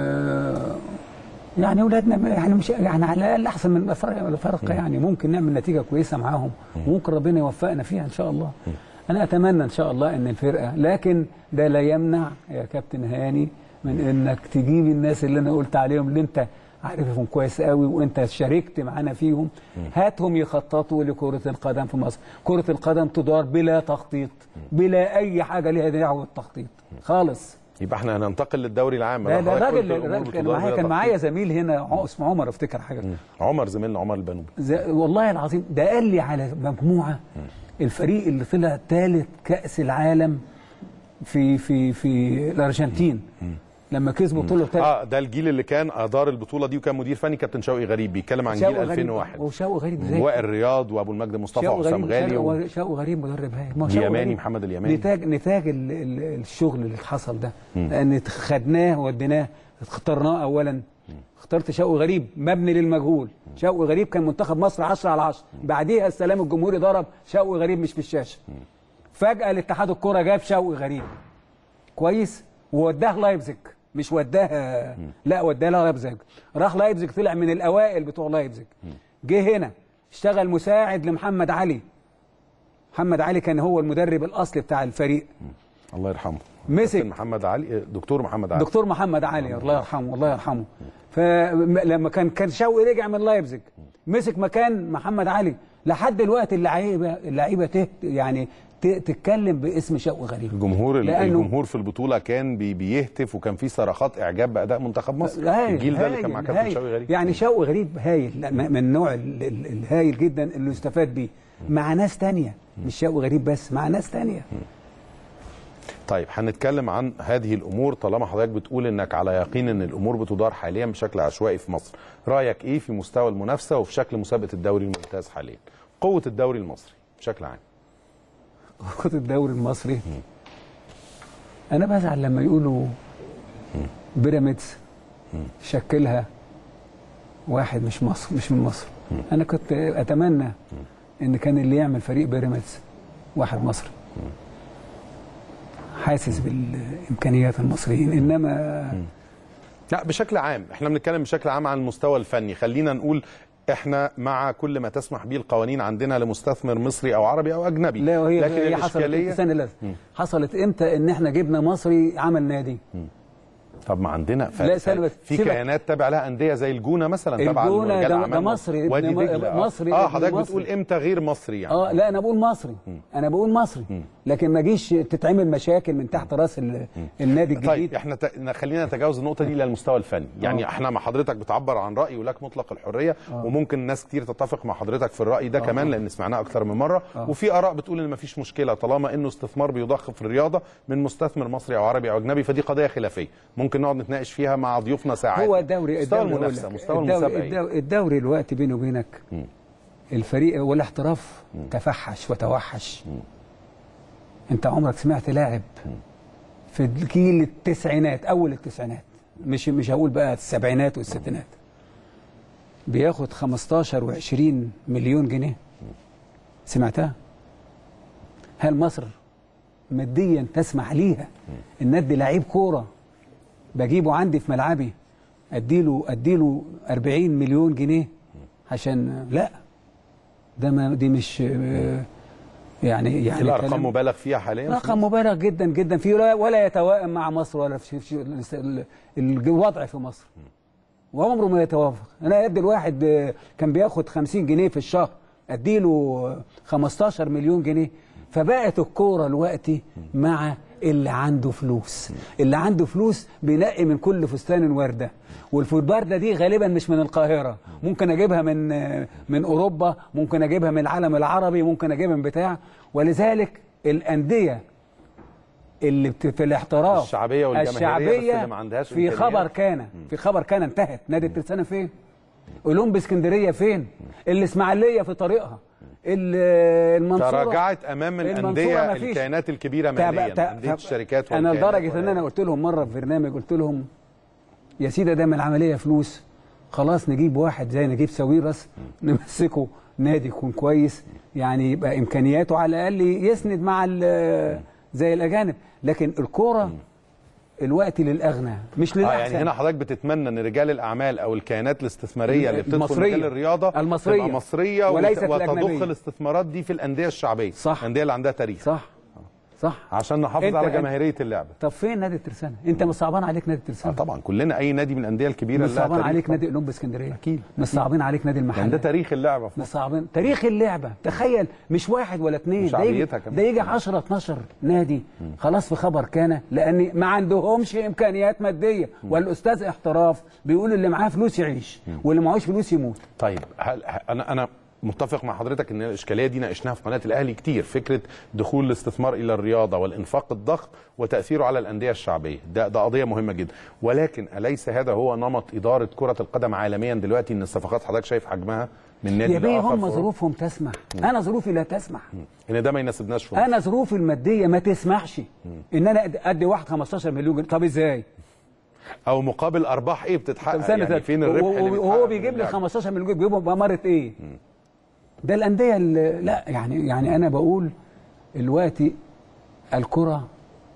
يعني اولادنا يعني مش يعني على الاقل احسن من الفرق الفرق يعني ممكن نعمل نتيجه كويسه معاهم وممكن ربنا يوفقنا فيها ان شاء الله انا اتمنى ان شاء الله ان الفرقه لكن ده لا يمنع يا كابتن هاني من انك تجيب الناس اللي انا قلت عليهم اللي انت عارفهم كويس قوي وانت شاركت معانا فيهم هاتهم يخططوا لكره القدم في مصر كره القدم تدار بلا تخطيط بلا اي حاجه ليها دعوه بالتخطيط خالص يبقى احنا هننتقل للدوري العام لا لو لا حضرتك الراجل قلت الأمور الراجل كان بتدار معايا بلا كان تخطيط. معايا زميل هنا ع- اسمه عمر افتكر حاجه عمر زميلنا عمر البنوبي زي والله العظيم ده قال لي على مجموعه الفريق اللي طلع ثالث كاس العالم في في في الارجنتين لما كسبوا طلعوا ثالث اه ده الجيل اللي كان ادار البطوله دي وكان مدير فني كابتن شوقي غريب بيتكلم عن جيل 2001 وشوقي غريب ازاي وائل رياض وابو المجد مصطفى شوقي وحسام غريب غالي و... شوقي- شوقي غريب مدرب هايل ما هو شوقي اليماني غريب محمد اليماني. نتاج نتاج ال ال الشغل اللي حصل ده لان خدناه وديناه اخترناه اولا اخترت شوقي غريب مبني للمجهول شوقي غريب كان منتخب مصر 10 على 10 بعديها السلام الجمهوري ضرب شوقي غريب مش في الشاشه فجاه الاتحاد الكوره جاب شوقي غريب كويس ووداه لايبزيج مش وداه لا وداه لايبزيج راح لايبزيج طلع من الاوائل بتوع لايبزيج جه هنا اشتغل مساعد لمحمد علي محمد علي كان هو المدرب الاصلي بتاع الفريق الله يرحمه مسك. كابتن محمد علي دكتور محمد علي دكتور محمد علي الله يرحمه الله يرحمه فلما كان كان شوقي رجع من لايبزيج مسك مكان محمد علي لحد دلوقتي اللعيبه اللعيبه تهت يعني ت- تتكلم باسم شوقي غريب الجمهور لأنه- الجمهور في البطوله كان بي بيهتف وكان في صرخات اعجاب باداء منتخب مصر هايل الجيل ده اللي هايل كان مع كابتن هايل. شوقي غريب يعني شوقي غريب هايل لا، من النوع ال- ال- الهايل جدا اللي يستفاد بيه مع ناس تانية مش شوقي غريب بس مع ناس تانية طيب هنتكلم عن هذه الامور طالما حضرتك بتقول انك على يقين ان الامور بتدار حاليا بشكل عشوائي في مصر رايك ايه في مستوى المنافسه وفي شكل مسابقه الدوري الممتاز حاليا قوه الدوري المصري بشكل عام خد الدوري المصري انا بزعل لما يقولوا بيراميدز شكلها واحد مش مصر مش من مصر انا كنت اتمنى ان كان اللي يعمل فريق بيراميدز واحد مصري حاسس بالامكانيات المصريين انما لا بشكل عام احنا بنتكلم بشكل عام عن المستوى الفني خلينا نقول احنا مع كل ما تسمح به القوانين عندنا لمستثمر مصري او عربي او اجنبي لا وهي لكن هي حصلت الاشكاليه استنى لا حصلت امتى ان احنا جبنا مصري عمل نادي طب ما عندنا ف... لا، ف... سلبك. في سيبك. كيانات تابع لها انديه زي الجونه مثلا تبع الجونة رجال ده- أعمال ده مصر. مصري، وادي ابن م- دجله آه. مصري، اه ابن حضرتك مصري. بتقول امتى غير مصري يعني اه لا انا بقول مصري انا بقول مصري لكن ما جيش تتعمل مشاكل من تحت راس ال- النادي الجديد طيب احنا ت... خلينا نتجاوز النقطه دي للمستوى الفني يعني آه. احنا مع حضرتك بتعبر عن راي ولك مطلق الحريه وممكن ناس كتير تتفق مع حضرتك في الراي ده كمان لان سمعناه اكتر من مره وفي اراء بتقول ان مفيش مشكله طالما انه استثمار بيضخ في الرياضه من مستثمر مصري او عربي او اجنبي فدي قضيه خلافيه ممكن نقعد نتناقش فيها مع ضيوفنا ساعات هو الدوري مستوى الدوري المنافسه أقول لك، مستوى الدوري المسابقه إيه؟ الدوري, الدوري الوقت بيني وبينك الفريق والاحتراف تفحش وتوحش انت عمرك سمعت لاعب في الجيل التسعينات اول التسعينات مش مش هقول بقى السبعينات والستينات بياخد 15 و20 مليون جنيه سمعتها هل مصر ماديا تسمح ليها ان ادي لعيب كوره بجيبه عندي في ملعبي اديله اديله 40 مليون جنيه عشان لا ده ما دي مش آه، يعني يعني الارقام كلام- مبالغ فيها حاليا في رقم مبالغ جدا جدا فيه ولا- ولا يتوائم مع مصر ولا في في- ال- الوضع في مصر وعمره ما يتوافق انا ادي الواحد آه، كان بياخد 50 جنيه في الشهر اديله آه، 15 مليون جنيه فبقت الكوره دلوقتي مع اللي عنده فلوس اللي عنده فلوس بينقي من كل فستان ورده والفوتبارده دي غالبا مش من القاهره ممكن اجيبها من آه، من اوروبا ممكن اجيبها من العالم العربي ممكن اجيبها من بتاع ولذلك الانديه اللي بت- في الاحتراف الشعبية والجماهيرية بس الشعبية اللي ما عندهاش في إمكانيات. خبر كان في خبر كان انتهت نادي الترسانة فين اولمبي اسكندريه فين الاسماعيليه في طريقها ال- المنصوره تراجعت امام المنصورة الانديه مفيش. الكيانات الكبيره تابع- ماليا تا- انديه تا- الشركات انا والكيانات لدرجه ان انا والهيئات. قلت لهم مره في برنامج قلت لهم يا سيدي ده من العمليه فلوس خلاص نجيب واحد زي نجيب ساويرس نمسكه نادي يكون كويس يعني يبقى امكانياته على الاقل يسند مع ال- زي الاجانب لكن الكوره الوقت للاغنى مش اه للاحسن يعني هنا حضرتك بتتمنى ان رجال الاعمال او الكيانات الاستثماريه اللي بتدخل المصرية. مجال الرياضه المصرية. تبقى مصريه وليست وت- وتضخ الأجنبية. الاستثمارات دي في الانديه الشعبيه صح. الانديه اللي عندها تاريخ صح صح عشان نحافظ أنت- على أنت- جماهيريه اللعبه طب فين نادي الترسانة انت مش صعبان عليك نادي آه الترسانة طبعا كلنا اي نادي من الانديه الكبيره مش اللي لها صعبان تاريخ عليك طبعاً. نادي اولمبي اسكندريه أكيد. مش صعبان عليك نادي يعني ده المحله تاريخ اللعبه في مش صعبان تاريخ اللعبه تخيل مش واحد ولا اثنين ده يجي وشعبيتها كمان. ده يجي 10 12 نادي خلاص في خبر كان لان ما عندهمش امكانيات ماديه والاستاذ احتراف بيقول اللي معاه فلوس يعيش واللي معهوش فلوس يموت طيب هل ه- انا انا متفق مع حضرتك ان الاشكاليه دي ناقشناها في قناه الاهلي كتير فكره دخول الاستثمار الى الرياضه والانفاق الضخم وتاثيره على الانديه الشعبيه ده ده قضيه مهمه جدا ولكن اليس هذا هو نمط اداره كره القدم عالميا دلوقتي ان الصفقات حضرتك شايف حجمها من نادي يا بيه لآخر هم في أوروبا؟ ظروفهم تسمح انا ظروفي لا تسمح ان ده ما يناسبناش في مصر. انا ظروفي الماديه ما تسمحش ان انا أد- ادي واحد 15 مليون جنيه طب ازاي او مقابل ارباح ايه بتتحقق طب استنى يعني استنى. فين الربح وهو- اللي بيتحقق وهو من بيجيب لي اللعبة؟ 15 مليون جنيه بيجيبهم بأمارة ايه؟ ده الانديه اللي لا يعني يعني انا بقول دلوقتي الكره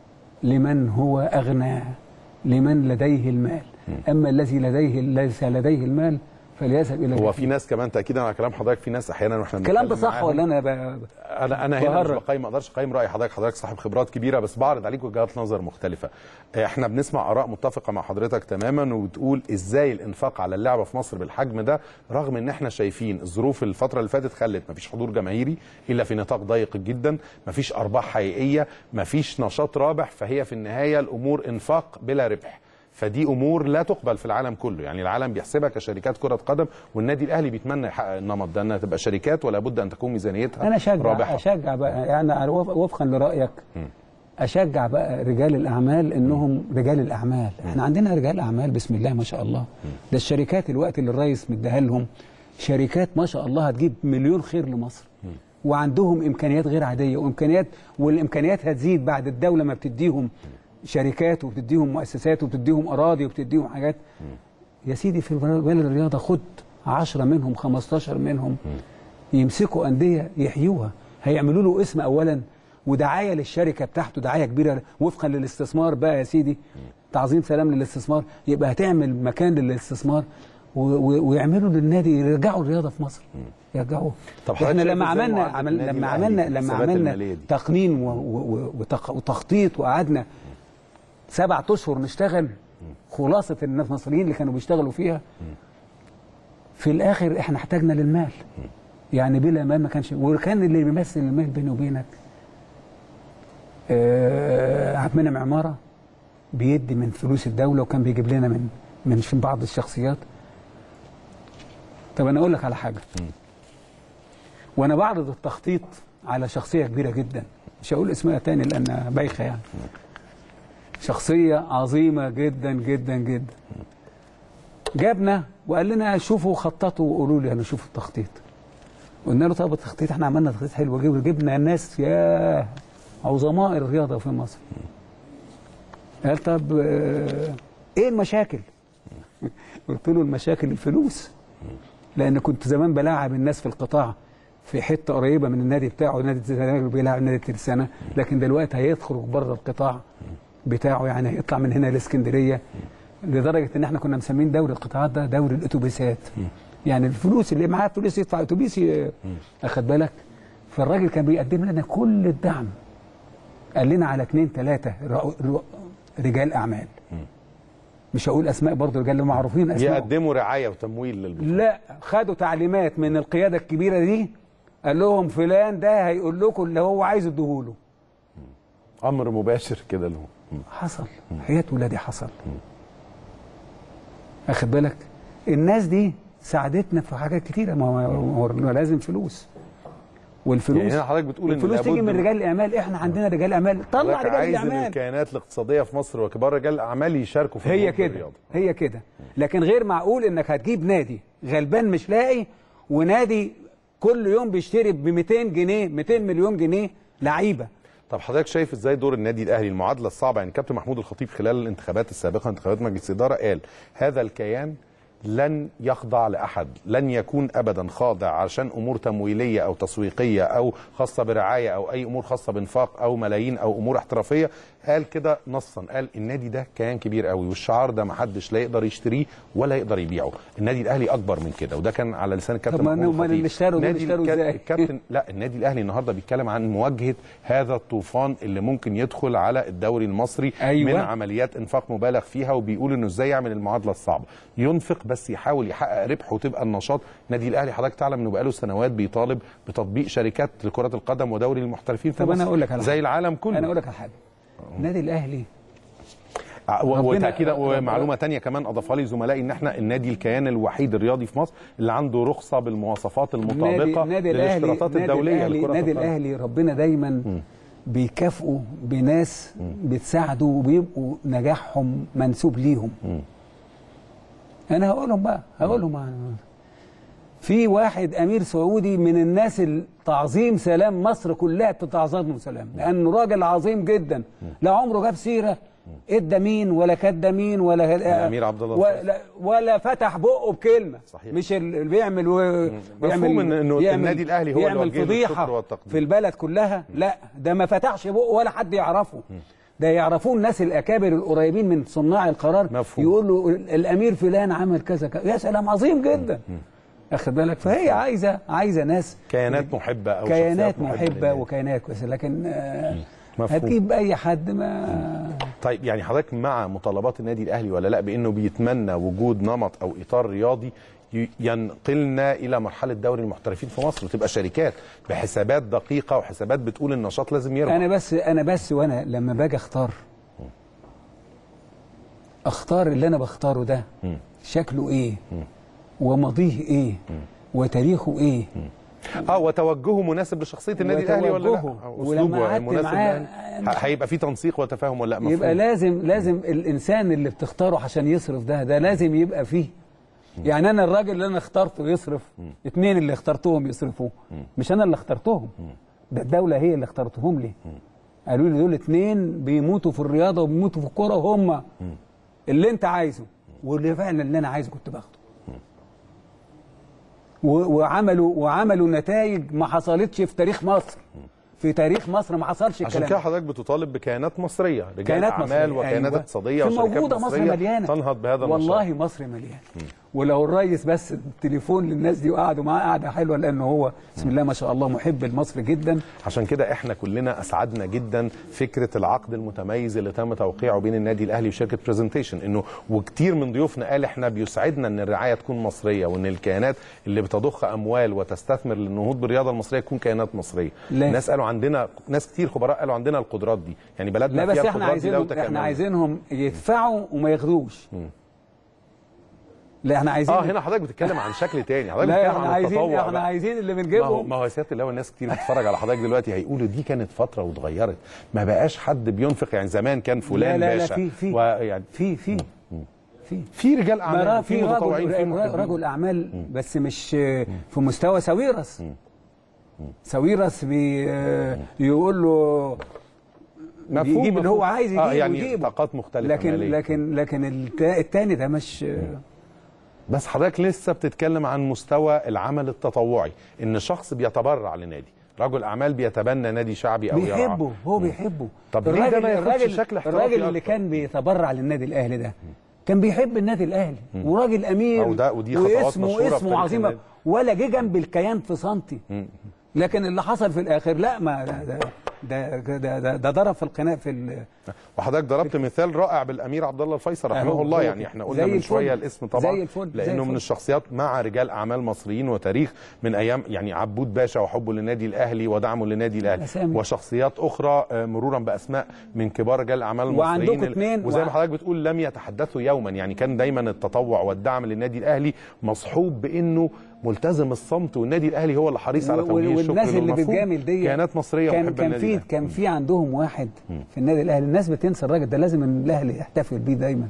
لمن هو اغنى لمن لديه المال اما الذي لديه ليس لديه المال فليذهب الى هو في ناس كمان تاكيدا على كلام حضرتك في ناس احيانا واحنا الكلام ده بنتكلم صح معاهم- ولا انا ب... انا انا هنا مش بهرج. بقيم ما اقدرش اقيم راي حضرتك حضرتك صاحب خبرات كبيره بس بعرض عليك وجهات نظر مختلفه احنا بنسمع اراء متفقه مع حضرتك تماما وبتقول ازاي الانفاق على اللعبه في مصر بالحجم ده رغم ان احنا شايفين الظروف الفتره اللي فاتت خلت مفيش حضور جماهيري الا في نطاق ضيق جدا مفيش ارباح حقيقيه مفيش نشاط رابح فهي في النهايه الامور انفاق بلا ربح فدي امور لا تقبل في العالم كله يعني العالم بيحسبها كشركات كره قدم والنادي الاهلي بيتمنى يحقق النمط ده انها تبقى شركات ولا بد ان تكون ميزانيتها انا اشجع رابحه اشجع بقى يعني وف- وفقا لرايك اشجع بقى رجال الاعمال انهم رجال الاعمال احنا عندنا رجال اعمال بسم الله ما شاء الله ده الشركات الوقت اللي الرئيس مديها لهم شركات ما شاء الله هتجيب مليون خير لمصر وعندهم امكانيات غير عاديه وامكانيات والامكانيات هتزيد بعد الدوله ما بتديهم شركات وبتديهم مؤسسات وبتديهم اراضي وبتديهم حاجات يا سيدي في بلد الرياضه خد 10 منهم 15 منهم يمسكوا انديه يحيوها هيعملوا له اسم اولا ودعايه للشركه بتاعته دعايه كبيره وفقا للاستثمار بقى يا سيدي تعظيم سلام للاستثمار يبقى هتعمل مكان للاستثمار و- و- ويعملوا للنادي يرجعوا الرياضه في مصر يرجعوا طب حضرتك احنا شايف لما إزاي عملنا معدل عمل النادي لما الأهلي عملنا في لما الحسابات عملنا المالية دي؟ تقنين و- و- وتق- وتخطيط وقعدنا سبعة اشهر نشتغل خلاصه الناس المصريين اللي كانوا بيشتغلوا فيها في الاخر احنا احتاجنا للمال يعني بلا مال ما كانش وكان اللي بيمثل المال بيني وبينك آه، عبد المنعم عماره بيدي من فلوس الدوله وكان بيجيب لنا من من بعض الشخصيات طب انا اقول لك على حاجه وانا بعرض التخطيط على شخصيه كبيره جدا مش هقول اسمها تاني لانها بايخه يعني شخصيه عظيمه جدا جدا جدا جابنا وقال لنا شوفوا خططوا وقولوا لي انا شوف التخطيط قلنا له طب التخطيط احنا عملنا تخطيط حلو جب- جبنا ناس يا عظماء الرياضه في مصر قال طب آه، ايه المشاكل قلت له المشاكل الفلوس لان كنت زمان بلاعب الناس في القطاع في حته قريبه من النادي بتاعه نادي الزمالك بيلعب نادي الترسانه لكن دلوقتي هيخرج بره القطاع بتاعه يعني هيطلع من هنا الاسكندريه لدرجه ان احنا كنا مسمين دوري القطاعات ده دوري الاتوبيسات يعني الفلوس اللي معاه فلوس يدفع اتوبيس ي- اخد بالك فالراجل كان بيقدم لنا كل الدعم قال لنا على اثنين ثلاثه رجال اعمال مش هقول اسماء برضه رجال معروفين اسماء يقدموا رعايه وتمويل للبطوله لا خدوا تعليمات من القياده الكبيره دي قال لهم فلان ده هيقول لكم اللي هو عايز اديهوله امر مباشر كده له حصل حياة ولادي حصل اخد بالك الناس دي ساعدتنا في حاجات كتيره ما هو هو لازم فلوس والفلوس يعني هنا حضرتك بتقول ان الفلوس تيجي لابد من رجال الاعمال احنا عندنا رجال اعمال طلع حضرتك رجال عايز ان الاعمال الكيانات الاقتصاديه في مصر وكبار رجال الاعمال يشاركوا في هي النهوض كده بالرياضة. هي كده لكن غير معقول انك هتجيب نادي غلبان مش لاقي ونادي كل يوم بيشتري ب 200 جنيه 200 مليون جنيه لعيبه طب حضرتك شايف ازاي دور النادي الاهلي المعادله الصعبه يعني كابتن محمود الخطيب خلال الانتخابات السابقه انتخابات مجلس الاداره قال هذا الكيان لن يخضع لاحد لن يكون ابدا خاضع عشان امور تمويليه او تسويقيه او خاصه برعايه او اي امور خاصه بانفاق او ملايين او امور احترافيه قال كده نصا قال النادي ده كيان كبير قوي والشعار ده محدش لا يقدر يشتريه ولا يقدر يبيعه النادي الاهلي اكبر من كده وده كان على لسان الكابتن طب ما محمود أمال الخطيب اللي اشتروا دول نادي اشتروا الكا- ازاي؟ الكابتن لا النادي الاهلي النهارده بيتكلم عن مواجهه هذا الطوفان اللي ممكن يدخل على الدوري المصري أيوة. من عمليات انفاق مبالغ فيها وبيقول انه ازاي يعمل المعادله الصعبه ينفق بس يحاول يحقق ربح وتبقى النشاط النادي الاهلي حضرتك تعلم انه بقاله سنوات بيطالب بتطبيق شركات لكره القدم ودوري المحترفين في طب مصر أنا أقول لك على زي حاجة. العالم كله انا اقول لك على حاجه النادي الاهلي ع- و- ربنا- وتاكيدا ربنا- ومعلومه تانية كمان اضافها لي زملائي ان احنا النادي الكيان الوحيد الرياضي في مصر اللي عنده رخصه بالمواصفات المطابقه النادي الاهلي للاشتراطات النادي الدوليه الاهلي لكره النادي القدم الاهلي ربنا دايما بيكافئوا بناس بتساعده وبيبقوا نجاحهم منسوب ليهم انا هقولهم بقى هقولهم في واحد امير سعودي من الناس تعظيم سلام مصر كلها بتتعظمه سلام لانه راجل عظيم جدا لا عمره جاب سيره ادى مين ولا كدى مين ولا الأمير عبد الله ولا, ولا فتح بقه بكلمه صحيح. مش اللي بيعمل و... مفهوم إن- إنه يعمل- النادي الأهلي هو اللي يعمل وجه له فضيحه الشكر والتقدير. في البلد كلها لا ده ما فتحش بقه ولا حد يعرفه ده يعرفوه الناس الاكابر القريبين من صناع القرار مفهوم. يقولوا الامير فلان عمل كذا كذا يا سلام عظيم جدا اخد بالك فهي عايزه عايزه ناس كيانات محبه او كيانات شخصيات محبه للنادي. وكيانات كويسه لكن آه، مفهوم. هتجيب اي حد ما طيب يعني حضرتك مع مطالبات النادي الاهلي ولا لا بانه بيتمنى وجود نمط او اطار رياضي ي- ينقلنا الى مرحله دوري المحترفين في مصر وتبقى شركات بحسابات دقيقه وحسابات بتقول النشاط لازم يربح انا بس انا بس وانا لما باجي اختار اختار اللي انا بختاره ده شكله ايه وماضيه ايه وتاريخه ايه اه وتوجهه مناسب لشخصيه النادي الاهلي ولا لا وتوجهه. آه، ولما اسلوبه قعدت مناسب معاه- للأهلي. ه- هيبقى في تنسيق وتفاهم ولا لا مفهوم. يبقى لازم لازم الانسان اللي بتختاره عشان يصرف ده ده لازم يبقى فيه يعني انا الراجل اللي انا اخترته يصرف اتنين اللي اخترتهم يصرفوا مش انا اللي اخترتهم ده الدوله هي اللي اخترتهم لي قالوا لي دول اتنين بيموتوا في الرياضه وبيموتوا في الكوره وهم اللي انت عايزه واللي فعلا اللي انا عايزه كنت باخده و- وعملوا وعملوا نتائج ما حصلتش في تاريخ مصر في تاريخ مصر ما حصلش عشان الكلام كده ده. حضرتك بتطالب بكيانات مصريه رجال كيانات اعمال مصرية، وكيانات أيوة. اقتصاديه في وشركات موجودة مصر مصريه مليانة تنهض بهذا والله النشاط مصر مليانة ولو الريس بس التليفون للناس دي وقعدوا معاه قعدة حلوة لأنه هو بسم الله ما شاء الله محب لمصر جدا عشان كده احنا كلنا اسعدنا جدا فكره العقد المتميز اللي تم توقيعه بين النادي الاهلي وشركه برزنتيشن انه وكتير من ضيوفنا قال احنا بيسعدنا ان الرعايه تكون مصريه وان الكيانات اللي بتضخ اموال وتستثمر للنهوض بالرياضه المصريه تكون كيانات مصريه لا. الناس قالوا عندنا ناس كتير خبراء قالوا عندنا القدرات دي يعني بلدنا لا بس فيها احنا القدرات دي لو عايزينهم احنا تكاملنا. عايزينهم يدفعوا وما ياخدوش لا احنا عايزين اه هنا حضرتك بتتكلم عن شكل تاني حضرتك لا بتتكلم احنا عن عايزين التطوع احنا بقى. عايزين اللي ما هو بنجيبهم ما هو يا سياده الله الناس كتير بتتفرج على حضرتك دلوقتي هيقولوا دي كانت فتره واتغيرت ما بقاش حد بينفق يعني زمان كان فلان لا لا لا باشا في في ويعني في في في في رجال ما اعمال را- في في متطوعين في رجل, محبين. رجل اعمال بس مش في مستوى ساويرس ساويرس بي يقول له مفهوم يجيب اللي هو مفهوم. عايز آه يجيبه يعني يجيبه. طاقات مختلفه لكن مالية. لكن لكن التا- التاني ده مش بس حضرتك لسه بتتكلم عن مستوى العمل التطوعي ان شخص بيتبرع لنادي رجل اعمال بيتبنى نادي شعبي او يرعاه بيحبه هو بيحبه طب ليه ده ما ياخدش شكل احترافي الراجل اللي أكتر؟ كان بيتبرع للنادي الاهلي ده كان بيحب النادي الاهلي وراجل امير أو ده- ودي خطوات واسمه مشهورة في اسمه تاريخ عظيم النادي. ولا جه جنب الكيان في سنتي لكن اللي حصل في الاخر لا ما ده, ده ده ده ده, ده ضرب في القناة في ال- وحضرتك ضربت مثال رائع بالامير عبد الله الفيصل رحمه أهو، الله هو يعني كده. احنا قلنا زي من الفل. شويه الاسم طبعا زي الفل، زي لانه من الفل. الشخصيات مع رجال اعمال مصريين وتاريخ من ايام يعني عبود باشا وحبه للنادي الاهلي ودعمه للنادي الاهلي أسامي. وشخصيات اخرى آه، مرورا باسماء من كبار رجال الاعمال وعندكم المصريين اتنين وزي ما وع- حضرتك بتقول لم يتحدثوا يوما يعني كان دايما التطوع والدعم للنادي الاهلي مصحوب بانه ملتزم الصمت والنادي الاهلي هو اللي حريص على و- توجيه الشكر والناس اللي والمفهوم. بتجامل دي كيانات مصريه كان ومحبه كان للنادي في الأهلي. كان في عندهم واحد في النادي الاهلي الناس بتنسى الراجل ده لازم إن الاهلي يحتفل بيه دايما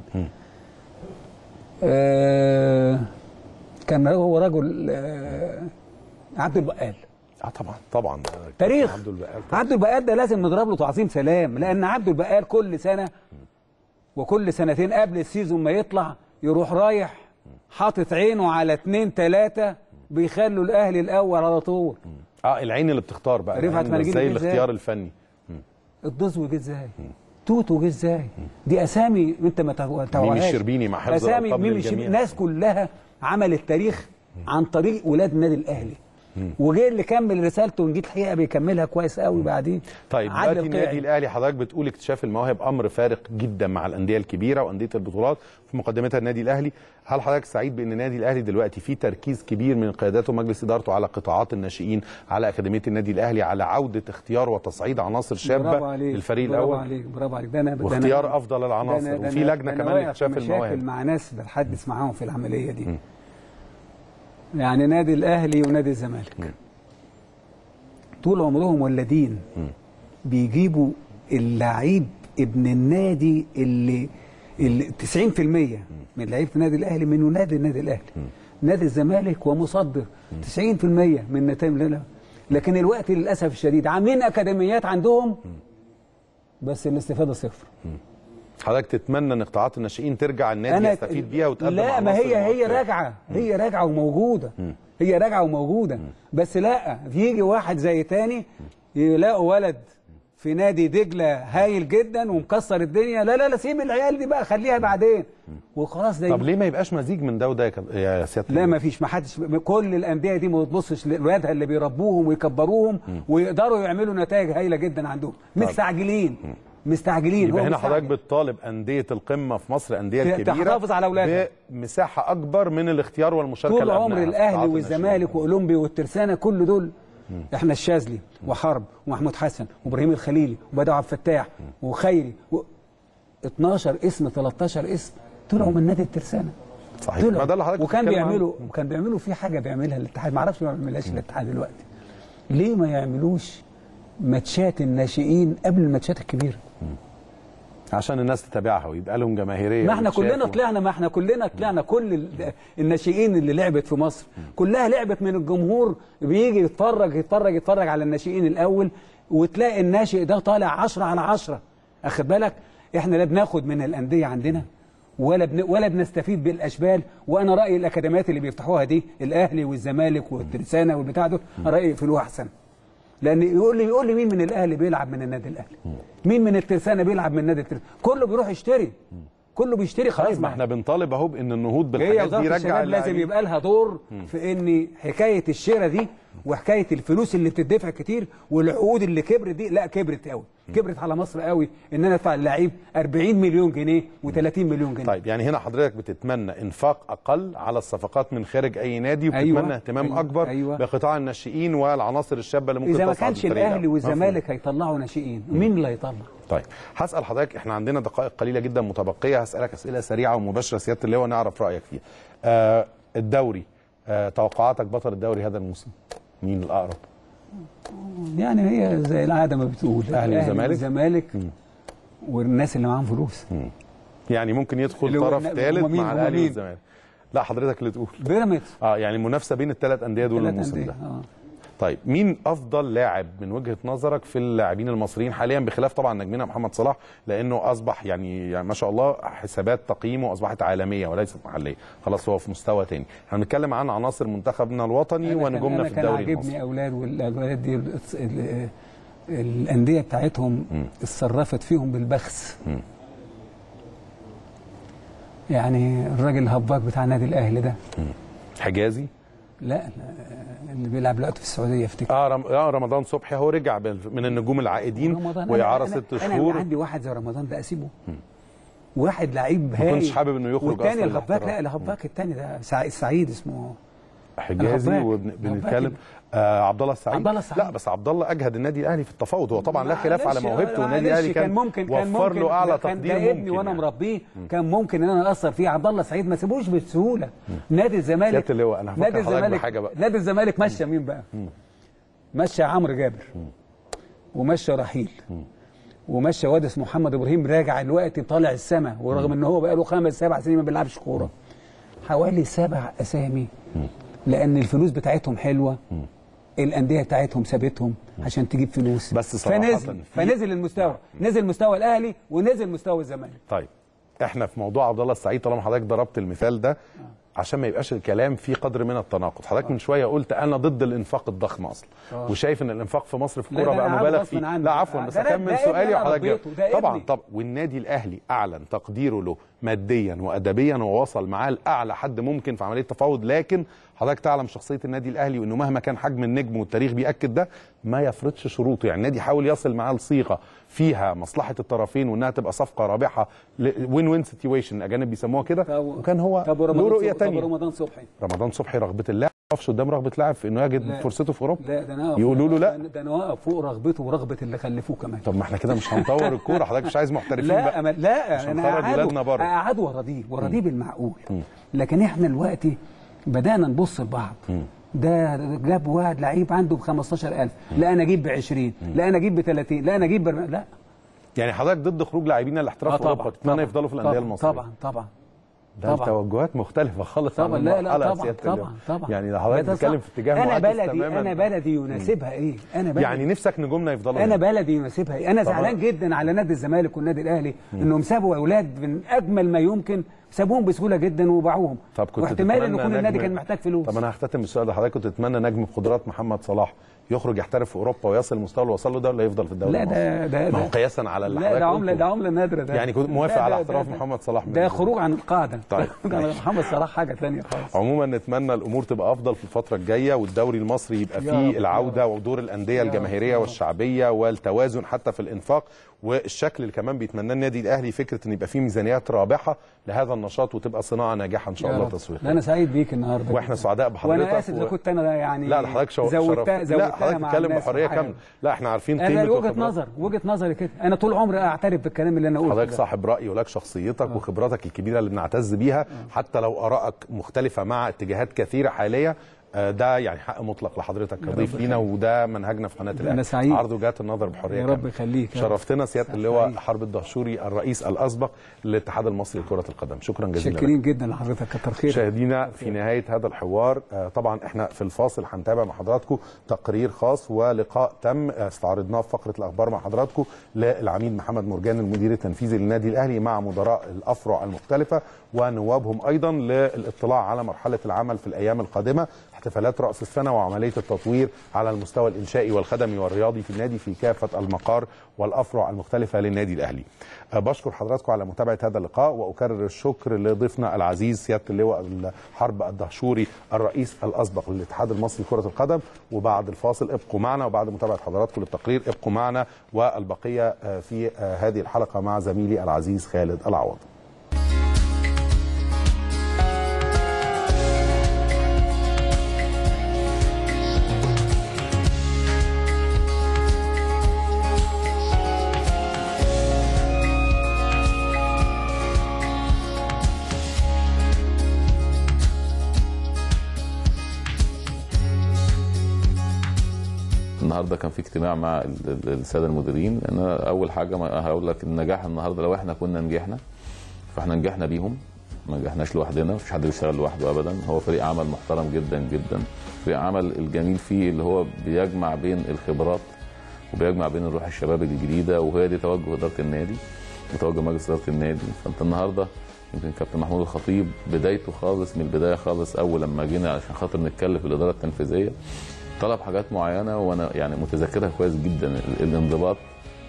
آه كان هو رجل آه عبد البقال اه طبعا طبعا تاريخ عبد البقال طبعاً. عبد البقال ده لازم نضرب له تعظيم سلام لان عبد البقال كل سنه وكل سنتين قبل السيزون ما يطلع يروح رايح حاطط عينه على اتنين تلاته بيخلوا الاهلي الاول على طول اه العين اللي بتختار بقى رفعت العين مناجيل زي دي إزاي؟ الاختيار الفني الدزو جه ازاي توتو جه ازاي دي اسامي انت ما توعهاش ميمي الشربيني مع حفظ اسامي الألقاب ميمي للجميع. الشربيني الناس كلها عملت تاريخ عن طريق ولاد النادي الاهلي وجه اللي كمل رسالته ونجيت الحقيقه بيكملها كويس قوي بعدين طيب عادل دلوقتي القيعي. النادي الاهلي حضرتك بتقول اكتشاف المواهب امر فارق جدا مع الانديه الكبيره وانديه البطولات في مقدمتها النادي الاهلي هل حضرتك سعيد بان النادي الاهلي دلوقتي في تركيز كبير من قياداته ومجلس ادارته على قطاعات الناشئين على اكاديميه النادي الاهلي على عوده اختيار وتصعيد عناصر برافو شابه عليك للفريق برافو الاول عليك برافو عليك ده انا ده واختيار أنا- افضل ده أنا- العناصر ده وفي أنا- لجنه ده أنا كمان واقع في لاكتشاف مشاكل المواهب مع ناس بتحدث معاهم في العمليه دي يعني نادي الاهلي ونادي الزمالك طول عمرهم ولادين بيجيبوا اللعيب ابن النادي اللي اللي 90% من لعيبه النادي الاهلي من نادي النادي الاهلي نادي الزمالك ومصدر 90% من نتائج لكن الوقت للاسف الشديد عاملين اكاديميات عندهم بس الاستفاده صفر حضرتك تتمنى ان قطاعات الناشئين ترجع النادي يستفيد بيها وتقدم لا ما عناصر هي هي مؤثرة. راجعه هي راجعه وموجوده هي راجعه وموجوده بس لا يجي واحد زي تاني يلاقوا ولد في نادي دجله هايل جدا ومكسر الدنيا لا لا لا سيب العيال دي بقى خليها بعدين وخلاص ده طب ليه ما يبقاش مزيج من ده وده يا كاب- يا سياده لا المدير؟ ما فيش ما حدش كل الانديه دي ما بتبصش لاولادها اللي بيربوهم ويكبروهم ويقدروا يعملوا نتائج هايله جدا عندهم مستعجلين مستعجلين يبقى هو هنا مستعجل. حضرتك بتطالب انديه القمه في مصر انديه ت- الكبيره تحافظ على أولادها. بمساحه اكبر من الاختيار والمشاركه طول لأبنائها عمر في الاهلي قطاعات والزمالك واولمبي والترسانه كل دول احنا الشاذلي وحرب ومحمود حسن وابراهيم الخليلي وبدر عبد الفتاح وخيري و... 12 اسم 13 اسم طلعوا من نادي الترسانه صحيح طلعوا. ما ده اللي حضرتك وكان بتتكلم عنه. بيعملوا وكان بيعملوا في حاجه بيعملها الاتحاد ما اعرفش ما بيعملهاش الاتحاد دلوقتي ليه ما يعملوش ماتشات الناشئين قبل الماتشات الكبيره عشان الناس تتابعها ويبقى لهم جماهيريه ما احنا ويتشافوا. كلنا طلعنا ما احنا كلنا طلعنا كل ال- الناشئين اللي لعبت في مصر كلها لعبت من الجمهور بيجي يتفرج يتفرج يتفرج على الناشئين الاول وتلاقي الناشئ ده طالع 10 على 10 اخد بالك احنا لا بناخد من الانديه عندنا ولا بن ولا بنستفيد بالاشبال وانا رايي الاكاديميات اللي بيفتحوها دي الاهلي والزمالك والترسانه والبتاع دول رايي يقفلوها احسن لان يقول لي يقول لي مين من الاهلي بيلعب من النادي الاهلي مين من الترسانه بيلعب من نادي الترسانه كله بيروح يشتري كله بيشتري خلاص طيب ما احنا بنطالب اهو بان النهوض هي بالحاجات وزاره دي يرجع الشباب لازم اللاعبين. يبقى لها دور في ان حكايه الشراء دي وحكايه الفلوس اللي بتدفع كتير والعقود اللي كبرت دي لا كبرت قوي كبرت على مصر قوي ان انا ادفع للعيب 40 مليون جنيه و30 مليون جنيه طيب يعني هنا حضرتك بتتمنى انفاق اقل على الصفقات من خارج اي نادي وبتتمنى أيوة، اهتمام أيوة، اكبر أيوة. بقطاع الناشئين والعناصر الشابه اللي ممكن اذا ما تصعد كانش الفريق الاهلي الأول. والزمالك هيطلعوا ناشئين مين اللي هيطلع طيب هسال حضرتك احنا عندنا دقائق قليله جدا متبقيه هسالك اسئله سريعه ومباشره سياده اللواء نعرف رايك فيها آه الدوري آه توقعاتك بطل الدوري هذا الموسم مين الاقرب يعني هي زي العاده ما بتقول أهلي والزمالك؟ والزمالك والناس اللي معاهم فلوس يعني ممكن يدخل اللي هو طرف النا- ثالث هم مين؟ مع هم الاهلي مين؟ والزمالك لا حضرتك اللي تقول بيراميدز اه يعني المنافسه بين الثلاث انديه دول ثلاث الموسم أندية، ده اه طيب مين افضل لاعب من وجهه نظرك في اللاعبين المصريين حاليا بخلاف طبعا نجمنا محمد صلاح لانه اصبح يعني, يعني ما شاء الله حسابات تقييمه اصبحت عالميه وليست محليه خلاص هو في مستوى تاني احنا بنتكلم عن عناصر منتخبنا الوطني أنا كان- ونجومنا أنا في كان الدوري عاجبني المصري اولاد والاولاد دي ال- ال- الانديه بتاعتهم اتصرفت فيهم بالبخس يعني الراجل الهباك بتاع النادي الاهلي ده حجازي لا لا، اللي بيلعب دلوقتي في السعوديه افتكر اه رم... آه رمضان صبحي هو رجع بال- من النجوم العائدين رمضان أنا- واعاره أنا- ست انا شهور عندي واحد زي رمضان ده اسيبه واحد لعيب ما هايل كنتش حابب إنه يخرج والتاني أصلاً الهباك الاحتراف. لا الهباك التاني ده سع- سعيد اسمه حجازي الهباك. وبنتكلم الهباك. آه عبد الله السعيد عبد الله السعيد. لا بس عبد الله اجهد النادي الاهلي في التفاوض هو طبعا لا خلاف على معلش، موهبته والنادي معلش، الاهلي كان ممكن كان وفر ممكن له اعلى كان تقدير ده ابني ممكن وانا يعني. مربيه كان ممكن ان انا اثر فيه عبد الله السعيد ما سيبوش بسهوله نادي الزمالك سيادة اللواء، أنا هفكر نادي حضرتك الزمالك بحاجة بقى. نادي الزمالك مشى مين بقى؟ مشى عمرو جابر ومشى رحيل ومشى واد اسمه محمد ابراهيم راجع دلوقتي طالع السما ورغم ان هو بقى له خمس سبع سنين ما بيلعبش كوره حوالي سبع اسامي لان الفلوس بتاعتهم حلوه الانديه بتاعتهم سابتهم عشان تجيب فلوس بس صراحة فنزل في- فنزل المستوى نزل مستوى الاهلي ونزل مستوى الزمالك طيب احنا في موضوع عبد الله السعيد طالما حضرتك ضربت المثال ده عشان ما يبقاش الكلام فيه قدر من التناقض حضرتك من شويه قلت انا ضد الانفاق الضخم اصلا وشايف ان الانفاق في مصر في لا، الكوره ده بقى أنا مبالغ عارف فيه غصباً عني. لا عفوا بس ده أنا- اكمل ده ابني سؤالي أنا وحضرتك ربيته، ده طبعا ابني. طب والنادي الاهلي اعلن تقديره له ماديا وادبيا ووصل معاه لاعلى حد ممكن في عمليه التفاوض لكن حضرتك تعلم شخصيه النادي الاهلي وانه مهما كان حجم النجم والتاريخ بياكد ده ما يفرضش شروطه يعني النادي حاول يصل معاه لصيغه فيها مصلحه الطرفين وانها تبقى صفقه رابحه وين وين سيتويشن الاجانب بيسموها كده طب- وكان هو طب له ورمضان رؤيه صبحي طب ثانيه رمضان صبحي رمضان صبحي رغبه اللاعب ما يقفش قدام رغبه لاعب في انه يجد لا. فرصته في اوروبا لا ده انا أقف- يقولوا له لا ده انا واقف فوق رغبته ورغبه اللي خلفوه كمان طب ما احنا كده مش هنطور الكوره حضرتك مش عايز محترفين لا بقى أما لا عشان انا نخرج ولادنا بره. اقعده وراضيه وراضيه بالمعقول لكن احنا دلوقتي بدانا نبص لبعض ده جاب واحد لعيب عنده ب 15000 لا انا اجيب ب 20 لا انا اجيب ب 30 لا انا اجيب ب لا يعني حضرتك ضد خروج لاعبين الاحتراف آه في اوروبا تتمنى يفضلوا في الانديه طبعاً، المصريه طبعا طبعا ده طبعاً. توجهات مختلفه خالص طبعا عن لا لا المرحلة يا طبعا سيادة طبعا اللواء. طبعا يعني حضرتك ده بتتكلم صح. في اتجاه انا معاكس بلدي تماما انا بلدي يناسبها ايه انا بلدي يعني نفسك نجومنا يفضلوا انا هنا. بلدي يناسبها ايه انا طبعاً. زعلان جدا على نادي الزمالك والنادي الاهلي انهم سابوا اولاد من اجمل ما يمكن سابوهم بسهوله جدا وباعوهم طب كنت واحتمال ان تتمنى يكون النادي نجم- كان محتاج فلوس طب انا هختتم بالسؤال ده حضرتك كنت تتمنى نجم بقدرات محمد صلاح يخرج يحترف في اوروبا ويصل المستوى اللي وصل له ده ولا يفضل في الدوري لا المصري؟ ده ده ما هو ده- قياسا على اللي لا حضرتك ده عمله قلته. ده عمله نادره ده يعني كنت موافق لا، على ده- احتراف ده- محمد صلاح من ده الجمهور. خروج عن القاعده طيب. ده محمد صلاح حاجه ثانيه خالص عموما نتمنى الامور تبقى افضل في الفتره الجايه والدوري المصري يبقى يا فيه رب، العوده يا ودور الانديه يا رب، الجماهيريه يا رب. والشعبيه والتوازن حتى في الانفاق والشكل اللي كمان بيتمناه النادي الاهلي فكره ان يبقى فيه ميزانيات رابحه لهذا النشاط وتبقى صناعه ناجحه ان شاء يا الله رب. تسويقيا لا انا سعيد بيك النهارده واحنا جداً. سعداء بحضرتك وانا اسف اذا و- كنت انا يعني لا ده حضرتك شو- زودتها شرفت لا زودتها حضرتك مع بتتكلم الناس بحريه وحاجة. كامله لا احنا عارفين انا قيمه وجهه وخبرات. نظر وجهه نظري كده انا طول عمري اعترف بالكلام اللي انا قلته حضرتك ده. صاحب راي ولك شخصيتك وخبراتك الكبيره اللي بنعتز بيها حتى لو ارائك مختلفه مع اتجاهات كثيره حاليه آه، ده يعني حق مطلق لحضرتك كضيف لينا وده منهجنا في قناه الاهلي سعيد. عرض وجهات النظر بحريه يا رب كاملة. يخليك يا رب. شرفتنا سياده سعيد. اللواء حرب الدهشوري الرئيس الاسبق للاتحاد المصري لكره القدم شكرا جزيلا لك. شاكرين جدا لحضرتك كتر خيرك مشاهدينا في نهايه هذا الحوار آه، طبعا احنا في الفاصل هنتابع مع حضراتكم تقرير خاص ولقاء تم آه، استعرضناه في فقره الاخبار مع حضراتكم للعميد محمد مرجان المدير التنفيذي للنادي الاهلي مع مدراء الافرع المختلفه ونوابهم ايضا للاطلاع على مرحله العمل في الايام القادمه احتفالات راس السنه وعمليه التطوير على المستوى الانشائي والخدمي والرياضي في النادي في كافه المقار والافرع المختلفه للنادي الاهلي. أه، بشكر حضراتكم على متابعه هذا اللقاء واكرر الشكر لضيفنا العزيز سياده اللواء الحرب الدهشوري الرئيس الاسبق للاتحاد المصري لكره القدم وبعد الفاصل ابقوا معنا وبعد متابعه حضراتكم للتقرير ابقوا معنا والبقيه أه، في أه، هذه الحلقه مع زميلي العزيز خالد العوض. النهارده كان في اجتماع مع ال- ال- الساده المديرين انا اول حاجه ما هقول لك النجاح النهارده لو احنا كنا نجحنا فاحنا نجحنا بيهم ما نجحناش لوحدنا مفيش حد بيشتغل لوحده ابدا هو فريق عمل محترم جدا جدا فريق عمل الجميل فيه اللي هو بيجمع بين الخبرات وبيجمع بين الروح الشباب الجديده وهي دي توجه اداره النادي وتوجه مجلس اداره النادي فانت النهارده يمكن كابتن محمود الخطيب بدايته خالص من البدايه خالص اول لما جينا عشان خاطر نتكلم في الاداره التنفيذيه طلب حاجات معينه وانا يعني متذكرها كويس جدا ال- الانضباط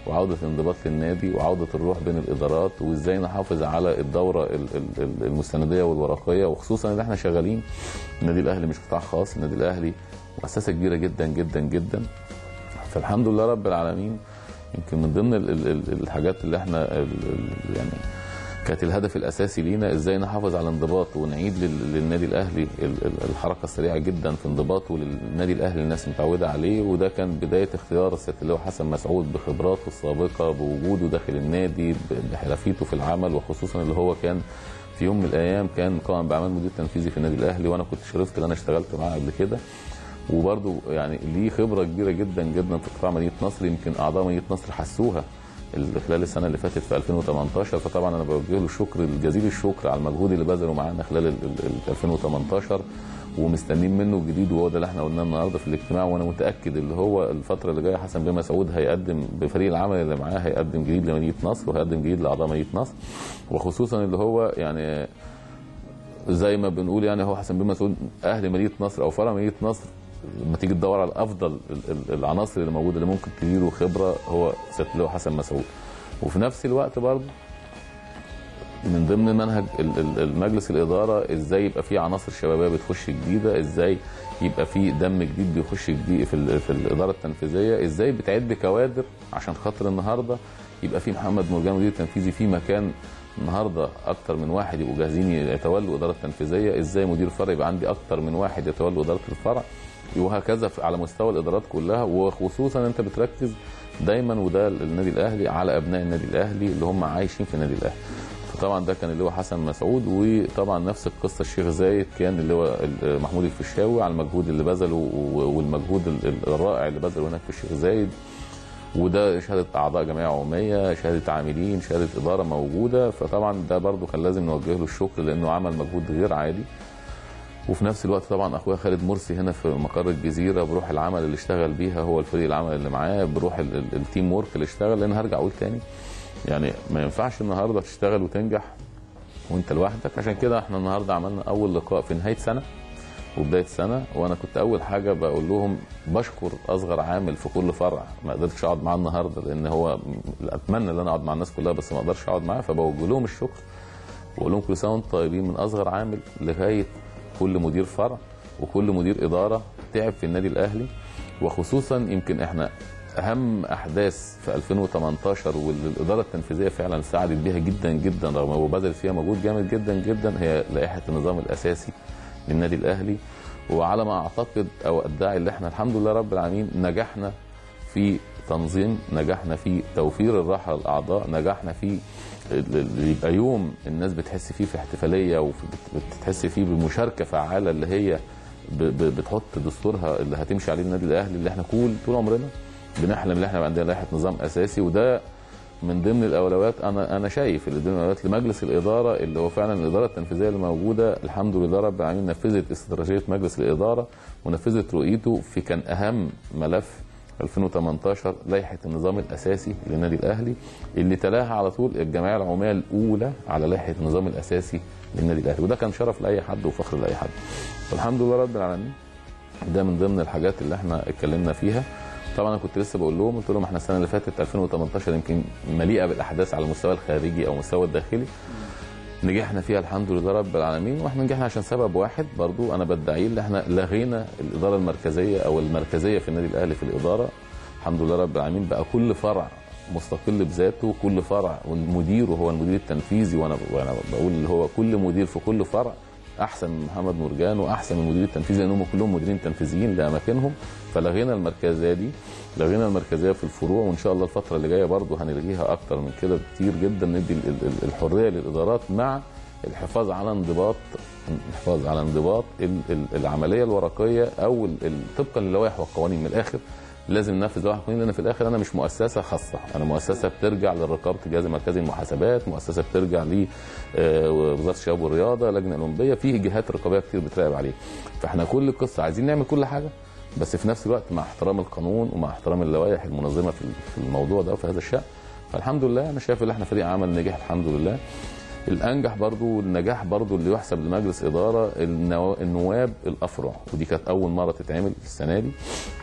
وعوده الانضباط للنادي وعوده الروح بين الادارات وازاي نحافظ على الدوره ال- ال- ال- المستنديه والورقيه وخصوصا ان احنا شغالين النادي الاهلي مش قطاع خاص النادي الاهلي مؤسسه كبيره جدا جدا جدا فالحمد لله رب العالمين يمكن من ضمن ال- ال- ال- الحاجات اللي احنا ال- ال- يعني كانت الهدف الاساسي لينا ازاي نحافظ على الانضباط ونعيد لل- للنادي الاهلي ال- ال- الحركه السريعه جدا في انضباطه للنادي الاهلي الناس متعوده عليه وده كان بدايه اختيار السيد اللواء حسن مسعود بخبراته السابقه بوجوده داخل النادي ب- بحرفيته في العمل وخصوصا اللي هو كان في يوم من الايام كان قائم باعمال مدير تنفيذي في النادي الاهلي وانا كنت شرفت ان انا اشتغلت معاه قبل كده وبرده يعني ليه خبره كبيره جدا جدا في قطاع مدينه نصر يمكن اعضاء مدينه نصر حسوها ال- خلال السنه اللي فاتت في 2018 فطبعا انا بوجه له الشكر الجزيل الشكر على المجهود اللي بذله معانا خلال ال- ال- ال 2018 ومستنيين منه الجديد وهو ده اللي احنا قلناه النهارده في الاجتماع وانا متاكد اللي هو الفتره اللي جايه حسن بن مسعود هيقدم بفريق العمل اللي معاه هيقدم جديد لمدينه نصر وهيقدم جديد لاعضاء مدينه نصر وخصوصا اللي هو يعني زي ما بنقول يعني هو حسن بن مسعود اهل مدينه نصر او فرع مدينه نصر لما تيجي تدور على افضل ال- ال- العناصر اللي موجوده اللي ممكن تديله خبره هو سياده اللواء حسن مسعود وفي نفس الوقت برضه من ضمن منهج ال- ال- المجلس الاداره ازاي يبقى في عناصر شبابيه بتخش جديده ازاي يبقى في دم جديد بيخش جديد في, ال- في الاداره التنفيذيه ازاي بتعد كوادر عشان خاطر النهارده يبقى في محمد مرجان مدير تنفيذي في مكان النهارده اكتر من واحد يبقوا جاهزين يتولوا اداره التنفيذيه ازاي مدير فرع يبقى عندي اكتر من واحد يتولوا اداره الفرع وهكذا في- على مستوى الادارات كلها وخصوصا انت بتركز دايما وده النادي الاهلي على ابناء النادي الاهلي اللي هم عايشين في النادي الاهلي فطبعا ده كان اللي هو حسن مسعود وطبعا نفس القصه الشيخ زايد كان اللي هو محمود الفيشاوي على المجهود اللي بذله و- والمجهود ال- الرائع اللي بذله هناك في الشيخ زايد وده شهاده اعضاء جمعيه عموميه شهاده عاملين شهاده اداره موجوده فطبعا ده برضو كان لازم نوجه له الشكر لانه عمل مجهود غير عادي وفي نفس الوقت طبعا اخويا خالد مرسي هنا في مقر الجزيره بروح العمل اللي اشتغل بيها هو الفريق العمل اللي معاه بروح ال- ال- التيم وورك اللي اشتغل لان هرجع اقول تاني يعني ما ينفعش النهارده تشتغل وتنجح وانت لوحدك عشان كده احنا النهارده عملنا اول لقاء في نهايه سنه وبدايه سنه وانا كنت اول حاجه بقول لهم بشكر اصغر عامل في كل فرع ما قدرتش اقعد معاه النهارده لان هو اتمنى ان انا اقعد مع الناس كلها بس ما اقدرش اقعد معاه فبوجه لهم الشكر واقول لهم كل سنه وانتم طيبين من اصغر عامل لغايه كل مدير فرع وكل مدير اداره تعب في النادي الاهلي وخصوصا يمكن احنا اهم احداث في 2018 واللي الاداره التنفيذيه فعلا ساعدت بيها جدا جدا رغم هو بذل فيها مجهود جامد جدا جدا هي لائحه النظام الاساسي للنادي الاهلي وعلى ما اعتقد او ادعي اللي احنا الحمد لله رب العالمين نجحنا في تنظيم نجحنا في توفير الراحه للاعضاء نجحنا في ال- ال- يبقى يوم الناس بتحس فيه في احتفاليه وبتحس فيه بمشاركه فعاله اللي هي ب- ب- بتحط دستورها اللي هتمشي عليه النادي الاهلي اللي احنا كل طول عمرنا بنحلم ان احنا يبقى عندنا لائحه نظام اساسي وده من ضمن الاولويات انا انا شايف اللي ضمن الاولويات لمجلس الاداره اللي هو فعلا الاداره التنفيذيه اللي موجوده الحمد لله رب العالمين نفذت استراتيجيه مجلس الاداره ونفذت رؤيته في كان اهم ملف 2018 لائحه النظام الاساسي للنادي الاهلي اللي تلاها على طول الجمعيه العموميه الاولى على لائحه النظام الاساسي للنادي الاهلي وده كان شرف لاي حد وفخر لاي حد والحمد لله رب العالمين ده من ضمن الحاجات اللي احنا اتكلمنا فيها طبعا انا كنت لسه بقول لهم قلت لهم احنا السنه اللي فاتت 2018 يمكن مليئه بالاحداث على المستوى الخارجي او المستوى الداخلي نجحنا فيها الحمد لله رب العالمين واحنا نجحنا عشان سبب واحد برضو انا بدعيه ان احنا لغينا الاداره المركزيه او المركزيه في النادي الاهلي في الاداره الحمد لله رب العالمين بقى كل فرع مستقل بذاته كل فرع والمدير وهو المدير التنفيذي وانا وانا بقول اللي هو كل مدير في كل فرع احسن من محمد مرجان واحسن من المدير التنفيذي لان هم كلهم مديرين تنفيذيين لاماكنهم فلغينا المركزيه دي لغينا المركزيه في الفروع وان شاء الله الفتره اللي جايه برضه هنلغيها اكتر من كده بكتير جدا ندي ال- ال- الحريه للادارات مع الحفاظ على انضباط الحفاظ على انضباط ال- ال- العمليه الورقيه او ال- ال- طبقا للوائح والقوانين من الاخر لازم ننفذ لوائح القوانين لان في الاخر انا مش مؤسسه خاصه انا مؤسسه بترجع لرقابه الجهاز المركزي للمحاسبات مؤسسه بترجع لوزاره الشباب والرياضه لجنه اولمبيه في جهات رقابيه كتير بتراقب عليها فاحنا كل قصه عايزين نعمل كل حاجه بس في نفس الوقت مع احترام القانون ومع احترام اللوائح المنظمه في في الموضوع ده وفي هذا الشان فالحمد لله انا شايف ان احنا فريق عمل نجح الحمد لله الانجح برضو النجاح برضو اللي يحسب لمجلس اداره النوا- النواب الافرع ودي كانت اول مره تتعمل السنه دي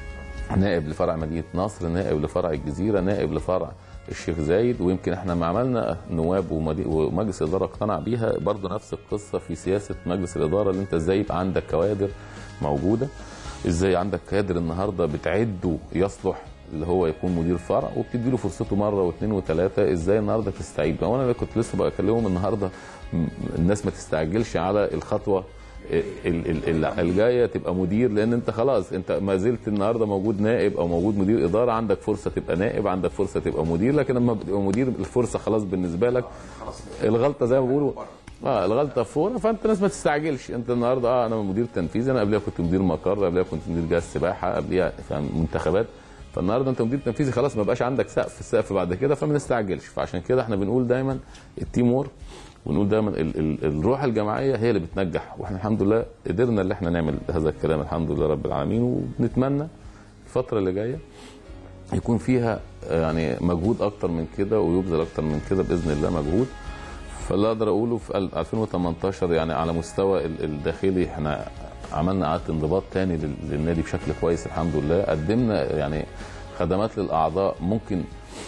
نائب لفرع مدينه نصر نائب لفرع الجزيره نائب لفرع الشيخ زايد ويمكن احنا ما عملنا نواب ومدي- ومجلس الاداره اقتنع بيها برضه نفس القصه في سياسه مجلس الاداره اللي انت ازاي يبقى عندك كوادر موجوده ازاي عندك كادر النهارده بتعده يصلح اللي هو يكون مدير فرع وبتدي له فرصته مره واثنين وثلاثه ازاي النهارده تستعيد ما هو انا كنت لسه بكلمهم النهارده م- الناس ما تستعجلش على الخطوه ال- ال- ال- الجايه تبقى مدير لان انت خلاص انت ما زلت النهارده موجود نائب او موجود مدير اداره عندك فرصه تبقى نائب عندك فرصه تبقى مدير لكن لما بتبقى مدير الفرصه خلاص بالنسبه لك الغلطه زي ما بيقولوا اه الغلطه فورا فانت الناس ما تستعجلش انت النهارده اه انا مدير تنفيذي انا قبلها كنت مدير مقر قبلها كنت مدير جهاز سباحه قبلها فاهم منتخبات فالنهارده انت مدير تنفيذي خلاص ما بقاش عندك سقف السقف بعد كده فما نستعجلش فعشان كده احنا بنقول دايما التيم وورك ونقول دايما ال ال الروح الجماعيه هي اللي بتنجح واحنا الحمد لله قدرنا اللي احنا نعمل هذا الكلام الحمد لله رب العالمين وبنتمنى الفتره اللي جايه يكون فيها يعني مجهود اكتر من كده ويبذل اكتر من كده باذن الله مجهود فاللي اقدر اقوله في ال- 2018 يعني على مستوى ال- الداخلي احنا عملنا اعاده انضباط تاني لل- للنادي بشكل كويس الحمد لله قدمنا يعني خدمات للاعضاء ممكن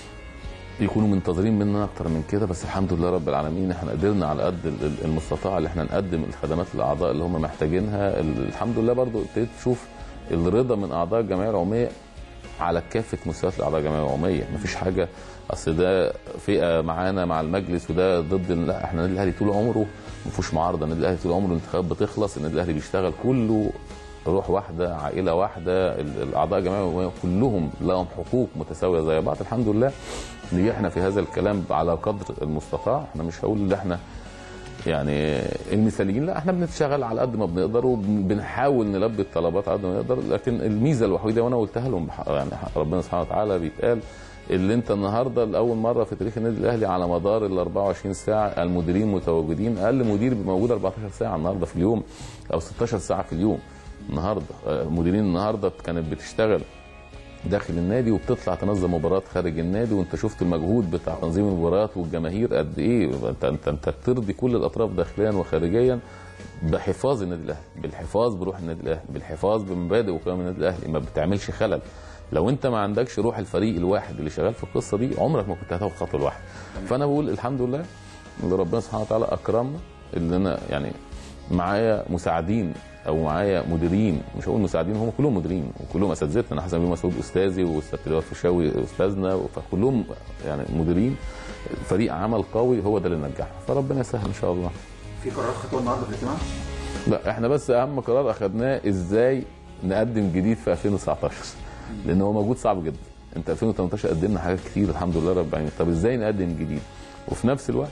يكونوا منتظرين مننا اكتر من كده بس الحمد لله رب العالمين احنا قدرنا على قد ال- ال- المستطاع اللي احنا نقدم الخدمات للاعضاء اللي هم محتاجينها ال- الحمد لله برضو ابتديت تشوف الرضا من اعضاء الجمعيه العموميه على كافه مستويات الاعضاء الجمعيه العموميه مفيش حاجه اصل ده فئه معانا مع المجلس وده ضد لا احنا النادي الاهلي طول عمره ما فيهوش معارضه النادي الاهلي طول عمره الانتخابات بتخلص النادي الاهلي بيشتغل كله روح واحده عائله واحده ال- الاعضاء الجمعيه العموميه كلهم لهم حقوق متساويه زي بعض الحمد لله نجحنا في هذا الكلام على قدر المستطاع احنا مش هقول ان احنا يعني المثاليين لا احنا بنشتغل على قد ما بنقدر وبنحاول نلبي الطلبات على قد ما نقدر لكن الميزه الوحيده وانا قلتها لهم بح- يعني ربنا سبحانه وتعالى بيتقال اللي انت النهارده لاول مره في تاريخ النادي الاهلي على مدار ال 24 ساعه المديرين متواجدين اقل مدير موجود 14 ساعه النهارده في اليوم او 16 ساعه في اليوم النهارده آه، مديرين النهارده كانت بتشتغل داخل النادي وبتطلع تنظم مباريات خارج النادي وانت شفت المجهود بتاع تنظيم المباريات والجماهير قد ايه انت انت انت بترضي كل الاطراف داخليا وخارجيا بحفاظ النادي الاهلي بالحفاظ بروح النادي الاهلي بالحفاظ بمبادئ وقيم النادي الاهلي ما بتعملش خلل لو انت ما عندكش روح الفريق الواحد اللي شغال في القصه دي عمرك ما كنت هتاخد خطوه لوحدك فانا بقول الحمد لله اللي ربنا سبحانه وتعالى اكرمنا اللي انا يعني معايا مساعدين او معايا مديرين مش هقول مساعدين هم كلهم مديرين وكلهم اساتذتنا انا حسن بن مسعود استاذي واستاذ تلوى فيشاوي استاذنا فكلهم يعني مديرين فريق عمل قوي هو ده اللي نجحنا فربنا يسهل ان شاء الله في قرارات خطوه النهارده في الاجتماع؟ لا احنا بس اهم قرار اخذناه ازاي نقدم جديد في 2019 لان هو موجود صعب جدا انت 2018 قدمنا حاجات كتير الحمد لله رب العالمين طب ازاي نقدم جديد وفي نفس الوقت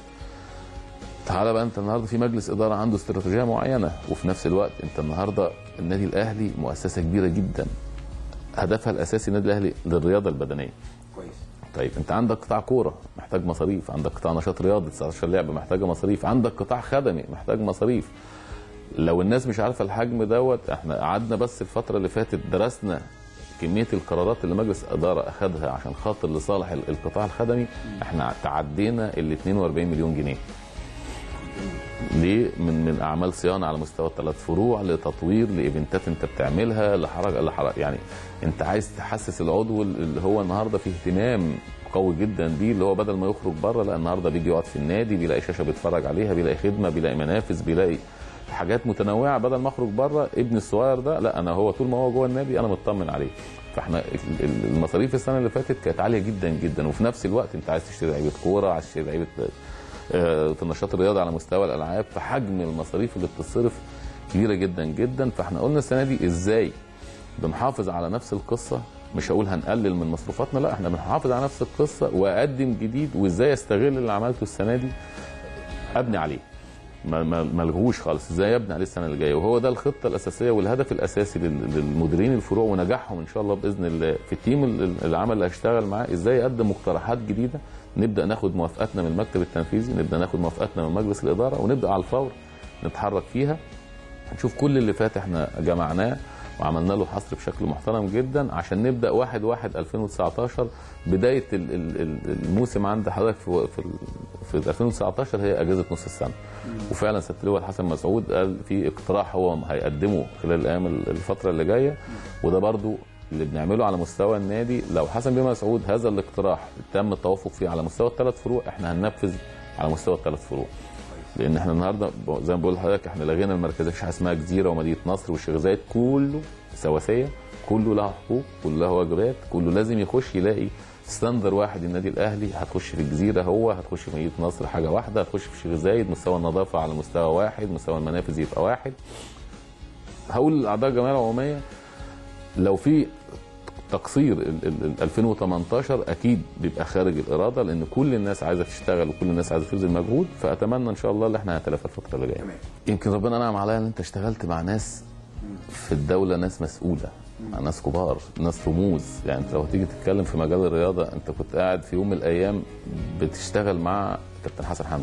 تعالى بقى انت النهارده في مجلس اداره عنده استراتيجيه معينه وفي نفس الوقت انت النهارده النادي الاهلي مؤسسه كبيره جدا هدفها الاساسي النادي الاهلي للرياضه البدنيه كويس طيب انت عندك قطاع كوره محتاج مصاريف عندك قطاع نشاط رياضي 19 لعبه محتاجه مصاريف عندك قطاع خدمي محتاج مصاريف لو الناس مش عارفه الحجم دوت احنا قعدنا بس الفتره اللي فاتت درسنا كميه القرارات اللي مجلس الاداره اخذها عشان خاطر لصالح ال- القطاع الخدمي احنا تعدينا ال 42 مليون جنيه ليه من من اعمال صيانه على مستوى الثلاث فروع لتطوير لايفنتات انت بتعملها لحركه لحركة يعني انت عايز تحسس العضو اللي هو النهارده فيه اهتمام قوي جدا بيه اللي هو بدل ما يخرج بره لا النهارده بيجي يقعد في النادي بيلاقي شاشه بيتفرج عليها بيلاقي خدمه بيلاقي منافذ بيلاقي حاجات متنوعه بدل ما اخرج بره ابني الصغير ده لا انا هو طول ما هو جوه النادي انا مطمن عليه فاحنا ال- ال- المصاريف السنه اللي فاتت كانت عاليه جدا جدا وفي نفس الوقت انت عايز تشتري لعيبه كوره عايز تشتري لعيبه آه، في النشاط الرياضي على مستوى الالعاب فحجم المصاريف اللي بتتصرف كبيره جدا جدا فاحنا قلنا السنه دي ازاي بنحافظ على نفس القصه مش هقول هنقلل من مصروفاتنا لا احنا بنحافظ على نفس القصه واقدم جديد وازاي استغل اللي عملته السنه دي ابني عليه ما ما ما الغوش خالص ازاي ابني عليه السنه اللي جايه وهو ده الخطه الاساسيه والهدف الاساسي لل- للمديرين الفروع ونجاحهم ان شاء الله باذن الله في التيم ال- العمل اللي هشتغل معاه ازاي يقدم مقترحات جديده نبدا ناخد موافقاتنا من المكتب التنفيذي نبدا ناخد موافقاتنا من مجلس الاداره ونبدا على الفور نتحرك فيها نشوف كل اللي فات احنا جمعناه وعملنا له حصر بشكل محترم جدا عشان نبدا 1 1 2019 بدايه ال- ال- ال- الموسم عند حضرتك في في, ال- في 2019 هي اجازه نص السنه وفعلا سياده اللواء الحسن مسعود قال في اقتراح هو هيقدمه خلال الايام ال- الفتره اللي جايه وده برضو اللي بنعمله على مستوى النادي لو حسن بيه مسعود هذا الاقتراح تم التوافق فيه على مستوى الثلاث فروع احنا هننفذ على مستوى الثلاث فروع لان احنا النهارده زي ما بقول لحضرتك احنا لغينا المركزيه مفيش حاجه اسمها جزيره ومدينه نصر والشيخ زايد كله سواسيه كله له حقوق كله له واجبات كله لازم يخش يلاقي ستاندر واحد النادي الاهلي هتخش في الجزيره هو هتخش في مدينه نصر حاجه واحده هتخش في الشيخ زايد مستوى النظافه على مستوى واحد مستوى المنافذ يبقى واحد هقول لاعضاء الجمعيه العموميه لو في تقصير ال- ال- ال 2018 اكيد بيبقى خارج الاراده لان كل الناس عايزه تشتغل وكل الناس عايزه تبذل مجهود فاتمنى ان شاء الله ان احنا هنتلافى الفتره اللي جايه. تمام. يمكن ربنا انعم عليا ان انت اشتغلت مع ناس في الدوله ناس مسؤوله مع ناس كبار ناس رموز يعني انت لو تيجي تتكلم في مجال الرياضه انت كنت قاعد في يوم من الايام بتشتغل مع كابتن حسن حمدي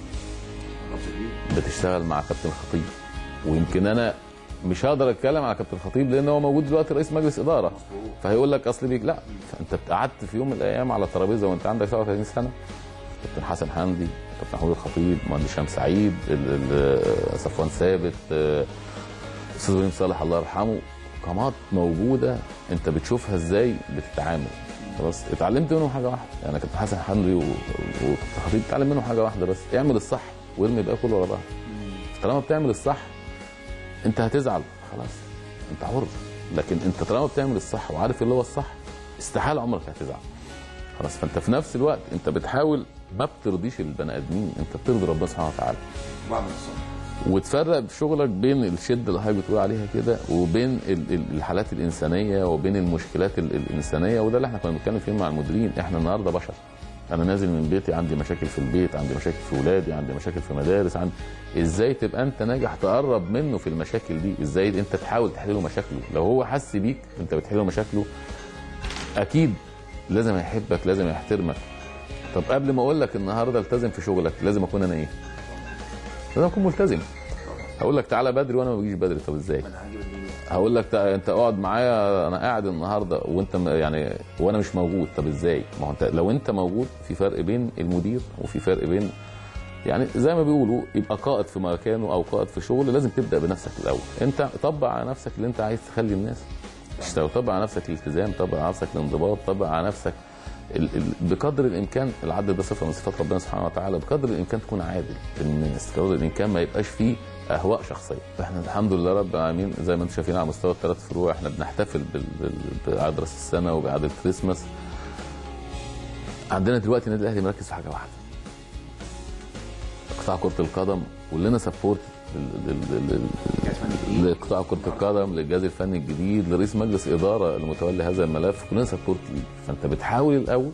بتشتغل مع كابتن خطيب ويمكن انا مش هقدر اتكلم على كابتن خطيب لان هو موجود دلوقتي رئيس مجلس اداره فهيقول لك اصل بيك لا فانت قعدت في يوم من الايام على ترابيزه وانت عندك 37 سنه كابتن حسن حمدي كابتن محمود الخطيب مهندس هشام سعيد ال- ال- صفوان ثابت آه، استاذ ابراهيم صالح الله يرحمه قامات موجوده انت بتشوفها ازاي بتتعامل خلاص اتعلمت منهم حاجه واحده يعني كابتن حسن حمدي و- وكابتن خطيب اتعلم منهم حاجه واحده بس اعمل الصح وارمي الباقي كله ورا ظهرك طالما بتعمل الصح انت هتزعل خلاص انت حر لكن انت طالما بتعمل الصح وعارف اللي هو الصح استحاله عمرك هتزعل خلاص فانت في نفس الوقت انت بتحاول ما بترضيش البني ادمين انت بترضي ربنا سبحانه وتعالى بعمل الصح وتفرق في شغلك بين الشده اللي حضرتك بتقول عليها كده وبين ال- ال- الحالات الانسانيه وبين المشكلات ال- الانسانيه وده اللي احنا كنا بنتكلم فيه مع المديرين احنا النهارده بشر انا نازل من بيتي عندي مشاكل في البيت عندي مشاكل في ولادي عندي مشاكل في مدارس عندي ازاي تبقى انت ناجح تقرب منه في المشاكل دي ازاي انت تحاول تحل له مشاكله لو هو حس بيك انت بتحل له مشاكله اكيد لازم هيحبك لازم يحترمك طب قبل ما اقول لك النهارده التزم في شغلك لازم اكون انا ايه لازم اكون ملتزم هقول لك تعالى بدري وانا ما بجيش بدري طب ازاي انا هجيب الدنيا هقول لك تع- انت اقعد معايا انا قاعد النهارده وانت م- يعني وانا مش موجود طب ازاي ما هو انت لو انت موجود في فرق بين المدير وفي فرق بين يعني زي ما بيقولوا يبقى قائد في مكانه او قائد في شغل لازم تبدا بنفسك الاول انت طبق على نفسك اللي انت عايز تخلي الناس تشتغل طبق على نفسك الالتزام طبق على نفسك الانضباط طبق على نفسك ال ال بقدر الامكان العدل ده صفه من صفات ربنا سبحانه وتعالى بقدر الامكان تكون عادل للناس بقدر الامكان ما يبقاش فيه اهواء شخصيه فاحنا الحمد لله رب العالمين زي ما انتم شايفين على مستوى الثلاث فروع احنا بنحتفل بال- بال- بعيد راس السنه وبعيد الكريسماس عندنا دلوقتي النادي الاهلي مركز في حاجه واحده قطاع كره القدم ولنا سبورت جهاز فني جديد لقطاع كره القدم للجهاز الفني الجديد لرئيس مجلس اداره المتولي هذا الملف كلنا سبورت ليه فانت بتحاول الاول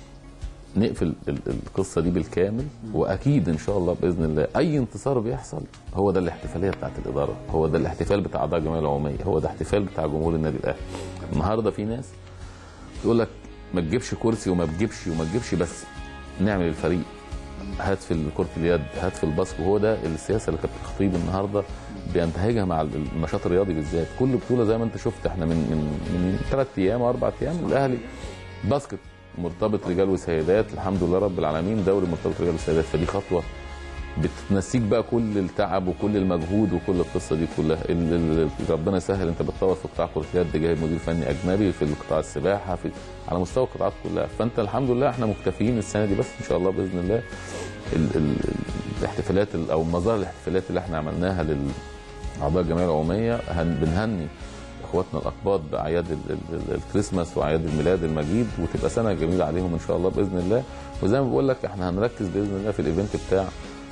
نقفل ال- القصه دي بالكامل واكيد ان شاء الله باذن الله اي انتصار بيحصل هو ده الاحتفاليه بتاعت الاداره هو ده الاحتفال بتاع اعضاء الجمعيه العموميه هو ده احتفال بتاع جمهور النادي الاهلي النهارده في ناس تقول لك ما تجيبش كرسي وما تجيبش وما تجيبش بس نعمل الفريق هات في كرة اليد هات في الباسك وهو ده السياسه اللي كابتن الخطيب النهارده بينتهجها مع النشاط الرياضي بالذات كل بطوله زي ما انت شفت احنا من من من ثلاث ايام او اربع ايام الاهلي باسكت مرتبط رجال وسيدات الحمد لله رب العالمين دوري مرتبط رجال وسيدات فدي خطوه بتنسيك بقى كل التعب وكل المجهود وكل القصه دي كلها ال- ال- ال- ربنا يسهل انت بتطور في قطاع كره اليد جايب مدير فني اجنبي في قطاع السباحه في على مستوى القطاعات كلها فانت الحمد لله احنا مكتفيين السنه دي بس ان شاء الله باذن الله ال ال الاحتفالات ال- او مظاهر الاحتفالات اللي احنا عملناها لاعضاء الجمعيه العموميه هن بنهني اخواتنا الاقباط باعياد ال- ال- ال- الكريسماس واعياد الميلاد المجيد وتبقى سنه جميله عليهم ان شاء الله باذن الله وزي ما بقول لك احنا هنركز باذن الله في الايفنت بتاع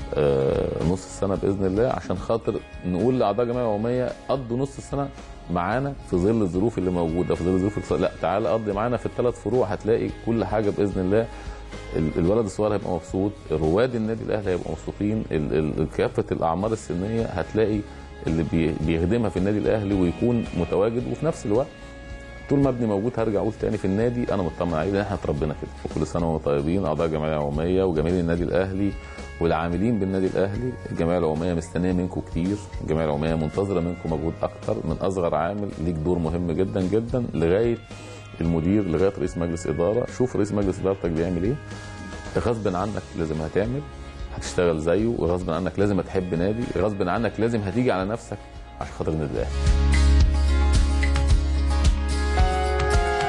آه، نص السنه باذن الله عشان خاطر نقول لاعضاء الجمعيه العموميه قضوا نص السنه معانا في ظل الظروف اللي موجوده في ظل الظروف الاقتصادية. لا تعالى قضي معانا في الثلاث فروع هتلاقي كل حاجه باذن الله ال- الولد الصغير هيبقى مبسوط رواد النادي الاهلي هيبقوا مبسوطين ال- ال- كافه الاعمار السنيه هتلاقي اللي بي- بيخدمها في النادي الاهلي ويكون متواجد وفي نفس الوقت طول ما ابني موجود هرجع اقول تاني في النادي انا مطمن عليه لان احنا اتربينا كده وكل سنه وانتم طيبين اعضاء الجمعيه العموميه وجماهير النادي الاهلي والعاملين بالنادي الاهلي الجمعيه العموميه مستنيه منكم كتير الجمعيه العموميه منتظره منكم مجهود اكتر من اصغر عامل ليك دور مهم جدا جدا لغايه المدير لغايه رئيس مجلس اداره شوف رئيس مجلس ادارتك بيعمل ايه غصب عنك لازم هتعمل هتشتغل زيه وغصب عنك لازم هتحب نادي غصب عنك لازم هتيجي على نفسك عشان خاطر النادي الاهلي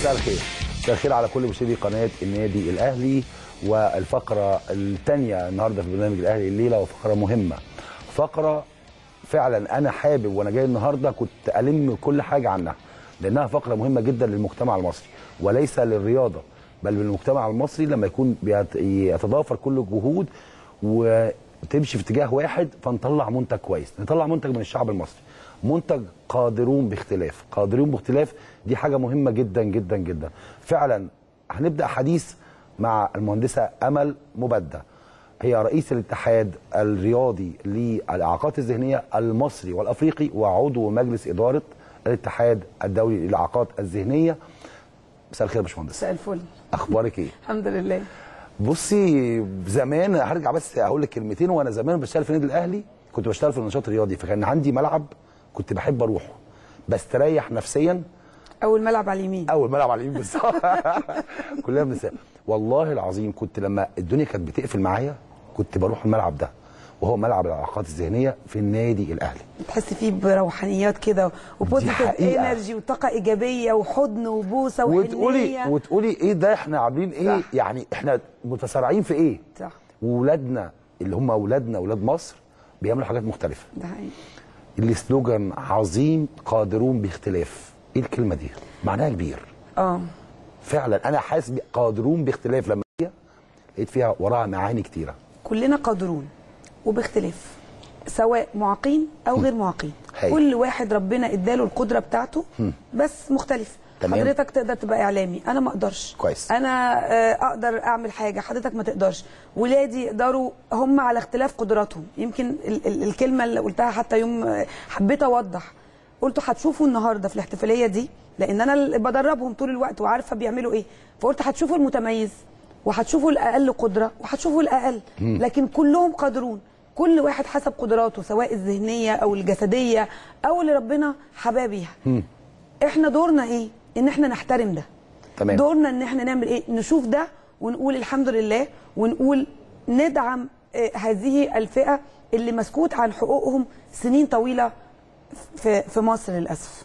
مساء الخير مساء الخير على كل مشاهدي قناه النادي الاهلي والفقره الثانيه النهارده في برنامج الاهلي الليله وفقره مهمه فقره فعلا انا حابب وانا جاي النهارده كنت الم كل حاجه عنها لانها فقره مهمه جدا للمجتمع المصري وليس للرياضه بل للمجتمع المصري لما يكون بيت- يتضافر كل الجهود وتمشي في اتجاه واحد فنطلع منتج كويس نطلع منتج من الشعب المصري منتج قادرون باختلاف قادرون باختلاف دي حاجه مهمه جدا جدا جدا فعلا هنبدا حديث مع المهندسه امل مبدع هي رئيس الاتحاد الرياضي للاعاقات الذهنيه المصري والافريقي وعضو مجلس اداره الاتحاد الدولي للاعاقات الذهنيه مساء الخير يا باشمهندس مساء الفل اخبارك ايه الحمد لله بصي زمان هرجع بس اقول لك كلمتين وانا زمان بشتغل في النادي الاهلي كنت بشتغل في النشاط الرياضي فكان عندي ملعب كنت بحب اروحه بستريح نفسيا اول ملعب على اليمين اول ملعب على اليمين بالظبط كلنا بنسال والله العظيم كنت لما الدنيا كانت بتقفل معايا كنت بروح الملعب ده وهو ملعب الاعاقات الذهنيه في النادي الاهلي تحس فيه بروحانيات كده وبوزيتيف حقيقة. انرجي وطاقه ايجابيه وحضن وبوسه وتقولي وحنيه وتقولي ايه ده احنا عاملين ايه صح. يعني احنا متسارعين في ايه صح وولادنا اللي هم اولادنا اولاد مصر بيعملوا حاجات مختلفه ده حقيقي السلوجان عظيم قادرون باختلاف ايه الكلمه دي معناها كبير اه فعلا انا حاسس ب- قادرون باختلاف لما هي لقيت فيها وراها معاني كتيره كلنا قادرون وباختلاف سواء معاقين او غير معاقين هاي. كل واحد ربنا اداله القدره بتاعته بس مختلف تمام. حضرتك تقدر تبقى اعلامي انا ما اقدرش كويس. انا آه، اقدر اعمل حاجه حضرتك ما تقدرش ولادي يقدروا هم على اختلاف قدراتهم يمكن ال ال الكلمه اللي قلتها حتى يوم آه، حبيت اوضح قلت هتشوفوا النهارده في الاحتفاليه دي لان انا اللي بدربهم طول الوقت وعارفه بيعملوا ايه فقلت هتشوفوا المتميز وهتشوفوا الاقل قدره وهتشوفوا الاقل لكن كلهم قادرون كل واحد حسب قدراته سواء الذهنيه او الجسديه او اللي ربنا حباه بيها احنا دورنا ايه ان احنا نحترم ده تمام. دورنا ان احنا نعمل ايه نشوف ده ونقول الحمد لله ونقول ندعم آه، هذه الفئه اللي مسكوت عن حقوقهم سنين طويله في في مصر للاسف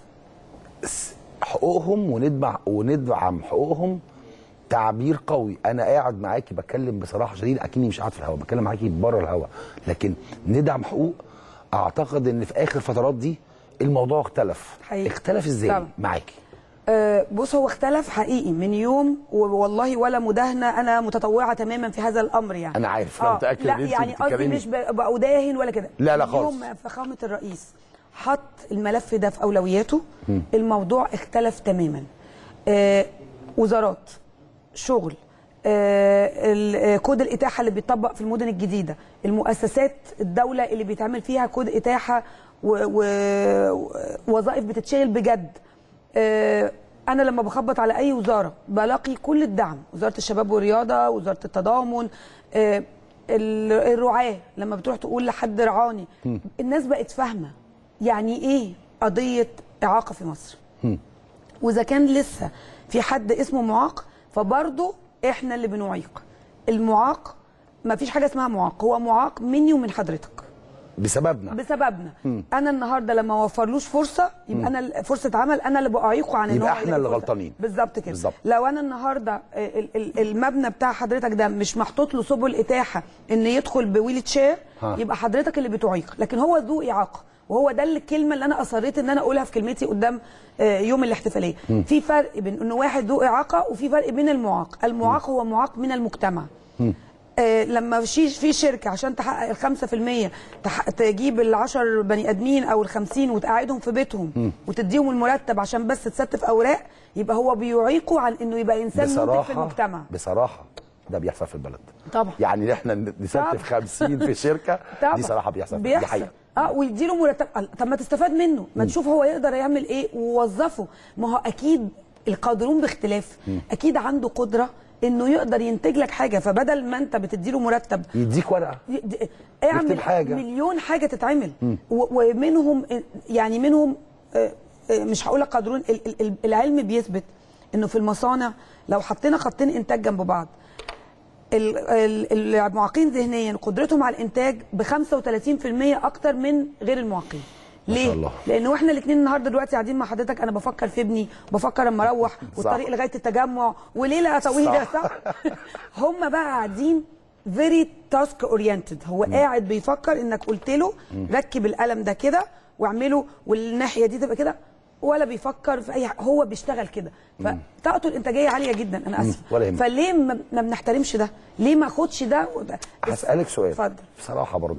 حقوقهم وندمع وندعم حقوقهم تعبير قوي انا قاعد معاكي بتكلم بصراحه شديد اكني مش قاعد في الهواء بتكلم معاكي بره الهواء لكن ندعم حقوق اعتقد ان في اخر فترات دي الموضوع اختلف حقيقي. اختلف ازاي طبعا. معاكي آه، بص هو اختلف حقيقي من يوم والله ولا مداهنه انا متطوعه تماما في هذا الامر يعني أنا عارف، أنا متأكد لا إن أنت يعني قصدي بتتكلمي. مش ب- بأداهن ولا كده لا، لا من خالص. يوم ما فخامه الرئيس حط الملف ده في اولوياته الموضوع اختلف تماما آه وزارات شغل آه ال- آه، كود الاتاحه اللي بيطبق في المدن الجديده المؤسسات الدوله اللي بيتعمل فيها كود اتاحه ووظائف بتتشغل بجد آه، انا لما بخبط على اي وزاره بلاقي كل الدعم وزاره الشباب والرياضه وزاره التضامن آه، ال- الرعاه لما بتروح تقول لحد رعاني الناس بقت فاهمه يعني ايه قضيه اعاقه في مصر واذا كان لسه في حد اسمه معاق فبرضه احنا اللي بنعيق المعاق ما فيش حاجه اسمها معاق هو معاق مني ومن حضرتك بسببنا بسببنا انا النهارده لما ما اوفرلوش فرصه يبقى انا ال- فرصه عمل انا اللي بعيقه عن ان يبقى هو إحنا يلاقي اللي فرصة. غلطانين. بالظبط كده بالظبط. لو انا النهارده ال- ال- المبنى بتاع حضرتك ده مش محطوط له سبل اتاحه ان يدخل بويل تشير ها. يبقى حضرتك اللي بتعيق لكن هو ذو اعاقه وهو ده الكلمه اللي انا اصريت ان انا اقولها في كلمتي قدام آه، يوم الاحتفاليه في فرق بين انه واحد ذو اعاقه وفي فرق بين المعاق المعاق هو معاق من المجتمع آه، لما في في شركه عشان تحقق ال 5% تح- تجيب ال 10 بني ادمين او ال 50 وتقعدهم في بيتهم وتديهم المرتب عشان بس تستف اوراق يبقى هو بيعيقه عن انه يبقى انسان منتج في بصراحه المجتمع بصراحه ده بيحصل في البلد طبعا يعني احنا نستف طبعا. 50 في شركه طبعا دي صراحه بيحصل دي بيحصل حقيقه اه ويديله مرتب قال- طب ما تستفاد منه ما تشوف هو يقدر يعمل ايه ووظفه ما هو اكيد القادرون باختلاف اكيد عنده قدره انه يقدر ينتج لك حاجه فبدل ما انت بتديله مرتب يديك ورقه ي- د- اعمل يكتب حاجة. مليون حاجه تتعمل و- ومنهم يعني منهم آه، آه، مش هقول لك قادرون ال- ال- ال- العلم بيثبت انه في المصانع لو حطينا خطين انتاج جنب بعض ال- ال- المعاقين ذهنيا قدرتهم على الانتاج ب 35% اكتر من غير المعاقين ما ليه؟ شاء الله. لان واحنا الاثنين النهارده دلوقتي قاعدين مع حضرتك انا بفكر في ابني بفكر اما اروح والطريق لغايه التجمع وليله طويله صح. صح هم بقى قاعدين فيري تاسك اورينتد هو قاعد بيفكر انك قلت له ركب القلم ده كده واعمله والناحيه دي تبقى كده ولا بيفكر في اي حاجة. هو بيشتغل كده فطاقته الانتاجيه عاليه جدا انا اسف ولا يهمك. فليه ما ما بنحترمش ده ليه ما اخدش ده وده؟ هسألك سؤال اتفضل بصراحة برضو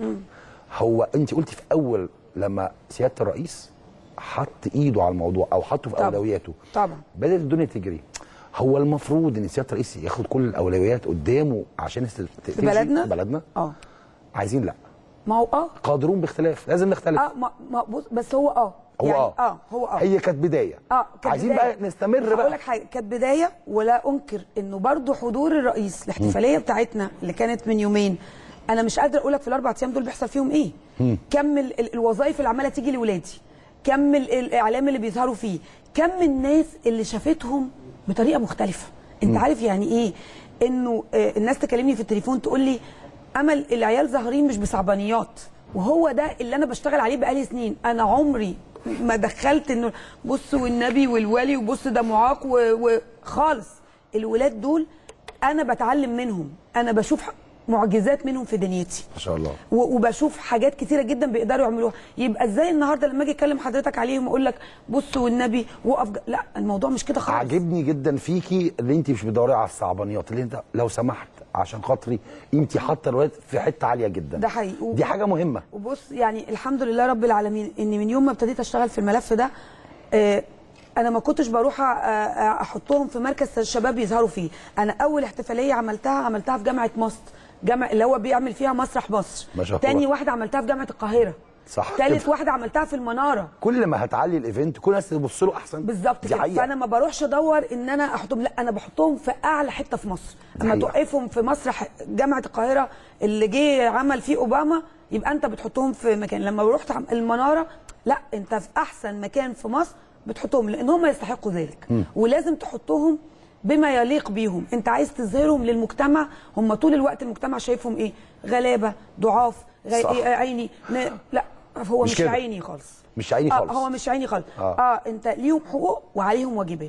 هو انت قلتي في اول لما سيادة الرئيس حط ايده على الموضوع او حطه في طبعا. اولوياته طبعا بدأت الدنيا تجري هو المفروض ان سيادة الرئيس ياخد كل الاولويات قدامه عشان تمشي في بلدنا في بلدنا اه عايزين لا ما هو اه قادرون باختلاف لازم نختلف اه ما ما بص بس هو اه هو يعني اه اه هو اه هي كانت بداية اه كانت عايزين بداية. بقى نستمر هقول بقى لك حاجه كانت بدايه ولا انكر انه برضو حضور الرئيس الاحتفاليه بتاعتنا اللي كانت من يومين انا مش قادره اقول لك في الاربع ايام دول بيحصل فيهم ايه كم ال- ال- الوظائف اللي عماله تيجي لاولادي كم ال- الاعلام اللي بيظهروا فيه كم الناس اللي شافتهم بطريقه مختلفه انت عارف يعني ايه انه آه، الناس تكلمني في التليفون تقول لي امل العيال ظاهرين مش بصعبانيات وهو ده اللي انا بشتغل عليه بقالي سنين انا عمري ما دخلت انه بص والنبي والولي وبص ده معاق و- وخالص الولاد دول انا بتعلم منهم انا بشوف معجزات منهم في دنيتي ما شاء الله و- وبشوف حاجات كتيره جدا بيقدروا يعملوها يبقى ازاي النهارده لما اجي اكلم حضرتك عليهم اقول لك بص والنبي وقف ج- لا الموضوع مش كده خالص عاجبني جدا فيكي اللي انت مش بتدوري على الصعبانيات اللي انت لو سمحت عشان خاطري انت حاطه الولاد في حته عاليه جدا ده حقيقي و- دي حاجه مهمه وبص يعني الحمد لله رب العالمين ان من يوم ما ابتديت اشتغل في الملف ده آه، انا ما كنتش بروح أ- أ- احطهم في مركز الشباب يظهروا فيه انا اول احتفاليه عملتها عملتها في جامعه مصر جامع اللي هو بيعمل فيها مسرح مصر ما شاء تاني الله. واحده عملتها في جامعه القاهره صح تالت كده. واحده عملتها في المناره كل ما هتعلي الايفنت كل الناس تبص له احسن بالظبط دي كده حقيقه فانا ما بروحش ادور ان انا احطهم لا انا بحطهم في اعلى حته في مصر اما حقيقة. توقفهم في مسرح جامعه القاهره اللي جه عمل فيه اوباما يبقى انت بتحطهم في مكان لما رحت عم- المناره لا انت في احسن مكان في مصر بتحطهم لان هم يستحقوا ذلك ولازم تحطهم بما يليق بيهم انت عايز تظهرهم للمجتمع هم طول الوقت المجتمع شايفهم ايه غلابه ضعاف غي... صح. إيه عيني ن... لا هو مش مش, كده. عيني خالص مش عيني آه خالص هو مش عيني خالص آه. اه, آه انت ليهم حقوق وعليهم واجبات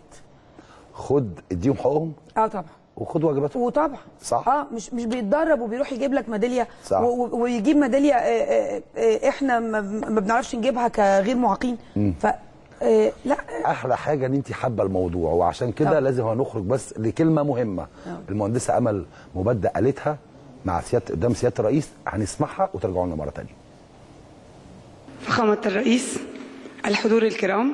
خد اديهم حقوقهم اه طبعا وخد واجباتهم وطبعا صح. اه مش مش بيتدرب وبيروح يجيب لك ميداليه صح. و- و- ويجيب ميداليه آه، آه، آه، احنا ما ما بنعرفش نجيبها كغير معاقين ف آه، لا احلى حاجه ان انت حابه الموضوع وعشان كده طبعا. لازم هنخرج بس لكلمه مهمه المهندسه امل مبدع قالتها مع سياده قدام سياده الرئيس هنسمعها وترجعوا لنا مره ثانيه فخامة الرئيس الحضور الكرام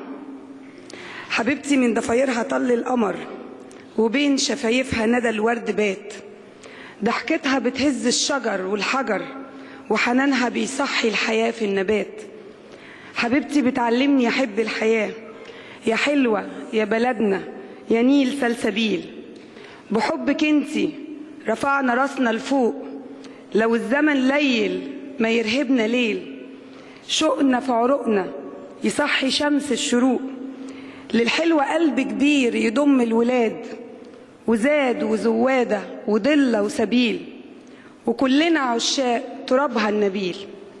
حبيبتي من ضفايرها طل القمر وبين شفايفها ندى الورد بات ضحكتها بتهز الشجر والحجر وحنانها بيصحي الحياة في النبات حبيبتي بتعلمني أحب الحياة يا حلوة يا بلدنا يا نيل سلسبيل بحبك انتي رفعنا راسنا لفوق لو الزمن ليل ما يرهبنا ليل شوقنا في عروقنا يصحي شمس الشروق للحلوة قلب كبير يضم الولاد وزاد وزوادة وضلة وسبيل وكلنا عشاق ترابها النبيل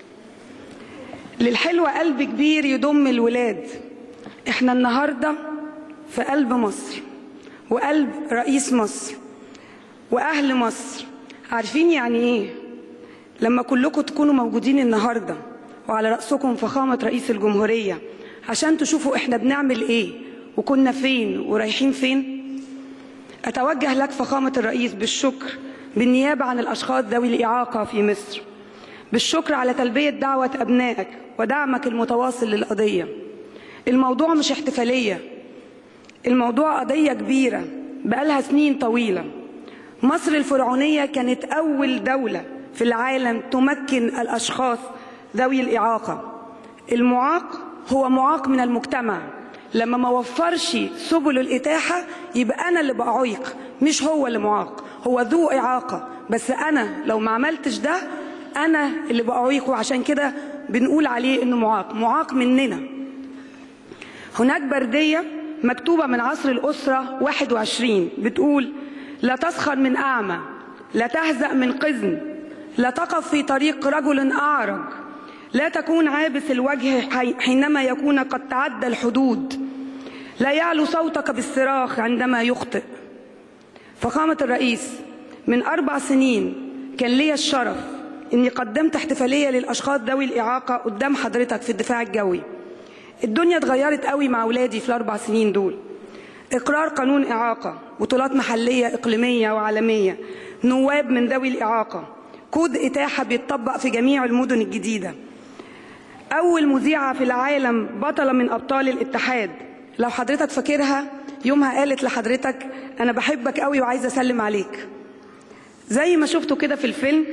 للحلوة قلب كبير يضم الولاد احنا النهاردة في قلب مصر وقلب رئيس مصر وأهل مصر عارفين يعني ايه لما كلكم تكونوا موجودين النهارده وعلى رأسكم فخامة رئيس الجمهورية عشان تشوفوا احنا بنعمل ايه وكنا فين ورايحين فين أتوجه لك فخامة الرئيس بالشكر بالنيابة عن الأشخاص ذوي الإعاقة في مصر بالشكر على تلبية دعوة أبنائك ودعمك المتواصل للقضية الموضوع مش احتفالية الموضوع قضية كبيرة بقالها سنين طويلة مصر الفرعونية كانت أول دولة في العالم تمكن الأشخاص ذوي الإعاقة المعاق هو معاق من المجتمع لما ما وفرش سبل الإتاحة يبقى أنا اللي بعيق مش هو اللي معاق هو ذو إعاقة بس أنا لو ما عملتش ده أنا اللي بعيقه وعشان كده بنقول عليه إنه معاق معاق مننا هناك بردية مكتوبة من عصر الأسرة 21 بتقول لا تسخر من أعمى لا تهزأ من قزم لا تقف في طريق رجل أعرج لا تكون عابس الوجه حي- حينما يكون قد تعدى الحدود لا يعلو صوتك بالصراخ عندما يخطئ فخامة الرئيس من أربع سنين كان لي الشرف إني قدمت احتفالية للأشخاص ذوي الإعاقة قدام حضرتك في الدفاع الجوي الدنيا اتغيرت قوي مع أولادي في الأربع سنين دول إقرار قانون إعاقة بطولات محلية إقليمية وعالمية نواب من ذوي الإعاقة كود إتاحة بيتطبق في جميع المدن الجديدة أول مذيعة في العالم بطلة من أبطال الاتحاد لو حضرتك فاكرها يومها قالت لحضرتك أنا بحبك قوي وعايزة أسلم عليك زي ما شفتوا كده في الفيلم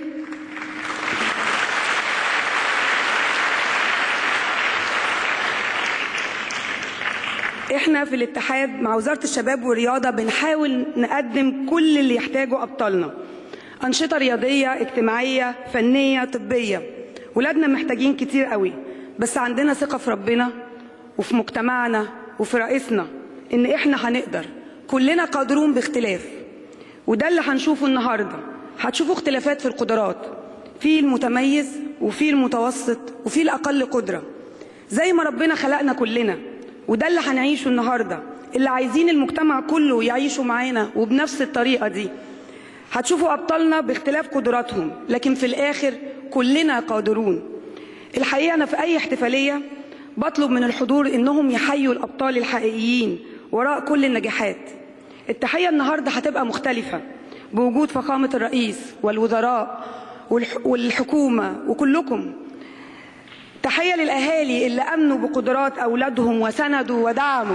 احنا في الاتحاد مع وزارة الشباب والرياضة بنحاول نقدم كل اللي يحتاجه أبطالنا أنشطة رياضية اجتماعية فنية طبية ولادنا محتاجين كتير قوي بس عندنا ثقة في ربنا وفي مجتمعنا وفي رئيسنا إن إحنا هنقدر كلنا قادرون باختلاف وده اللي هنشوفه النهارده هتشوفوا اختلافات في القدرات في المتميز وفي المتوسط وفي الأقل قدرة زي ما ربنا خلقنا كلنا وده اللي هنعيشه النهارده اللي عايزين المجتمع كله يعيشوا معانا وبنفس الطريقة دي هتشوفوا أبطالنا باختلاف قدراتهم لكن في الآخر كلنا قادرون الحقيقة أنا في أي احتفالية بطلب من الحضور إنهم يحيوا الأبطال الحقيقيين وراء كل النجاحات التحية النهاردة هتبقى مختلفة بوجود فخامة الرئيس والوزراء والح- والحكومة وكلكم تحية للأهالي اللي أمنوا بقدرات أولادهم وسندوا ودعموا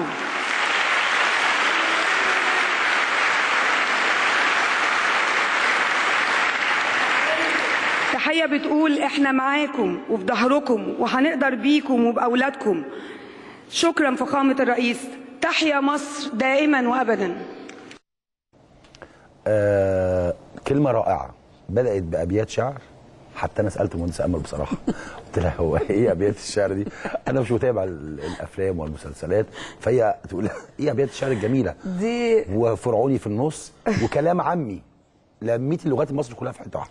تحية بتقول احنا معاكم وفي ظهركم وهنقدر بيكم وبأولادكم شكرا فخامة الرئيس تحيا مصر دائما وأبدا آه كلمه رائعه بدات بابيات شعر حتى انا سالت المهندس امل بصراحه قلت لها هو ايه ابيات الشعر دي انا مش متابع ال- الافلام والمسلسلات فهي تقول ايه ابيات الشعر الجميله دي وفرعوني في النص وكلام عمي لميت اللغات المصري كلها في حته واحده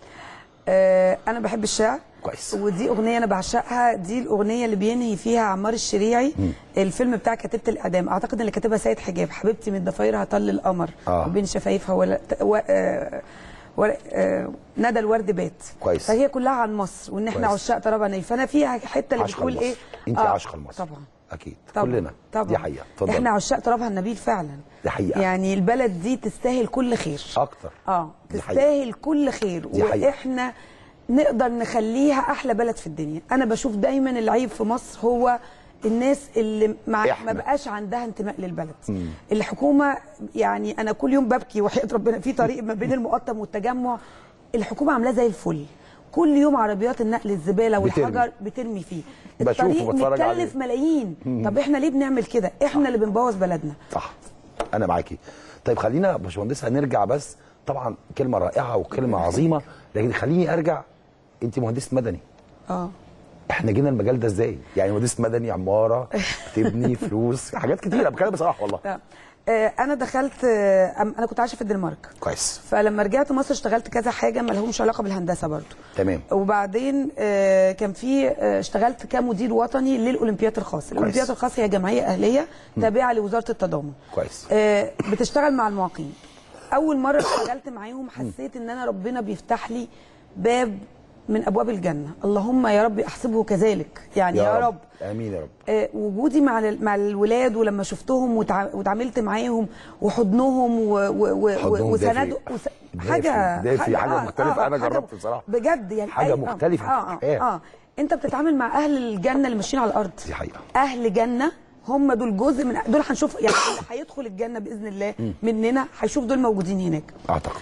آه انا بحب الشعر كويس. ودي اغنيه انا بعشقها دي الاغنيه اللي بينهي فيها عمار الشريعي الفيلم بتاع كتيبه الاعدام اعتقد اللي كاتبها سيد حجاب حبيبتي من ضفايرها طل القمر آه. وبين شفايفها ولا و... آه... ورق آه... ندى الورد بات كويس. فهي كلها عن مصر وان احنا كويس. عشاق ترابها نيل فانا فيها حته اللي عاشقه بتقول لمصر ايه انت آه، عاشقه لمصر طبعا اكيد طبعا كلنا طبعا دي حقيقه اتفضل احنا عشاق ترابها النبيل فعلا دي حقيقة. يعني البلد دي تستاهل كل خير اكتر اه دي حقيقة. تستاهل كل خير دي حقيقة. واحنا نقدر نخليها احلى بلد في الدنيا انا بشوف دايما العيب في مصر هو الناس اللي مع إحنا. ما بقاش عندها انتماء للبلد الحكومه يعني انا كل يوم ببكي وحياه ربنا في طريق ما بين المقطم والتجمع الحكومه عاملاه زي الفل كل يوم عربيات النقل الزباله بترمي. والحجر بترمي فيه بشوفه الطريق وبتفرج عليه. متكلف ملايين طب احنا ليه بنعمل كده احنا اللي بنبوظ بلدنا صح انا معاكي طيب خلينا يا باشمهندس هنرجع بس طبعا كلمه رائعه وكلمه عظيمه لكن خليني ارجع انت مهندسه مدني اه احنا جينا المجال ده ازاي يعني مهندسه مدني عماره تبني فلوس حاجات كتيره بتكلم بصراحه والله لا. آه، انا دخلت آه، أم- انا كنت عايشه في الدنمارك كويس فلما رجعت مصر اشتغلت كذا حاجه ما لهمش علاقه بالهندسه برضو تمام وبعدين آه، كان في آه، اشتغلت كمدير وطني للاولمبياد الخاص الاولمبياد الخاص هي جمعيه اهليه تابعه لوزاره التضامن كويس آه، بتشتغل مع المعاقين اول مره اشتغلت معاهم حسيت ان انا ربنا بيفتح لي باب من ابواب الجنه اللهم يا رب احسبه كذلك يعني يا, رب امين يا رب آه، وجودي مع ال- مع الولاد ولما شفتهم وتع- واتعاملت معاهم وحضنهم و- و- و- حضنهم وسندوا دافي. وس- دافي- حاجه دافي، حاجة مختلفة. أنا حاجة جربت بصراحة. بجد يعني حاجة أي- مختلفة في اه الحياة. اه, آه. انت بتتعامل مع اهل الجنه اللي ماشيين على الارض دي حقيقة. اهل جنه هم دول جزء من دول هنشوف يعني اللي هيدخل الجنه باذن الله مننا هيشوف دول موجودين هناك اعتقد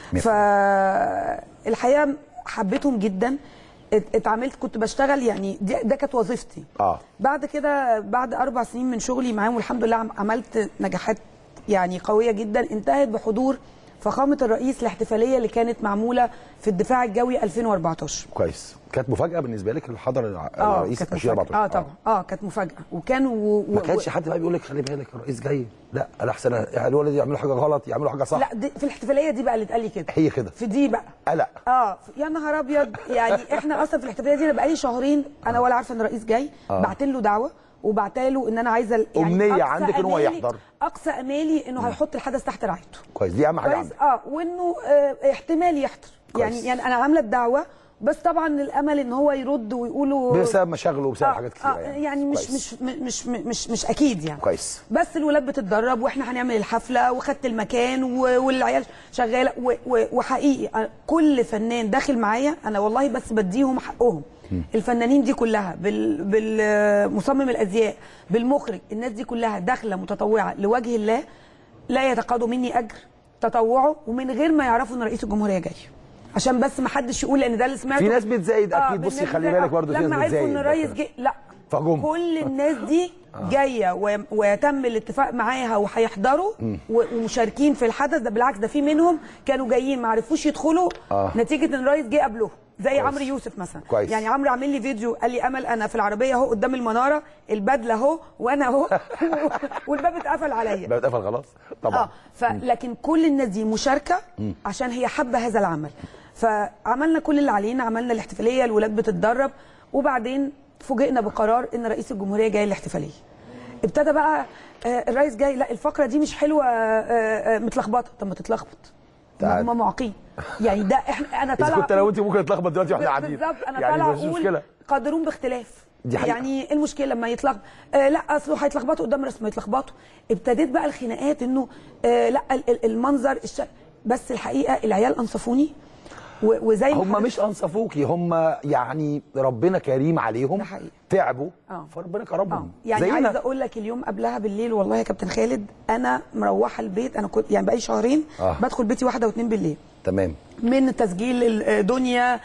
فالحقيقه حبيتهم جدا ات- اتعاملت كنت بشتغل يعني دي ده كانت وظيفتي اه بعد كده بعد اربع سنين من شغلي معاهم والحمد لله عم- عملت نجاحات يعني قويه جدا انتهت بحضور فخامه الرئيس الاحتفاليه اللي كانت معموله في الدفاع الجوي 2014 كويس كانت مفاجاه بالنسبه لك اللي حضر الع- اه الرئيس كانت البشير مفاجاه 14 اه طبعا اه كانت مفاجاه وكان و... و... ما كانش حد بقى بيقول لك خلي بالك الرئيس جاي لا انا احسن الولد يعملوا حاجه غلط يعملوا حاجه صح لا دي في الاحتفاليه دي بقى اللي اتقال لي كده هي كده في دي بقى قلق اه يا نهار ابيض يعني احنا اصلا في الاحتفاليه دي انا بقالي شهرين انا ولا عارفه ان الرئيس جاي آه. بعت له دعوه وبعت له ان انا عايزه ال- أمنية أقصى عندك إن هو أمالي- يحضر. اقصى امالي انه هيحط الحدث تحت رعايته كويس دي اهم حاجه كويس عندك اه وانه آه احتمال يحضر كويس. يعني يعني انا عامله الدعوه بس طبعا الامل ان هو يرد ويقولوا بسبب مشاغله وبسبب آه حاجات كتير آه يعني مش كويس. مش مش مش مش مش اكيد يعني كويس بس الولاد بتتدرب واحنا هنعمل الحفله وخدت المكان و- والعيال شغاله و- و- وحقيقي أنا كل فنان داخل معايا انا والله بس بديهم حقهم الفنانين دي كلها بال بالمصمم الازياء بالمخرج الناس دي كلها داخله متطوعه لوجه الله لا يتقاضوا مني اجر تطوعوا ومن غير ما يعرفوا ان رئيس الجمهوريه جاي عشان بس ما حدش يقول لان ده اللي سمعته في ناس بتزايد أكيد. بصي بالناس خلي بتزايد. بالك برضه في لما ناس عرفوا ان بتزايد. الرئيس جه لا فجم. كل الناس دي جايه و- ويتم الاتفاق معاها وهيحضروا و- ومشاركين في الحدث ده بالعكس ده في منهم كانوا جايين ما عرفوش يدخلوا آه. نتيجه ان الرئيس جه قبلهم زي كويس. عمرو يوسف مثلا كويس. يعني عمرو عامل لي فيديو قال لي امل انا في العربيه اهو قدام المناره البدله اهو وانا اهو والباب اتقفل عليا بقى اتقفل خلاص طبعا اه فلكن كل الناس دي مشاركه عشان هي حابه هذا العمل فعملنا كل اللي علينا عملنا الاحتفاليه الولاد بتتدرب وبعدين فوجئنا بقرار ان رئيس الجمهوريه جاي الاحتفاليه ابتدى بقى آه، الرئيس جاي لا الفقره دي مش حلوه آه، آه، متلخبطه طب ما تتلخبط تعال. هم معاقين يعني ده احنا انا اذا طالعه كنت انا وانت ممكن نتلخبط دلوقتي واحنا قاعدين بالظبط انا يعني طالعه مفيش اقول مشكله قادرون باختلاف دي حقيقة. يعني ايه المشكله لما يتلخبط آه لا اصله هيتلخبطوا قدام رسم يتلخبطوا ابتديت بقى الخناقات انه آه لا ال- ال- المنظر الش... بس الحقيقه العيال انصفوني و- وزي ما هم حضرتك- مش انصفوكي هم يعني ربنا كريم عليهم ده حقيقي. تعبوا آه. فربنا اه كرمهم يعني زينا. عايزه اقول لك اليوم قبلها بالليل والله يا كابتن خالد انا مروحه البيت انا كنت يعني بقالي شهرين آه. بدخل بيتي واحده واثنين بالليل تمام من تسجيل الدنيا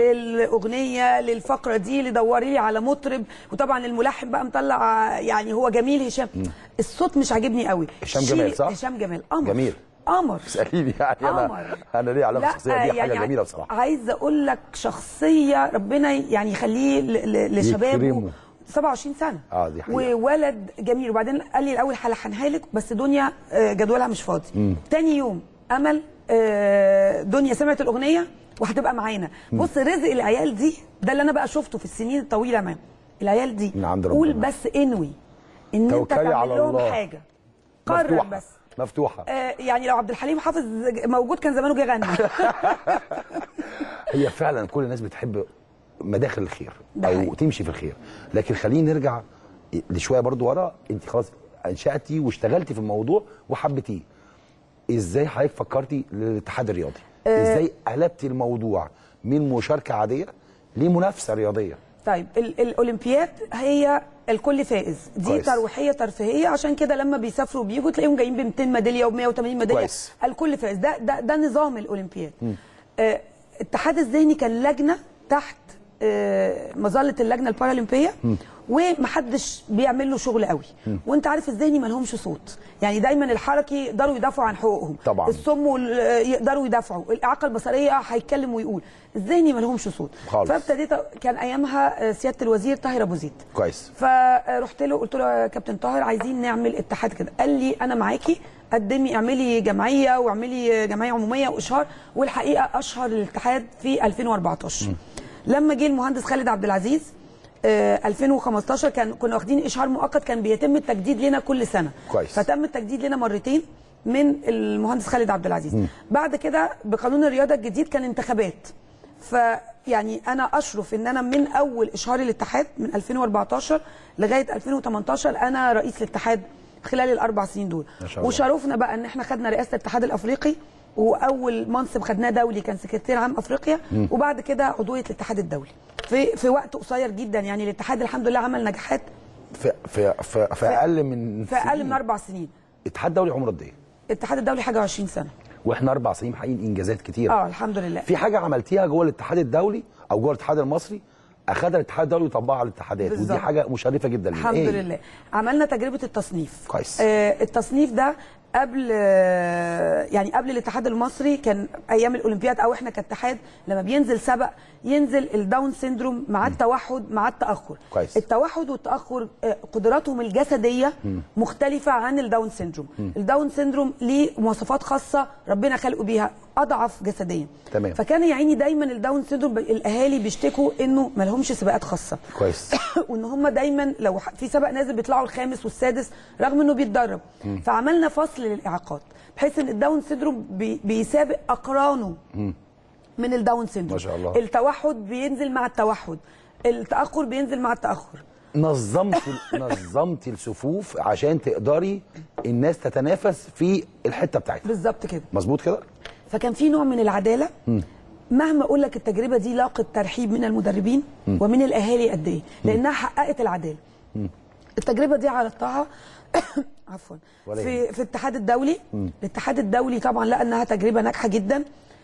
للاغنيه للفقره دي لدوري لي على مطرب وطبعا الملحن بقى مطلع يعني هو جميل هشام الصوت مش عاجبني قوي هشام شيل- جمال، صح؟ هشام جمال قمر جميل. قمر اساليني يعني انا قمر. انا ليه علاقه لا شخصيه دي حاجه يعني جميله بصراحه عايزه اقول لك شخصيه ربنا يعني يخليه ل- ل- لشبابه يكرمه. 27 سنه آه، دي حقيقة. وولد جميل وبعدين قال لي الاول هلحنها لك بس دنيا آه، جدولها مش فاضي تاني يوم امل آه، دنيا سمعت الاغنيه وهتبقى معانا بص رزق العيال دي ده اللي انا بقى شفته في السنين الطويله معاهم العيال دي من عند قول ربنا. بس انوي ان انت توكلي تعمل على لهم الله. حاجه قرر مفتوحه بس مفتوحه آه، يعني لو عبد الحليم حافظ موجود كان زمانه جه غنى هي فعلا كل الناس بتحب مداخل الخير ده او حقيقي. تمشي في الخير لكن خلينا نرجع لشويه برضو ورا انت خلاص انشاتي واشتغلتي في الموضوع وحبيتيه ازاي حضرتك فكرتي للاتحاد الرياضي ازاي قلبتي الموضوع من مشاركه عاديه لمنافسه رياضيه طيب ال- الاولمبياد هي الكل فائز دي كويس. ترويحيه ترفيهيه عشان كده لما بيسافروا بيجوا تلاقيهم جايين ب 200 ميداليه و180 ميداليه كويس. الكل فائز ده ده ده نظام الاولمبياد آه الاتحاد الذهني كان لجنه تحت آه مظله اللجنه البارالمبيه ومحدش بيعمل له شغل قوي وانت عارف الذهني ما لهمش صوت يعني دايما الحركي يقدروا يدافعوا عن حقوقهم طبعاً. الصم وال- يقدروا يدافعوا الاعاقه البصريه هيتكلم ويقول الذهني ما لهمش صوت خالص. فابتديت كان ايامها آه، سياده الوزير طاهر ابو زيد كويس فرحت له قلت له يا كابتن طاهر عايزين نعمل اتحاد كده قال لي انا معاكي قدمي اعملي جمعيه واعملي جمعيه عموميه واشهار والحقيقه اشهر الاتحاد في 2014 لما جه المهندس خالد عبد العزيز آه، 2015 كان كنا واخدين اشهار مؤقت كان بيتم التجديد لنا كل سنه كويس. فتم التجديد لنا مرتين من المهندس خالد عبد العزيز بعد كده بقانون الرياضه الجديد كان انتخابات فيعني انا اشرف ان انا من اول اشهار الاتحاد من 2014 لغايه 2018 انا رئيس الاتحاد خلال الاربع سنين دول ما شاء الله. وشرفنا بقى ان احنا خدنا رئاسه الاتحاد الافريقي واول منصب خدناه دولي كان سكرتير عام افريقيا وبعد كده عضويه الاتحاد الدولي في في وقت قصير جدا يعني الاتحاد الحمد لله عمل نجاحات في في في, في اقل من في اقل سنين. من اربع سنين اتحاد دولي عمره قد ايه الاتحاد الدولي حاجه 20 سنه واحنا اربع سنين محققين انجازات كتيره اه الحمد لله في حاجه عملتيها جوه الاتحاد الدولي او جوه الاتحاد المصري اخدها الاتحاد الدولي وطبقها على الاتحادات بالظبط. ودي حاجه مشرفه جدا لينا. الحمد إيه؟ لله عملنا تجربه التصنيف كويس. آه التصنيف ده قبل آه، يعني قبل الاتحاد المصري كان ايام الاولمبياد او احنا كاتحاد لما بينزل سبق ينزل الداون سيندروم مع التوحد مع التاخر كويس. التوحد والتاخر آه، قدراتهم الجسديه مختلفه عن الداون سيندروم الداون سيندروم ليه مواصفات خاصه ربنا خلقه بيها اضعف جسديا تمام. فكان يا عيني دايما الداون سيندروم الاهالي بيشتكوا انه ما لهمش سباقات خاصه كويس وان هم دايما لو ح- في سبق نازل بيطلعوا الخامس والسادس رغم انه بيتدرب فعملنا فصل للاعاقات بحيث ان الداون سيندروم بي بيسابق اقرانه من الداون سيندروم ما شاء الله. التوحد بينزل مع التوحد التاخر بينزل مع التاخر نظمت نظمت الصفوف عشان تقدري الناس تتنافس في الحته بتاعتها بالظبط كده مظبوط كده فكان في نوع من العداله مهما اقول لك التجربه دي لاقت ترحيب من المدربين ومن الاهالي قد ايه لانها حققت العداله التجربه دي عرضتها عفوا ولا في في الاتحاد الدولي الاتحاد الدولي طبعا لقى انها تجربه ناجحه جدا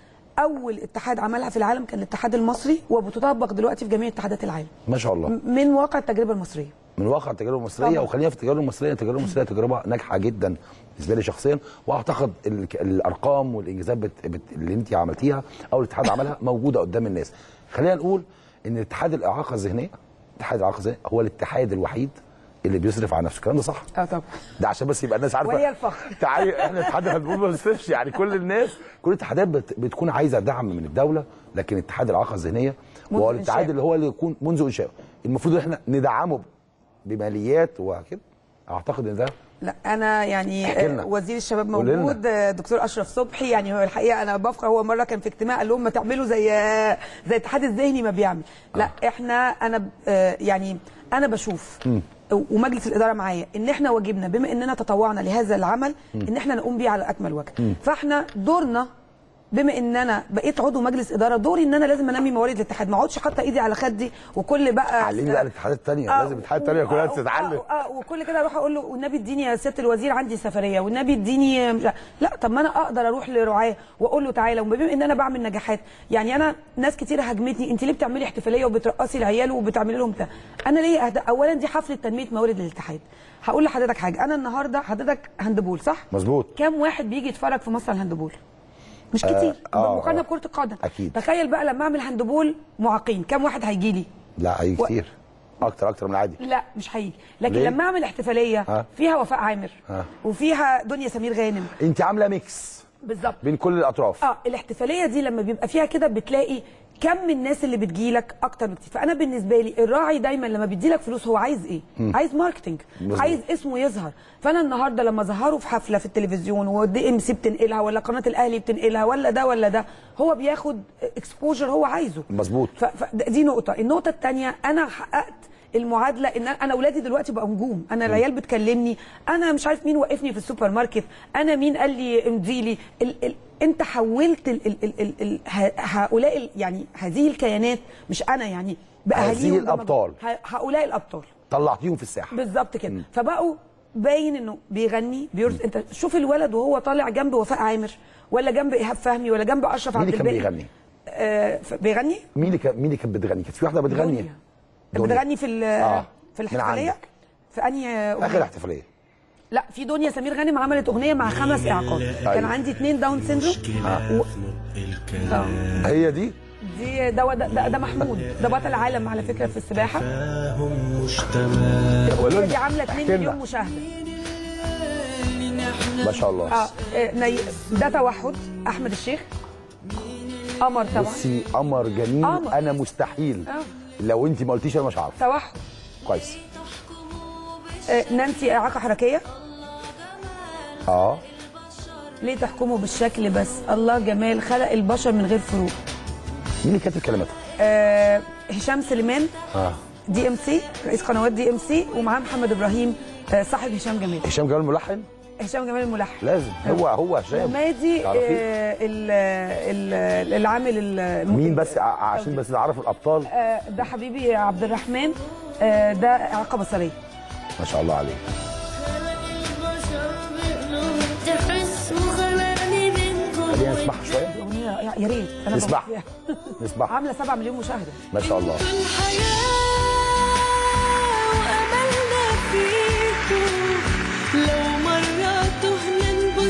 اول اتحاد عملها في العالم كان الاتحاد المصري وبتطبق دلوقتي في جميع اتحادات العالم ما شاء الله من واقع التجربه المصريه من واقع التجربه المصريه طبعا. وخلينا في التجربه المصريه التجربه المصريه تجربه ناجحه جدا بالنسبه لي شخصيا واعتقد ال- الارقام والانجازات بت... بت... اللي انت عملتيها او الاتحاد عملها موجوده قدام الناس خلينا نقول ان اتحاد الاعاقه الذهنيه اتحاد الاعاقه الذهنيه هو الاتحاد الوحيد اللي بيصرف على نفسه الكلام ده صح اه طبعا ده عشان بس يبقى الناس عارفه وهي الفخر. تعالي احنا اتحاد الهندبول ما بنصرفش يعني كل الناس كل الاتحادات بت... بتكون عايزه دعم من الدوله لكن اتحاد الاعاقه الذهنيه منذ وهو الاتحاد إنشائه. اللي هو اللي يكون منذ انشائه المفروض ان احنا ندعمه بماليات وكده اعتقد ان ده لا انا يعني احكي لنا. آه، وزير الشباب قولي لنا. موجود آه، دكتور اشرف صبحي يعني هو الحقيقه انا بفخر هو مره كان في اجتماع قال لهم ما تعملوا زي آه، زي الاتحاد الذهني ما بيعمل لا احنا انا ب- آه، يعني انا بشوف ومجلس الاداره معايا ان احنا واجبنا بما اننا تطوعنا لهذا العمل ان احنا نقوم بيه على اكمل وجه فاحنا دورنا بما ان انا بقيت عضو مجلس اداره دوري ان انا لازم انمي موارد الاتحاد ما اقعدش حاطه ايدي على خدي وكل بقى علمي بقى الاتحادات الثانيه آه، لازم الاتحادات الثانيه كلها آه، تتعلم اه اه وكل كده اروح اقول له والنبي اديني يا سياده الوزير عندي سفريه والنبي اديني مش عارف- لا طب ما انا اقدر اروح لرعاه واقول له تعالى وبما ان انا بعمل نجاحات يعني انا ناس كتير هاجمتني انت ليه بتعملي احتفاليه وبترقصي العيال وبتعملي لهم ده انا ليه أهدى اولا دي حفله تنميه موارد الاتحاد هقول لحضرتك حاجه انا النهارده حضرتك هاندبول صح مظبوط كام واحد بيجي يتفرج في مصر على الهاندبول مش كتير آه، مقارنه آه. بكره القدم أكيد. تخيل بقى لما اعمل هاندبول معاقين كام واحد هيجي لي لا هيجي و- كتير اكتر اكتر من العادي لا مش هيجي لكن ليه؟ لما اعمل احتفاليه ها؟ فيها وفاء عامر ها. وفيها دنيا سمير غانم انت عامله ميكس بالظبط بين كل الاطراف اه الاحتفاليه دي لما بيبقى فيها كده بتلاقي كم من الناس اللي بتجيلك اكتر بكتير فانا بالنسبه لي الراعي دايما لما بيديلك فلوس هو عايز ايه عايز ماركتنج مظبوط. عايز اسمه يظهر فانا النهارده لما ظهروا في حفله في التلفزيون ودي ام سي بتنقلها ولا قناه الاهلي بتنقلها ولا ده ولا ده هو بياخد اكسبوجر هو عايزه مظبوط. ف- فدي نقطه النقطه الثانيه انا حققت المعادله ان انا اولادي دلوقتي بقوا نجوم انا العيال بتكلمني انا مش عارف مين وقفني في السوبر ماركت انا مين قال لي امضي لي ال ال انت حولت ال ال ال ال ال ه- هؤلاء ال يعني هذه الكيانات مش انا يعني باهاليهم هذه الأبطال. ه- هؤلاء الابطال طلعتيهم في الساحه بالظبط كده فبقوا باين انه بيغني بيرز انت شوف الولد وهو طالع جنب وفاء عامر ولا جنب ايهاب فهمي ولا جنب اشرف مين عبد اللي كان الباقي بيغني؟ آه ف- بيغني مين اللي كان مين اللي كانت بتغني كانت في واحده بتغني دنيا. دنيا. بتغني في ال- آه، في من الاحتفاليه عندك. في انهي أغنية؟ اخر احتفاليه لا في دنيا سمير غانم عملت اغنيه مع خمس اعاقات كان عندي اتنين داون سيندروم و... آه. هي دي دي ده, ده, ده, ده محمود ده بطل العالم على فكره في السباحه الاغنيه دي عامله 2 احكي مليون لنا. مشاهده ما شاء الله اه آه، ني... ده توحد احمد الشيخ قمر طبعا بصي قمر جميل قمر. انا مستحيل آه. لو انت ما قلتيش انا مش عارف توحد كويس آه، نانسي اعاقه حركيه اه ليه تحكموا بالشكل بس الله جمال خلق البشر من غير فروق مين اللي كاتب كلماتها آه هشام سليمان اه دي ام سي رئيس قنوات دي ام سي ومعاه محمد ابراهيم آه صاحب هشام جمال هشام جمال ملحن هشام جمال الملحن لازم هو هو هشام ومادي تعرفيه؟ آه ال- ال- العامل ال- مين بس ع- عشان بس نعرف الابطال آه ده حبيبي عبد الرحمن آه ده اعاقه بصريه ما شاء الله عليه تحس وخلاني منكم خلينا نسمعها شويه اغنيه يا يا ريت انا نسمعها. بموت فيها. نسمعها عامله 7 مليون مشاهده ما شاء الله الحياة وأملنا فيكم لو مرة تهنا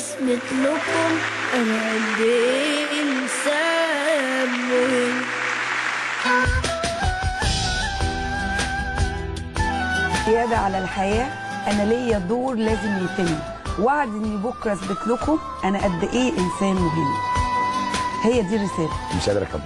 مثلكم أنا قد إيه إنسان مهم زيادة على الحياة أنا ليا دور لازم يتم وعد إني بكرة أثبت لكم أنا قد إيه إنسان مهم هي دي الرسالة مش قادر اكمل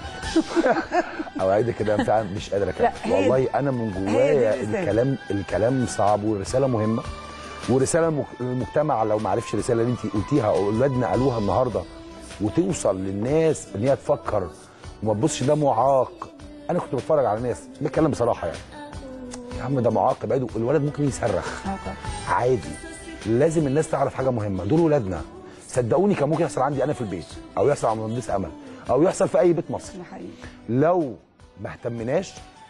اوعدك كده أنا فعلا مش قادر اكمل لا، هي والله دي- انا من هي دي جوايا الرسالة. الكلام الكلام صعب والرساله مهمه ورساله المك- المجتمع لو ما عرفش الرساله اللي انت قلتيها او اولادنا قالوها النهارده وتوصل للناس ان هي تفكر وما تبصش ده معاق انا كنت بتفرج على ناس بتكلم بصراحه يعني يا عم ده معاق ابعده الولد ممكن يصرخ عادي لازم الناس تعرف حاجه مهمه دول ولادنا صدقوني كان ممكن يحصل عندي انا في البيت او يحصل على مهندس امل او يحصل في اي بيت مصري ده حقيقي لو ما اهتمناش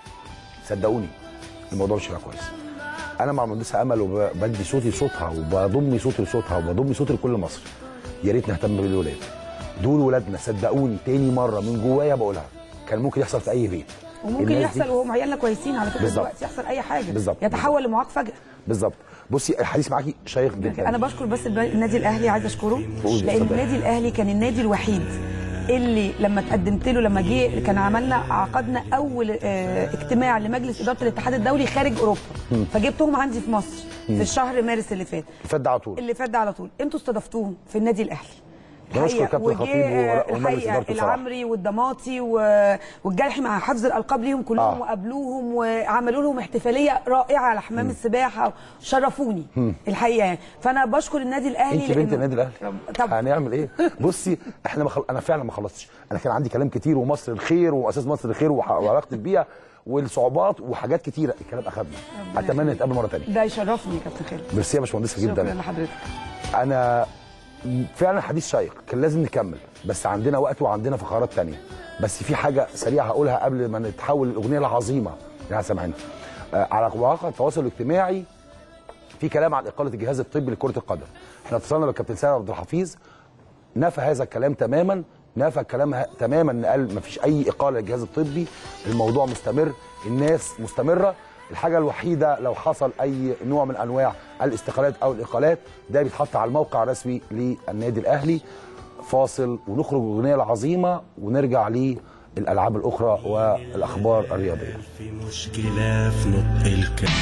صدقوني الموضوع مش هيبقى كويس انا مع مهندسه امل وبدي صوتي لصوتها وبضم صوتي لصوتها وبضم صوتي لكل مصر يا ريت نهتم بالولاد دول ولادنا صدقوني تاني مره من جوايا بقولها كان ممكن يحصل في اي بيت وممكن الناس دي- يحصل وهم عيالنا كويسين على فكرة بالظبط. دلوقتي يحصل أي حاجة بالظبط. يتحول لمعاق فجأة بالظبط بصي الحديث معاكي شيق جدا انا بشكر بس الب- النادي الاهلي عايزه اشكره قولي، لان اتفضلي. النادي الاهلي كان النادي الوحيد اللي لما تقدمت له لما جه كان عملنا عقدنا اول آه، اجتماع لمجلس اداره الاتحاد الدولي خارج اوروبا فجبتهم عندي في مصر في الشهر مارس اللي فات فات ده على طول اللي فات ده على طول انتوا استضفتوهم في النادي الاهلي نشكر الحقيقة. كابتن وجه، الخطيب آه، ومجلس الحقيقة إدارته بصراحة. العمري والضماطي و- والجرحي مع حفظ الالقاب ليهم كلهم آه. وقابلوهم وعملوا لهم احتفاليه رائعه على حمام السباحه شرفوني الحقيقه يعني فانا بشكر النادي الاهلي انت بنت لأنه- النادي الاهلي طب هنعمل ايه بصي احنا مخل... انا فعلا ما خلصتش انا كان عندي كلام كتير ومصر الخير واساس مصر الخير وح- وعلاقه البيئه والصعوبات وحاجات كتيره الكلام اخدنا اتمنى نتقابل مره ثانيه ده يشرفني يا كابتن خالد ميرسي يا باشمهندسه شكرا جدا لحضرتك انا فعلا حديث شيق كان لازم نكمل بس عندنا وقت وعندنا فقرات تانية بس في حاجه سريعه هقولها قبل ما نتحول الاغنيه العظيمه اللي سامعينها آه على مواقع التواصل الاجتماعي في كلام عن اقاله الجهاز الطبي لكره القدم احنا اتصلنا بالكابتن سامي عبد الحفيظ نفى هذا الكلام تماما نفى الكلام ه- تماما قال ما فيش اي اقاله للجهاز الطبي الموضوع مستمر الناس مستمره الحاجه الوحيده لو حصل اي نوع من انواع الاستقالات او الاقالات ده بيتحط على الموقع الرسمي للنادي الاهلي فاصل ونخرج الاغنيه العظيمه ونرجع للالعاب الاخرى والاخبار الرياضيه في مشكلة في نطق الكلام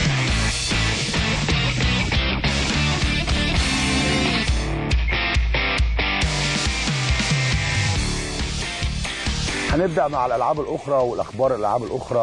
هنبدا مع الالعاب الاخرى والاخبار الالعاب الاخرى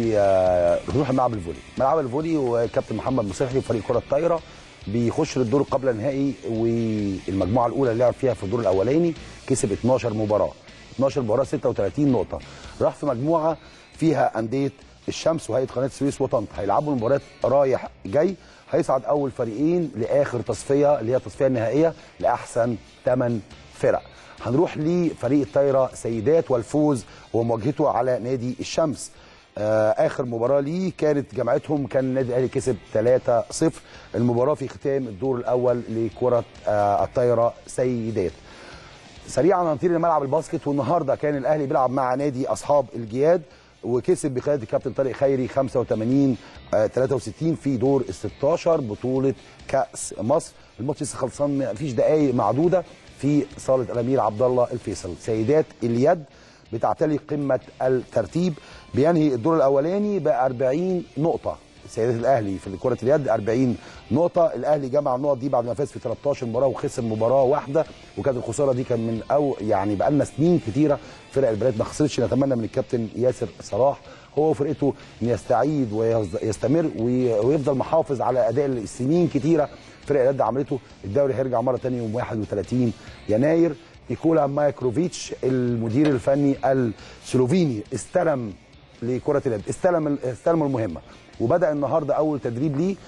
ونروح ملعب الفولي ملعب الفولي وكابتن محمد مصلحي وفريق كره الطايره بيخش للدور قبل النهائي والمجموعه الاولى اللي لعب فيها في الدور الاولاني كسب 12 مباراه 12 مباراه 36 نقطه راح في مجموعه فيها انديه الشمس وهيئه قناه السويس وطنطا هيلعبوا المباريات رايح جاي هيصعد اول فريقين لاخر تصفيه اللي هي التصفيه النهائيه لاحسن 8 فرق هنروح لفريق الطايره سيدات والفوز ومواجهته على نادي الشمس آه اخر مباراه ليه كانت جمعتهم كان النادي الاهلي كسب 3-0 المباراه في ختام الدور الاول لكره آه الطايره سيدات سريعا هنطير لملعب الباسكت والنهارده كان الاهلي بيلعب مع نادي اصحاب الجياد وكسب بقياده الكابتن طارق خيري 85 آه 63 في دور ال 16 بطوله كاس مصر الماتش لسه خلصان ما فيش دقائق معدوده في صاله الامير عبد الله الفيصل سيدات اليد بتعتلي قمه الترتيب بينهي الدور الاولاني ب 40 نقطه سيدات الاهلي في كره اليد 40 نقطه الاهلي جمع النقط دي بعد ما فاز في 13 مباراه وخسر مباراه واحده وكانت الخساره دي كان من او يعني بقى لنا سنين كتيره فرق البنات ما خسرتش نتمنى من الكابتن ياسر صلاح هو وفرقته ان يستعيد ويستمر ويفضل محافظ على اداء السنين كتيره فرق اليد عملته الدوري هيرجع مره ثانيه يوم 31 يناير نيكولا مايكروفيتش المدير الفني السلوفيني استلم لكره اليد استلم استلم المهمه وبدا النهارده اول تدريب ليه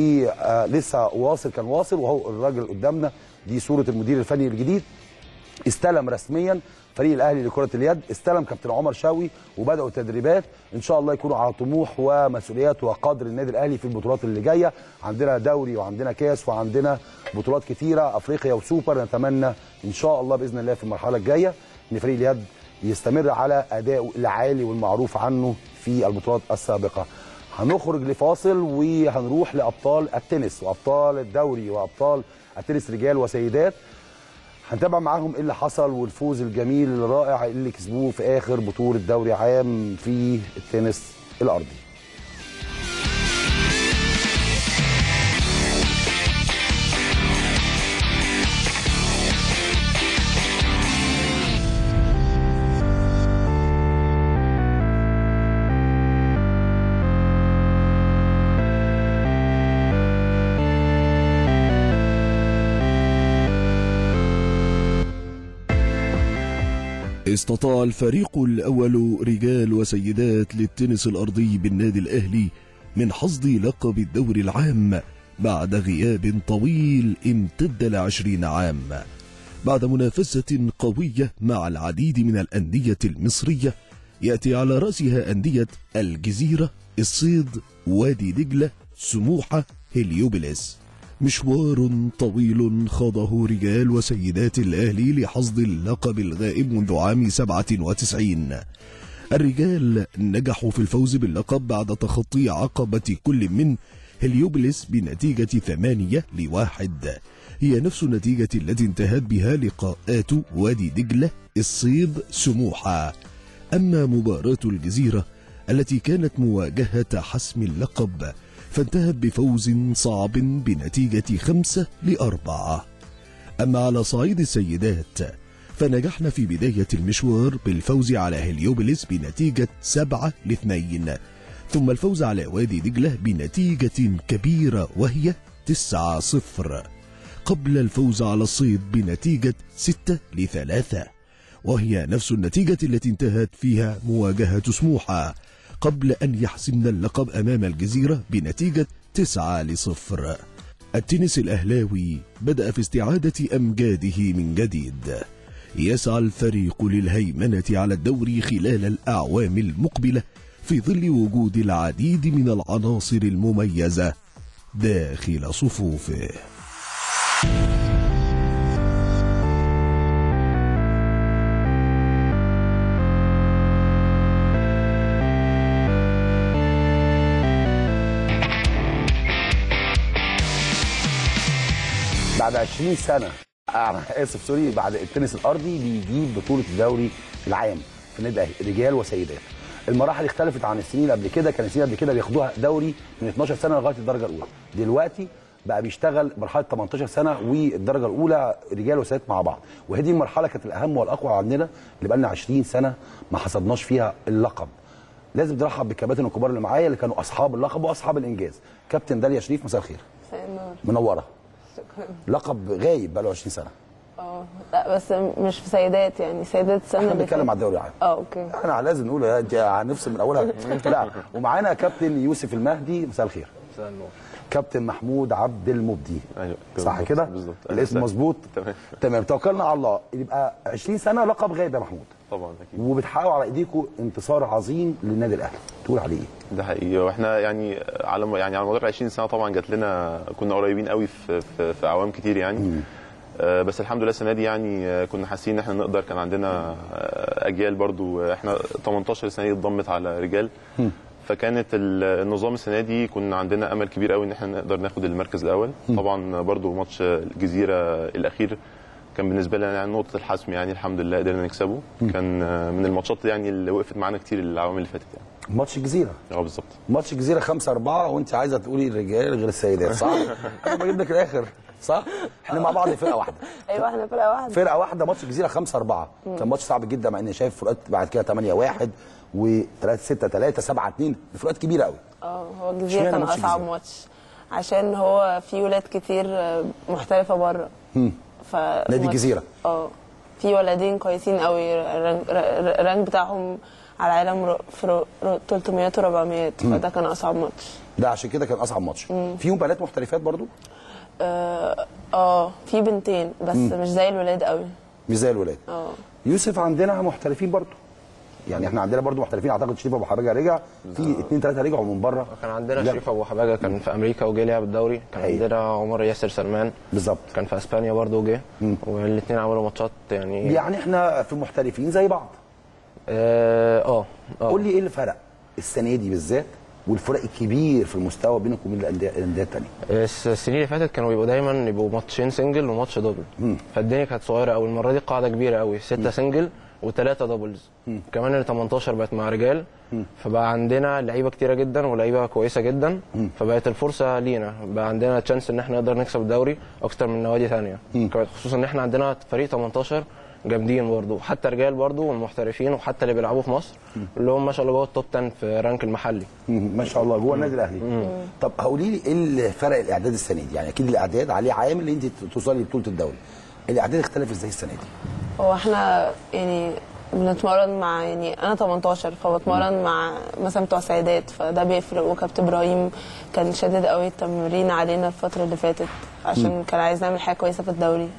ولسه واصل كان واصل وهو الراجل قدامنا دي صوره المدير الفني الجديد استلم رسميا فريق الاهلي لكره اليد استلم كابتن عمر شاوي وبداوا التدريبات ان شاء الله يكونوا على طموح ومسؤوليات وقدر النادي الاهلي في البطولات اللي جايه عندنا دوري وعندنا كاس وعندنا بطولات كتيره افريقيا وسوبر نتمنى ان شاء الله باذن الله في المرحله الجايه ان فريق اليد يستمر على ادائه العالي والمعروف عنه في البطولات السابقه هنخرج لفاصل وهنروح لابطال التنس وابطال الدوري وابطال التنس رجال وسيدات هنتابع معاهم ايه اللي حصل والفوز الجميل الرائع اللي كسبوه في اخر بطوله دوري عام في التنس الارضي استطاع الفريق الأول رجال وسيدات للتنس الأرضي بالنادي الأهلي من حصد لقب الدوري العام بعد غياب طويل امتد لعشرين عام بعد منافسة قوية مع العديد من الأندية المصرية يأتي على رأسها أندية الجزيرة الصيد وادي دجلة سموحة هليوبلس مشوار طويل خاضه رجال وسيدات الأهلي لحصد اللقب الغائب منذ عام 97 الرجال نجحوا في الفوز باللقب بعد تخطي عقبة كل من هليوبلس بنتيجة ثمانية لواحد هي نفس النتيجة التي انتهت بها لقاءات وادي دجلة الصيد سموحة أما مباراة الجزيرة التي كانت مواجهة حسم اللقب فانتهت بفوز صعب بنتيجة خمسة لأربعة أما على صعيد السيدات فنجحنا في بداية المشوار بالفوز على هليوبلس بنتيجة سبعة لاثنين ثم الفوز على وادي دجلة بنتيجة كبيرة وهي تسعة صفر قبل الفوز على الصيد بنتيجة ستة لثلاثة وهي نفس النتيجة التي انتهت فيها مواجهة سموحة قبل أن يحسمن اللقب أمام الجزيرة بنتيجة تسعة لصفر التنس الأهلاوي بدأ في استعادة أمجاده من جديد يسعى الفريق للهيمنة على الدوري خلال الأعوام المقبلة في ظل وجود العديد من العناصر المميزة داخل صفوفه بعد 20 سنه انا اسف سوري بعد التنس الارضي بيجيب بطوله الدوري العام في النادي الاهلي رجال وسيدات المراحل اختلفت عن السنين اللي قبل كده كان السنين قبل كده بياخدوها دوري من 12 سنه لغايه الدرجه الاولى دلوقتي بقى بيشتغل مرحله 18 سنه والدرجه الاولى رجال وسيدات مع بعض وهذه المرحله كانت الاهم والاقوى عندنا اللي بقى لنا 20 سنه ما حصدناش فيها اللقب لازم نرحب بالكباتن الكبار اللي معايا اللي كانوا اصحاب اللقب واصحاب الانجاز كابتن داليا شريف مساء الخير منوره لقب غايب بقى له 20 سنه اه لا بس مش في سيدات يعني سيدات السنه احنا اللي بنتكلم على فاتت. الدوري العام اه اوكي احنا لازم نقول يا- يا هنفصل من اولها لا ومعانا كابتن يوسف المهدي مساء الخير مساء النور كابتن محمود عبد المبدي ايوه صح بالظبط، كده بالظبط الاسم مظبوط تمام تمام توكلنا على الله يبقى 20 سنه لقب غايب يا محمود طبعا اكيد وبتحققوا على ايديكم انتصار عظيم للنادي الاهلي تقول عليه ايه ده حقيقي واحنا يعني على يعني على مدار 20 سنه طبعا جات لنا كنا قريبين قوي في في, في اعوام كتير يعني آه، بس الحمد لله السنه دي يعني آه، كنا حاسين ان احنا نقدر كان عندنا آه، اجيال برضو آه، احنا 18 سنه دي اتضمت على رجال فكانت ال- النظام السنه دي كنا عندنا امل كبير قوي ان احنا نقدر ناخد المركز الاول طبعا برضو ماتش الجزيره الاخير كان بالنسبه لنا يعني نقطه الحسم يعني الحمد لله قدرنا نكسبه كان آه، من الماتشات يعني اللي وقفت معانا كتير العوامل اللي فاتت يعني ماتش الجزيره اه بالظبط ماتش الجزيره 5 4 وانت عايزه تقولي الرجال غير السيدات صح؟ انا بجيب لك الاخر صح؟ احنا مع بعض فرقه واحده ايوه احنا فرقه واحده فرقه واحده ماتش الجزيره 5 4 كان ماتش صعب جدا مع اني شايف فروقات بعد كده 8 1 و 3 6 3 7 2 فروقات كبيره قوي اه هو الجزيره اشمعنى كان ماتش اصعب الجزيرة؟ ماتش عشان هو في ولاد كتير آه، محترفه بره ف نادي الجزيرة. اه في ولدين كويسين قوي الرانك الرانك بتاعهم على العالم رو- في رو- رو- 300 و 400 فده كان اصعب ماتش ده عشان كده كان اصعب ماتش فيهم بنات محترفات برضو اه آه، في بنتين بس مش زي الولاد قوي مش زي الولاد اه يوسف عندنا محترفين برضو يعني احنا عندنا برضو محترفين اعتقد شريف ابو حباجه رجع في اثنين ثلاثه رجعوا من بره كان عندنا لا. شريف ابو حباجه كان في امريكا وجه لعب الدوري كان أيوة. عندنا عمر ياسر سلمان بالظبط كان في اسبانيا برضه جه والاثنين عملوا ماتشات يعني يعني احنا في محترفين زي بعض اه اه آه. قول لي ايه اللي فرق السنه دي بالذات والفرق الكبير في المستوى بينك وبين الانديه الأندية التانيه الس- السنين اللي فاتت كانوا بيبقوا دايما يبقوا ماتشين سنجل وماتش دبل فالدنيا كانت صغيره قوي المره دي قاعده كبيره قوي سته سنجل وثلاثه دبلز كمان ال 18 بقت مع رجال فبقى عندنا لعيبه كتيره جدا ولعيبه كويسه جدا فبقت الفرصه لينا بقى عندنا تشانس ان احنا نقدر نكسب الدوري اكتر من نوادي ثانيه خصوصا ان احنا عندنا فريق 18 جامدين برضو حتى رجال برضو والمحترفين وحتى اللي بيلعبوا في مصر اللي هم ما شاء الله جوه التوب 10 في رانك المحلي ما شاء الله جوه النادي الاهلي طب قولي لي ايه اللي فرق الاعداد السنه دي يعني اكيد الاعداد عليه عامل ان انت توصلي لبطوله الدوري الاعداد اختلف ازاي السنه دي هو احنا يعني بنتمرن مع يعني انا 18 فبتمرن مع مثلا بتوع سيدات فده بيفرق وكابتن ابراهيم كان شادد قوي التمرين علينا الفتره اللي فاتت عشان كان عايز نعمل حاجه كويسه في الدوري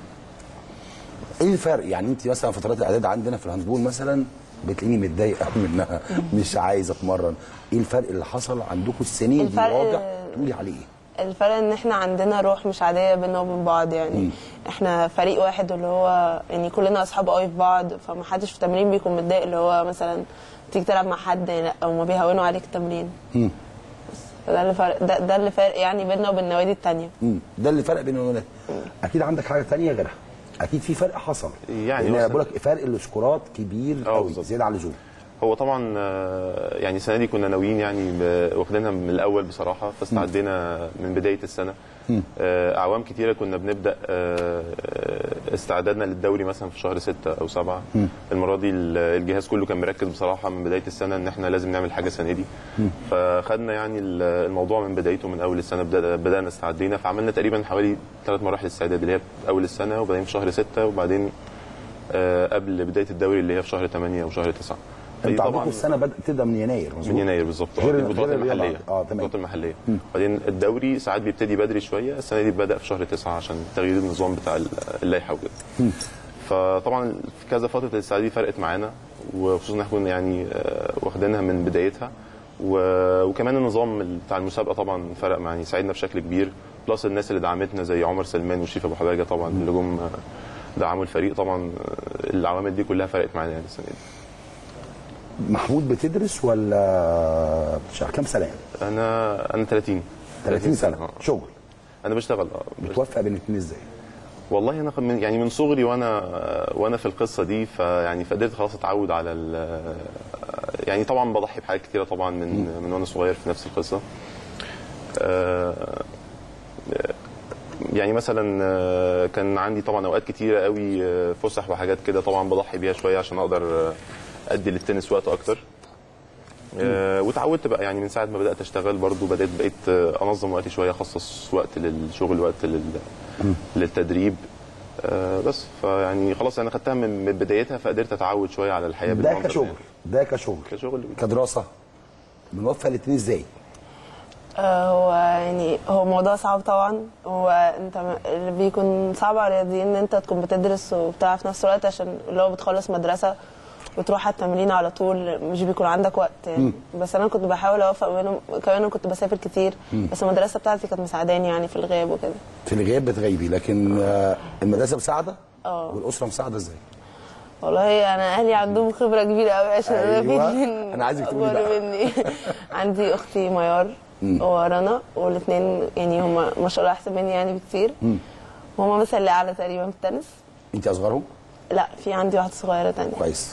ايه الفرق يعني انت مثلا فترات الاعداد عندنا في الهاندبول مثلا بتلاقيني متضايقه منها مش عايزه اتمرن ايه الفرق اللي حصل عندكم السنه دي الفرق- واضح تقولي عليه ايه الفرق ان احنا عندنا روح مش عاديه بينا وبين بعض يعني احنا فريق واحد اللي هو يعني كلنا اصحاب قوي في بعض فما حدش في التمرين بيكون متضايق اللي هو مثلا تيجي تلعب مع حد لا او ما بيهونوا عليك التمرين مم. فده اللي فرق ده, ده اللي فرق يعني بيننا وبين النوادي التانية مم. ده اللي فرق بين الولاد اكيد عندك حاجه تانية غيرها اكيد في فرق حصل يعني لان انا مثلاً- بقول لك فرق السكورات كبير قوي زياده عن اللزوم هو طبعا آه، يعني السنه دي كنا ناويين يعني ب- واخدينها من الاول بصراحه فاستعدينا من بدايه السنه آه، اعوام كتيره كنا بنبدا آه، آه، استعدادنا للدوري مثلا في شهر ستة او سبعة المره دي ال- الجهاز كله كان مركز بصراحه من بدايه السنه ان احنا لازم نعمل حاجه السنه دي فخدنا يعني ال- الموضوع من بدايته من اول السنه بدأ- بدانا استعدينا فعملنا تقريبا حوالي ثلاث مراحل استعداد اللي هي اول السنه وبعدين في شهر ستة وبعدين آه، قبل بدايه الدوري اللي هي في شهر 8 وشهر 9 انت عندكم السنه بدأ تبدا من يناير مظبوط من يناير بالظبط غير- غير البطولات غير الرياضة. المحليه اه تمام البطولات المحليه بعدين الدوري ساعات بيبتدي بدري شويه السنه دي بدا في شهر تسعة عشان تغيير النظام بتاع ال- اللائحه وكده فطبعا في كذا فتره الاستعداد دي فرقت معانا وخصوصا ان احنا كنا يعني آه، واخدينها من بدايتها و- وكمان النظام بتاع المسابقه طبعا فرق معانا يعني ساعدنا بشكل كبير بلس الناس اللي دعمتنا زي عمر سلمان وشريف ابو حباجه طبعا اللي جم آه، دعموا الفريق طبعا آه، العوامل دي كلها فرقت معانا يعني السنه دي محمود بتدرس ولا بتشتغل كام سنه يعني؟ انا انا 30 30 سنه آه. شغل انا بشتغل اه بتوفق بين الاثنين ازاي؟ والله انا من يعني من صغري وانا وانا في القصه دي فيعني فقدرت خلاص اتعود على ال- يعني طبعا بضحي بحاجات كتيره طبعا من من وانا صغير في نفس القصه آه، يعني مثلا آه، كان عندي طبعا اوقات كتيره قوي آه، فسح وحاجات كده طبعا بضحي بيها شويه عشان اقدر آه، ادي للتنس وقت اكتر آه، واتعودت بقى يعني من ساعه ما بدات اشتغل برضو بدات بقيت آه، انظم وقتي شويه اخصص وقت للشغل وقت لل... للتدريب آه، بس فيعني خلاص انا خدتها من من بدايتها فقدرت اتعود شويه على الحياه ده بالمنظر كشغل ده كشغل كشغل كدراسه بنوفق الاثنين ازاي؟ آه، هو يعني هو موضوع صعب طبعا هو انت م- اللي بيكون صعب على الرياضيين ان انت تكون بتدرس وبتاع في نفس الوقت عشان اللي هو بتخلص مدرسه وتروح على التمرين على طول مش بيكون عندك وقت يعني بس انا كنت بحاول اوفق بينهم كمان انا كنت بسافر كتير مم. بس المدرسه بتاعتي كانت مساعداني يعني في الغياب وكده في الغياب بتغيبي لكن آه، المدرسه مساعده اه والاسره مساعده ازاي؟ والله انا اهلي عندهم خبره كبيره قوي عشان انا في أيوة. اتنين أنا عايزك تقولي أكبر بقى. مني عندي اختي ميار مم. ورنا والاثنين يعني هم ما شاء الله احسن مني يعني بكتير مم. وهم بس اللي اعلى تقريبا في التنس انت اصغرهم؟ لا في عندي واحده صغيره تانية كويس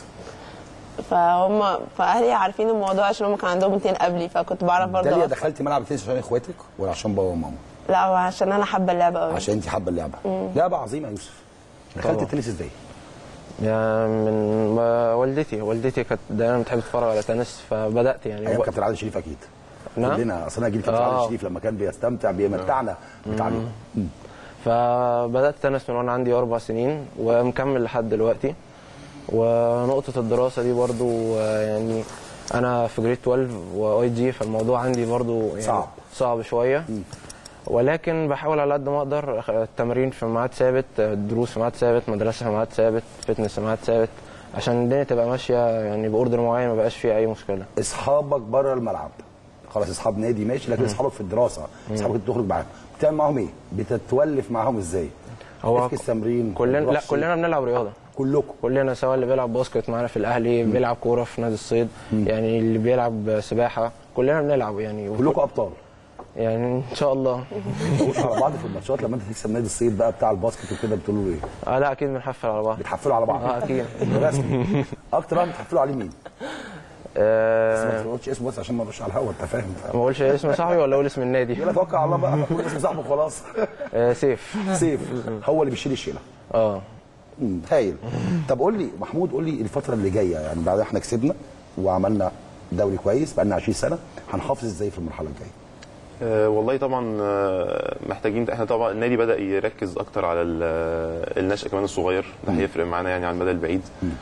فهم فاهلي عارفين الموضوع عشان هم كان عندهم اتنين قبلي فكنت بعرف برضه داليا أوقف. دخلتي ملعب التنس عشان اخواتك ولا عشان بابا وماما؟ لا هو عشان انا حابه اللعبه قوي عشان انت حابه اللعبه مم. لعبه عظيمه يا يوسف دخلت طبعا. التنس ازاي؟ يعني من ما والدتي والدتي كانت دايما بتحب تتفرج على تنس فبدات يعني ايام كابتن عادل شريف اكيد نعم. كلنا اصل انا جيل كابتن آه. عادل شريف لما كان بيستمتع بيمتعنا بتعليمه فبدات تنس من وانا عندي اربع سنين ومكمل لحد دلوقتي ونقطه الدراسه دي برضو آه، يعني انا في جريد 12 واي جي فالموضوع عندي برضو يعني صعب. صعب شويه ولكن بحاول على قد ما اقدر أخ- التمرين في ميعاد ثابت الدروس في ميعاد ثابت مدرسه في ميعاد ثابت فتنس في ميعاد ثابت عشان الدنيا تبقى ماشيه يعني باوردر معين ما بقاش فيه اي مشكله اصحابك بره الملعب خلاص اصحاب نادي ماشي لكن اصحابك في الدراسه اصحابك اللي بتخرج معاهم بتعمل معاهم ايه؟ بتتولف معاهم ازاي؟ هو هو التمرين كلنا لا بتروحش؟ كلنا بنلعب رياضه كلكم كلنا سواء اللي بيلعب باسكت معانا في الاهلي بيلعب كوره في نادي الصيد يعني اللي بيلعب سباحه كلنا بنلعب يعني كلكم ابطال يعني ان شاء الله بتقولوا على بعض في الماتشات لما انت تكسب نادي الصيد بقى بتاع الباسكت وكده بتقولوا له ايه؟ اه لا اكيد بنحفل على بعض بتحفلوا على بعض اه اكيد رسمي اكتر واحد بتحفلوا عليه مين؟ بس ما آه تقولش اسمه بس عشان ما ابقاش على الهوا انت فاهم ما اقولش اسم صاحبي ولا اقول اسم النادي يلا توكل على الله بقى قول اسم صاحبه خلاص آه سيف سيف هو اللي بيشيل الشيله اه مم، هايل طب قول لي محمود قول لي الفتره اللي جايه يعني بعد احنا كسبنا وعملنا دوري كويس بقى لنا 20 سنه هنحافظ ازاي في المرحله الجايه آه، والله طبعا آه، محتاجين احنا طبعا النادي بدا يركز اكتر على ال- آه، النشء كمان الصغير ده هيفرق معانا يعني على المدى البعيد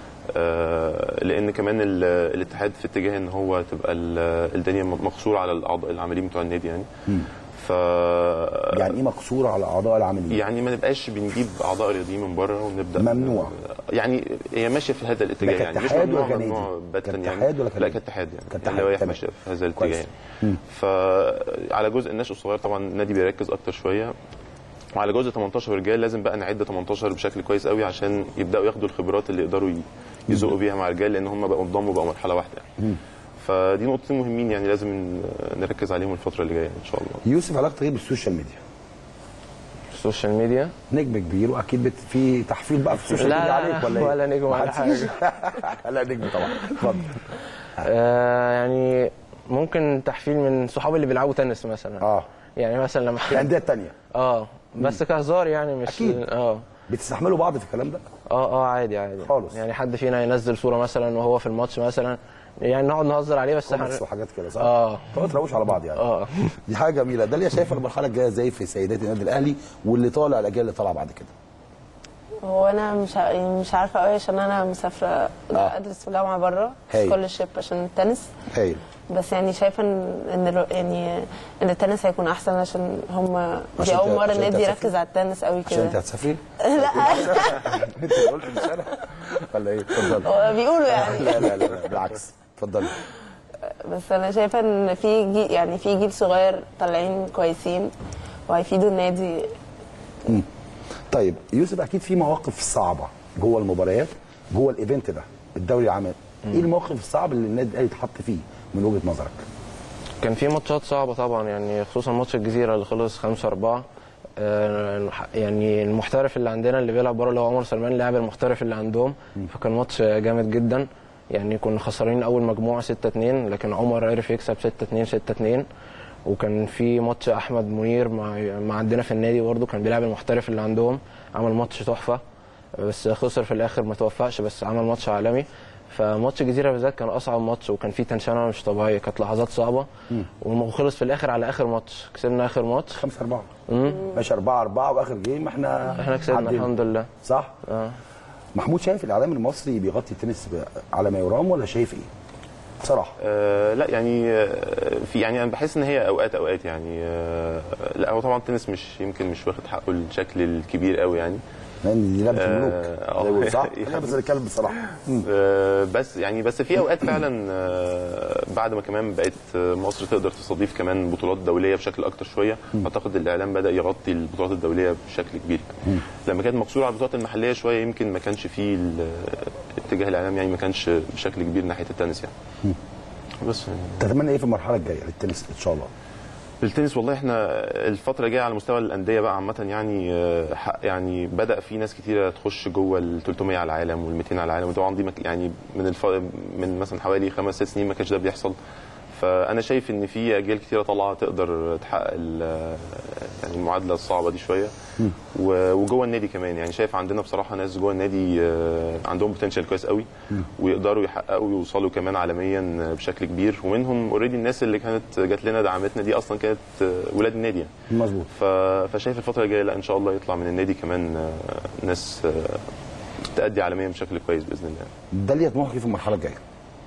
آه، لان كمان ال- الاتحاد في اتجاه ان هو تبقى ال- الدنيا مقصوره على الاعضاء العاملين بتوع النادي يعني ف يعني ايه مقصوره على اعضاء العاملين يعني ما نبقاش بنجيب اعضاء رياضيين من بره ونبدا ممنوع. يعني هي ماشيه في هذا الاتجاه ده يعني مش كاتحاد ممنوع ولا كنادي؟ ممنوع باتا يعني كاتحاد ولا لا كنادي؟ كاتحاد يعني كاتحاد، اللوائح تمام. ماشيه في هذا كويس. الاتجاه يعني فعلى جزء النشء الصغير طبعا النادي بيركز اكتر شويه وعلى جزء 18 رجال لازم بقى نعد 18 بشكل كويس قوي عشان يبداوا ياخدوا الخبرات اللي يقدروا ي- يزقوا بيها مع الرجال لان هم بقوا انضموا بقوا مرحله واحده يعني. فدي نقطتين مهمين يعني لازم ن- نركز عليهم الفتره اللي جايه ان شاء الله يوسف علاقتك ايه بالسوشيال ميديا؟ السوشيال ميديا نجم كبير واكيد بت... في تحفيل بقى في السوشيال لا، ميديا لا، عليك ولا ايه؟ ولا نجم ولا محدش- لا نجم طبعا اتفضل آه يعني ممكن تحفيل من صحابي اللي بيلعبوا تنس مثلا اه يعني مثلا لما في الانديه الثانيه اه بس كهزار يعني مش أكيد. اه بتستحملوا بعض في الكلام ده؟ اه اه عادي عادي خالص. يعني حد فينا ينزل صوره مثلا وهو في الماتش مثلا يعني نقعد نهزر عليه بس كوميكس وحاجات كده صح؟ اه ما تروش على بعض يعني اه دي حاجه جميله ده اللي شايفه المرحله الجايه ازاي في سيدات النادي الاهلي واللي طالع الاجيال اللي طالعه بعد كده هو انا مش ع- يعني مش عارفه قوي عشان انا مسافره آه. ادرس في جامعه بره هايل. سكولرشيب عشان التنس هايل بس يعني شايفه ان ان الو- يعني ان التنس هيكون احسن عشان هم عشان دي اول انت- مره عشان انت النادي هتسافري؟ يركز على التنس قوي عشان انت كده هتسافري؟ لا انت اللي قلت مش انا ولا ايه؟ اتفضلي هو بيقولوا يعني لا لا لا لا، بالعكس اتفضلي بس انا شايفه ان في جيل يعني في جيل صغير طالعين كويسين وهيفيدوا النادي طيب يوسف اكيد في مواقف صعبه جوه المباريات جوه الايفنت ده الدوري العام ايه الموقف الصعب اللي النادي الاهلي اتحط فيه من وجهه نظرك؟ كان في ماتشات صعبه طبعا يعني خصوصا ماتش الجزيره اللي خلص 5 4 يعني المحترف اللي عندنا اللي بيلعب بره اللي هو عمر سلمان لعب المحترف اللي عندهم فكان ماتش جامد جدا يعني كنا خسرانين اول مجموعه 6 2 لكن عمر عرف يكسب 6 2 6 2 وكان في ماتش احمد منير مع مع عندنا في النادي برضه كان بيلعب المحترف اللي عندهم عمل ماتش تحفه بس خسر في الاخر ما توفقش بس عمل ماتش عالمي فماتش الجزيره بالذات كان اصعب ماتش وكان فيه تنشنه مش طبيعيه كانت لحظات صعبه وخلص في الاخر على اخر ماتش كسبنا اخر ماتش 5 4 ماشي 4 4 واخر جيم احنا احنا كسبنا عدينا. الحمد لله صح؟ اه محمود شايف الاعلام المصري بيغطي التنس ب- على ما يرام ولا شايف ايه؟ بصراحه آه لا يعني آه، في يعني انا بحس ان هي اوقات اوقات يعني آه لا هو طبعا التنس مش يمكن مش واخد حقه الشكل الكبير قوي يعني لان دي لعبه آه، الملوك آه. زي ما بيقولوا، صح؟ انا بس الكلب بصراحه آه، بس يعني بس في اوقات فعلا آه، بعد ما كمان بقت آه، مصر تقدر تستضيف كمان بطولات دوليه بشكل اكتر شويه اعتقد الاعلام بدا يغطي البطولات الدوليه بشكل كبير لما كانت مقصوره على البطولات المحليه شويه يمكن ما كانش فيه ال- اتجاه الاعلام يعني ما كانش بشكل كبير ناحيه التنس يعني بس يعني تتمنى ايه في المرحله الجايه للتنس ان شاء الله؟ التنس والله احنا الفترة الجاية على مستوى الأندية بقى عامة يعني آه، حق- يعني بدأ في ناس كتيرة تخش جوه ال 300 على العالم وال 200 على العالم وطبعا دي مك- يعني من الف... من مثلا حوالي خمس ست سنين ما كانش ده بيحصل فأنا شايف إن في أجيال كتيرة طالعة تقدر تحقق ال- يعني المعادلة الصعبة دي شوية و- وجوه النادي كمان يعني شايف عندنا بصراحة ناس جوه النادي آه، عندهم بوتنشال كويس قوي ويقدروا يحققوا ويوصلوا كمان عالميا بشكل كبير ومنهم اوريدي الناس اللي كانت جات لنا دعمتنا دي اصلا كانت آه، ولاد النادي يعني مظبوط ف... فشايف الفتره الجايه لا ان شاء الله يطلع من النادي كمان آه، ناس آه، تأدي عالميا بشكل كويس باذن الله ده اللي طموحك إيه في المرحله الجايه؟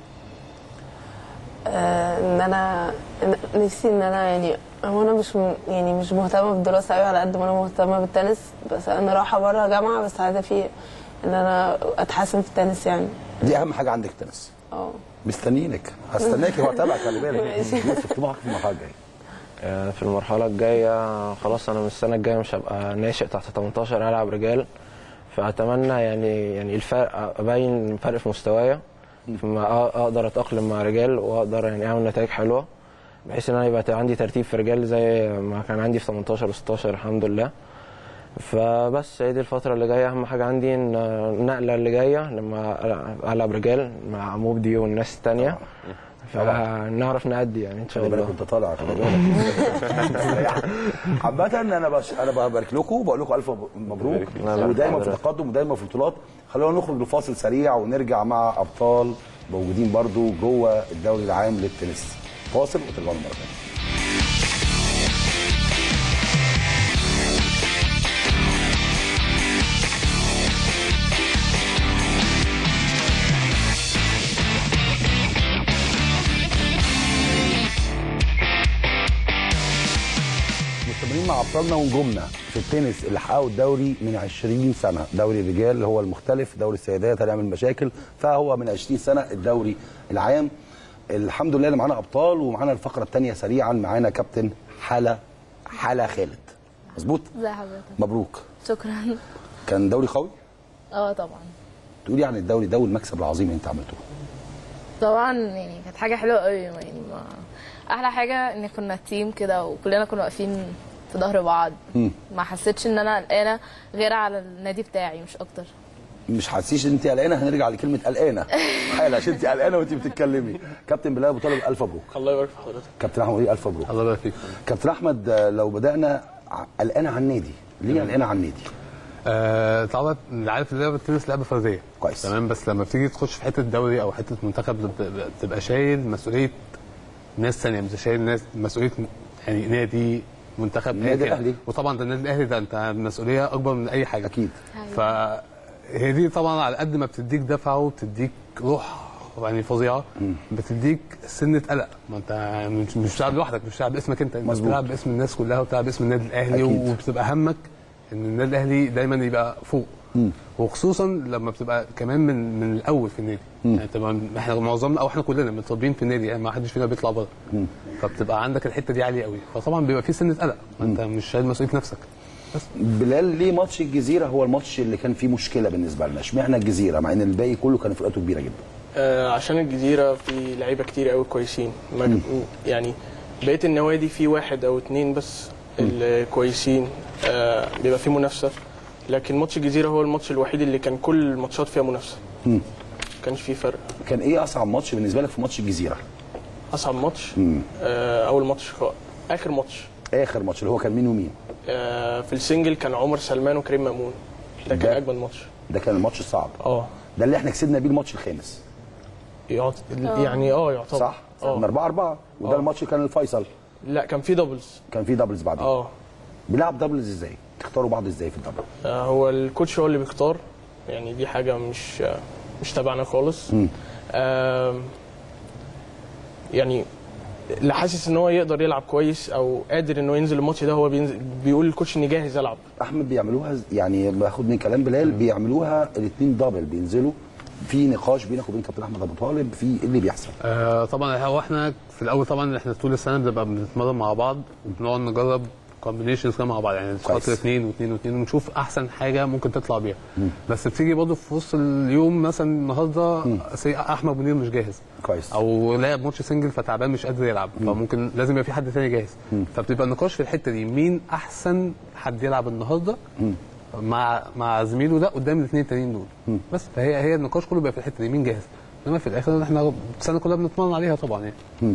آه، ان انا إن- نفسي ان انا يعني هو انا مش م- يعني مش مهتمه بالدراسه قوي على قد ما انا مهتمه بالتنس بس انا رايحه بره جامعه بس هدفي ان انا اتحسن في التنس يعني دي اهم حاجه عندك التنس اه مستنيينك هستناكي وهتابعك خلي بالك ماشي. يوسف طموحك في المرحله الجايه آه، في المرحلة الجاية خلاص أنا من السنة الجاية مش هبقى ناشئ تحت 18 ألعب رجال فأتمنى يعني يعني الفرق أبين فرق في مستوايا فما أ- أقدر أتأقلم مع رجال وأقدر يعني أعمل نتائج حلوة بحيث ان انا يبقى عندي ترتيب في رجال زي ما كان عندي في 18 و16 الحمد لله فبس هي دي الفترة اللي جاية أهم حاجة عندي إن النقلة اللي جاية لما ألعب رجال مع موبدي والناس التانية فنعرف نأدي يعني إن شاء خلي بالك الله كنت طالع خلي بالك عامة انا بش... انا ببارك لكم وبقول لكم الف مبروك الله يبارك ودايما في حضرتك. تقدم ودايما في بطولات خلونا نخرج لفاصل سريع ونرجع مع ابطال موجودين برضو جوه الدوري العام للتنس فاصل وترجعوا مره ثانيه مستمرين مع ابطالنا ونجومنا في التنس اللي حققوا الدوري من 20 سنه دوري الرجال هو المختلف دوري السيدات هنعمل مشاكل فهو من 20 سنه الدوري العام الحمد لله اللي معانا ابطال ومعانا الفقره الثانيه سريعا معانا كابتن حلا حلا خالد مظبوط ازي حضرتك مبروك شكرا كان دوري قوي اه طبعا تقولي عن الدوري ده والمكسب العظيم اللي انت عملته طبعا يعني كانت حاجه حلوه قوي يعني ما احلى حاجه ان كنا تيم كده وكلنا كنا واقفين في ظهر بعض مم. ما حسيتش ان انا قلقانه غير على النادي بتاعي مش اكتر مش حاسيش ان انت قلقانه هنرجع لكلمه قلقانه حالا عشان انت قلقانه وانت بتتكلمي كابتن بلال ابو طالب الف مبروك الله يبارك في حضرتك كابتن احمد وليد الف مبروك الله يبارك فيك كابتن احمد آه، لو بدانا ع- قلقانه على النادي ليه قلقانه على النادي آه طبعا اللي عارف ان لعبه التنس لعبه فرديه كويس تمام بس لما بتيجي تخش في حته دوري او حته منتخب بت- بتبقى شايل مسؤوليه ناس ثانيه مش شايل ناس مسؤوليه يعني نادي منتخب النادي أيا كان. الأهلي. وطبعا ده النادي الاهلي ده انت مسؤوليه اكبر من اي حاجه اكيد فهي دي طبعا على قد ما بتديك دفعه وبتديك روح يعني فظيعه بتديك سنه قلق ما انت مش مش بتلعب لوحدك مش بتلعب باسمك انت انت مظبوط. بتلعب باسم الناس كلها وبتلعب باسم النادي الاهلي أكيد. وبتبقى همك ان النادي الاهلي دايما يبقى فوق وخصوصا لما بتبقى كمان من من الاول في النادي يعني تبقى احنا معظمنا او احنا كلنا متربيين في النادي يعني ما حدش فينا بيطلع بره فبتبقى عندك الحته دي عاليه قوي فطبعا بيبقى في سنه قلق ما انت مش شايل مسؤوليه نفسك بلال ليه ماتش الجزيره هو الماتش اللي كان فيه مشكله بالنسبه لنا اشمعنى الجزيره مع ان الباقي كله كان فرقته كبيره جدا آه، عشان الجزيرة في لعيبة كتير قوي كويسين ما- يعني بقية النوادي في واحد أو اتنين بس الكويسين آه، بيبقى فيه منافسة لكن ماتش الجزيرة هو الماتش الوحيد اللي كان كل الماتشات فيها منافسة مم. ما كانش فيه فرق كان ايه اصعب ماتش بالنسبه لك في ماتش الجزيره أصعب ماتش مم. آه، أول ماتش خ- آخر ماتش اخر ماتش اللي هو كان مين ومين آه، في السنجل كان عمر سلمان وكريم مأمون ده كان ده- أجمل ماتش ده كان الماتش الصعب اه ده اللي احنا كسبنا بيه الماتش الخامس يعط... آه. يعني اه يعتبر صح من 4 4 وده آه. الماتش كان الفيصل لا كان في دبلز كان في دبلز بعدين اه بيلعب دبلز ازاي تختاروا بعض ازاي في الدبل آه، هو الكوتش هو اللي بيختار يعني دي حاجه مش آه، مش تبعنا خالص مم. آم، يعني اللي حاسس ان هو يقدر يلعب كويس او قادر انه ينزل الماتش ده هو بينزل بيقول الكوتش اني جاهز العب احمد بيعملوها ز- يعني باخد من كلام بلال بيعملوها الاثنين دبل بينزلوا في نقاش بينك وبين كابتن احمد ابو طالب في ايه اللي بيحصل آه طبعا هو احنا في الاول طبعا احنا طول السنه بنبقى بنتمرن مع بعض وبنقعد نجرب كومبينيشنز كده مع بعض يعني كويس. خاطر اثنين واثنين واثنين ونشوف احسن حاجه ممكن تطلع بيها بس بتيجي برضه في وسط اليوم مثلا النهارده سي احمد منير مش جاهز كويس او لعب ماتش سنجل فتعبان مش قادر يلعب فممكن لازم يبقى في حد تاني جاهز فبتبقى النقاش في الحته دي مين احسن حد يلعب النهارده مع مع زميله ده قدام الاثنين التانيين دول بس فهي هي النقاش كله بيبقى في الحته دي مين جاهز انما في الاخر احنا السنه كلها بنتمرن عليها طبعا يعني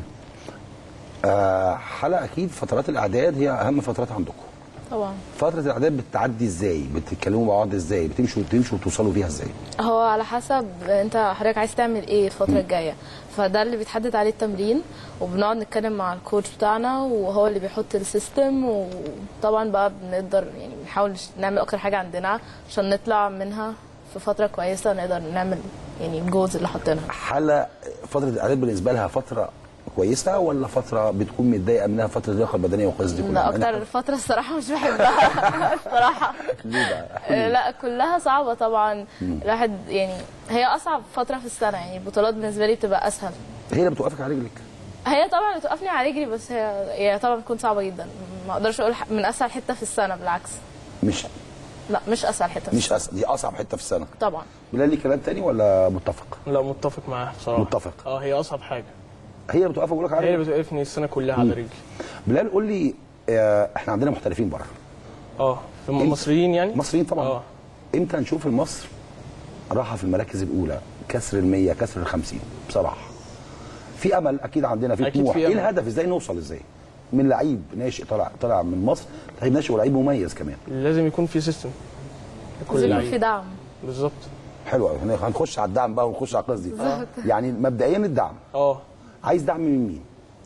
آه حلقه اكيد فترات الاعداد هي اهم فترات عندكم طبعا فتره الاعداد بتعدي ازاي بتتكلموا مع بعض ازاي بتمشوا تمشوا وتوصلوا بيها ازاي هو على حسب انت حضرتك عايز تعمل ايه الفتره الجايه فده اللي بيتحدد عليه التمرين وبنقعد نتكلم مع الكوتش بتاعنا وهو اللي بيحط السيستم وطبعا بقى بنقدر يعني بنحاول نعمل اكتر حاجه عندنا عشان نطلع منها في فتره كويسه نقدر نعمل يعني الجوز اللي حاطينها حلقه فتره الاعداد بالنسبه لها فتره كويسه ولا فتره بتكون متضايقه منها فتره اللياقه البدنيه والقصص دي كلها لا اكتر فتره الصراحه مش بحبها الصراحه ليه بقى آه، لا كلها صعبة طبعا الواحد يعني هي أصعب فترة في السنة يعني البطولات بالنسبة لي بتبقى أسهل هي اللي بتوقفك على رجلك هي طبعا بتوقفني على رجلي بس هي هي طبعا بتكون صعبة جدا ما أقدرش أقول ح- من أسهل حتة في السنة بالعكس مش لا مش أسهل حتة في مش أس... دي اصعب حته في السنه طبعا بلال لي كلام تاني ولا متفق لا متفق معاه بصراحه متفق. اه هي اصعب حاجه هي اللي بتوقفك بقول لك على هي اللي رجلك. بتوقفني السنه كلها على رجلي بلال قول لي آه، احنا عندنا محترفين بره اه في مصريين يعني مصريين طبعا اه امتى نشوف مصر راحه في المراكز الاولى كسر ال 100 كسر ال 50 بصراحه في امل اكيد عندنا في أكيد طموح في ايه أمل. الهدف ازاي نوصل ازاي من لعيب ناشئ طلع طلع من مصر لعيب ناشئ ولعيب مميز كمان لازم يكون في سيستم لازم يكون في دعم بالظبط حلو قوي هنخش على الدعم بقى ونخش على القصص دي بالظبط. يعني مبدئيا الدعم اه عايز دعم من مين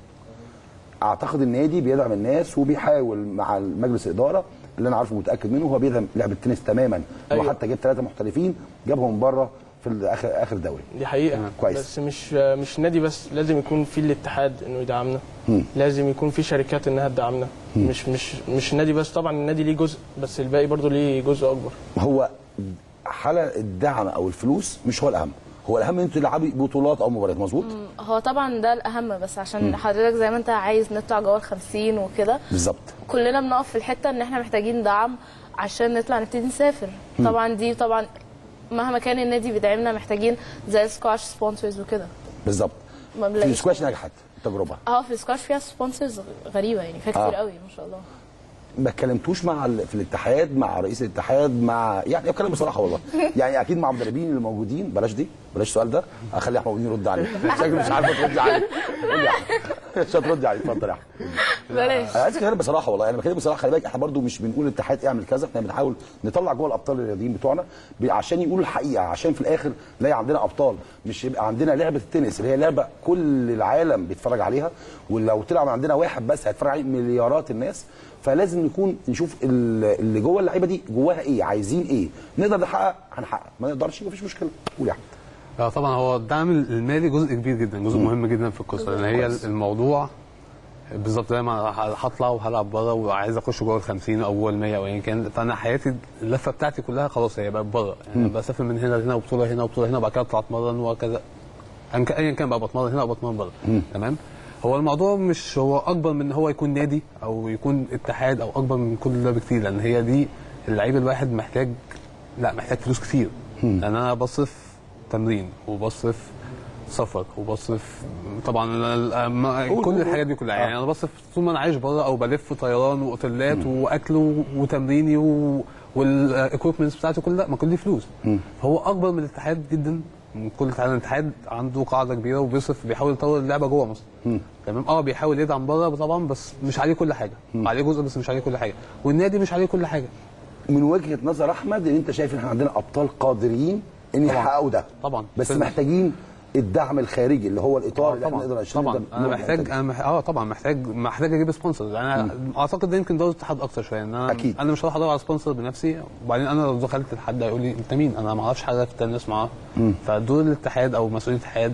اعتقد النادي بيدعم الناس وبيحاول مع مجلس الاداره اللي انا عارفه متاكد منه هو بيدعم لعب التنس تماما أيوة. أيوة. هو حتى جاب ثلاثه محترفين جابهم من بره في اخر اخر دوري دي حقيقه كويس. بس مش مش نادي بس لازم يكون في الاتحاد انه يدعمنا مم. لازم يكون في شركات انها تدعمنا مش مش مش نادي بس طبعا النادي ليه جزء بس الباقي برضه ليه جزء اكبر هو حاله الدعم او الفلوس مش هو الاهم هو الاهم ان انتوا تلعبوا بطولات او مباريات مظبوط هو طبعا ده الاهم بس عشان مم. حضرتك زي ما انت عايز نطلع جوه ال 50 وكده بالظبط كلنا بنقف في الحته ان احنا محتاجين دعم عشان نطلع نبتدي نسافر مم. طبعا دي طبعا مهما كان النادي بيدعمنا محتاجين زي السكواش سبونسرز وكده بالظبط ما في بنلاقيش السكواش نجحت التجربه اه في السكواش فيها سبونسرز غريبه يعني فيها كتير آه. قوي ما شاء الله ما اتكلمتوش مع ال... في الاتحاد مع رئيس الاتحاد مع يعني اتكلم بصراحه والله يعني اكيد مع المدربين اللي موجودين بلاش دي بلاش السؤال ده اخلي احمد مدين يرد عليه شكلي مش عارفه تردي عليه قول لي يا أحمد. مش هتردي عليه اتفضل يا احمد بلاش انا عايز اتكلم بصراحه والله انا بتكلم بصراحه خلي بالك احنا برضو مش بنقول الاتحاد اعمل كذا احنا بنحاول نطلع جوه الابطال الرياضيين بتوعنا ب- عشان يقولوا الحقيقه عشان في الاخر نلاقي عندنا ابطال مش يبقى عندنا لعبه التنس اللي هي لعبه كل العالم بيتفرج عليها ولو طلع من عندنا واحد بس هيتفرج عليه مليارات الناس فلازم نكون نشوف ال- اللي جوه اللعيبه دي جواها ايه عايزين ايه نقدر نحقق هنحقق ما نقدرش مفيش مشكله قول يا احمد لا طبعا هو الدعم المالي جزء كبير جدا جزء مهم جدا في القصه لان هي كويس. الموضوع بالظبط زي ما هطلع وهلعب بره وعايز اخش جوه ال 50 او جوه ال 100 او ايا كان فانا حياتي اللفه بتاعتي كلها خلاص هي بقت بره يعني مم. بسافر من هنا لهنا وبطوله هنا وبطوله هنا وبعد كده اطلع اتمرن وكذا أيا كان- ايا كان بقى بتمرن هنا او بتمرن بره مم. تمام هو الموضوع مش هو اكبر من ان هو يكون نادي او يكون اتحاد او اكبر من كل ده بكتير لان هي دي اللعيب الواحد محتاج لا محتاج فلوس كتير لان انا بصرف تمرين وبصرف سفر وبصرف طبعا ال- ال- ما- قول- كل قول- الحاجات دي كلها يعني انا بصرف طول ما انا عايش بره او بلف طيران واوتيلات واكل و- وتمريني و... والاكويبمنتس بتاعتي كل ده ما كل دي فلوس فهو اكبر من الاتحاد جدا من كل الاتحاد الاتحاد عنده قاعده كبيره وبيصرف بيحاول يطور اللعبه جوه مصر تمام اه بيحاول يدعم بره طبعا بس مش عليه كل حاجه عليه جزء بس مش عليه كل حاجه والنادي مش عليه كل حاجه من وجهه نظر احمد ان انت شايف ان احنا عندنا ابطال قادرين ان طبعاً. يحققوا ده طبعا بس فيلم. محتاجين الدعم الخارجي اللي هو الاطار آه اللي احنا طبعا نقدر عشان طبعا نقدر انا نواجه محتاج الحتة انا مح... اه طبعا محتاج محتاج اجيب سبونسرز انا اعتقد ده يمكن دور الاتحاد اكتر شويه ان انا أكيد. انا مش هروح ادور على سبونسر بنفسي وبعدين انا لو دخلت لحد هيقول لي انت مين انا ما اعرفش حاجه في التنس معاه مم. فدور الاتحاد او مسؤولين الاتحاد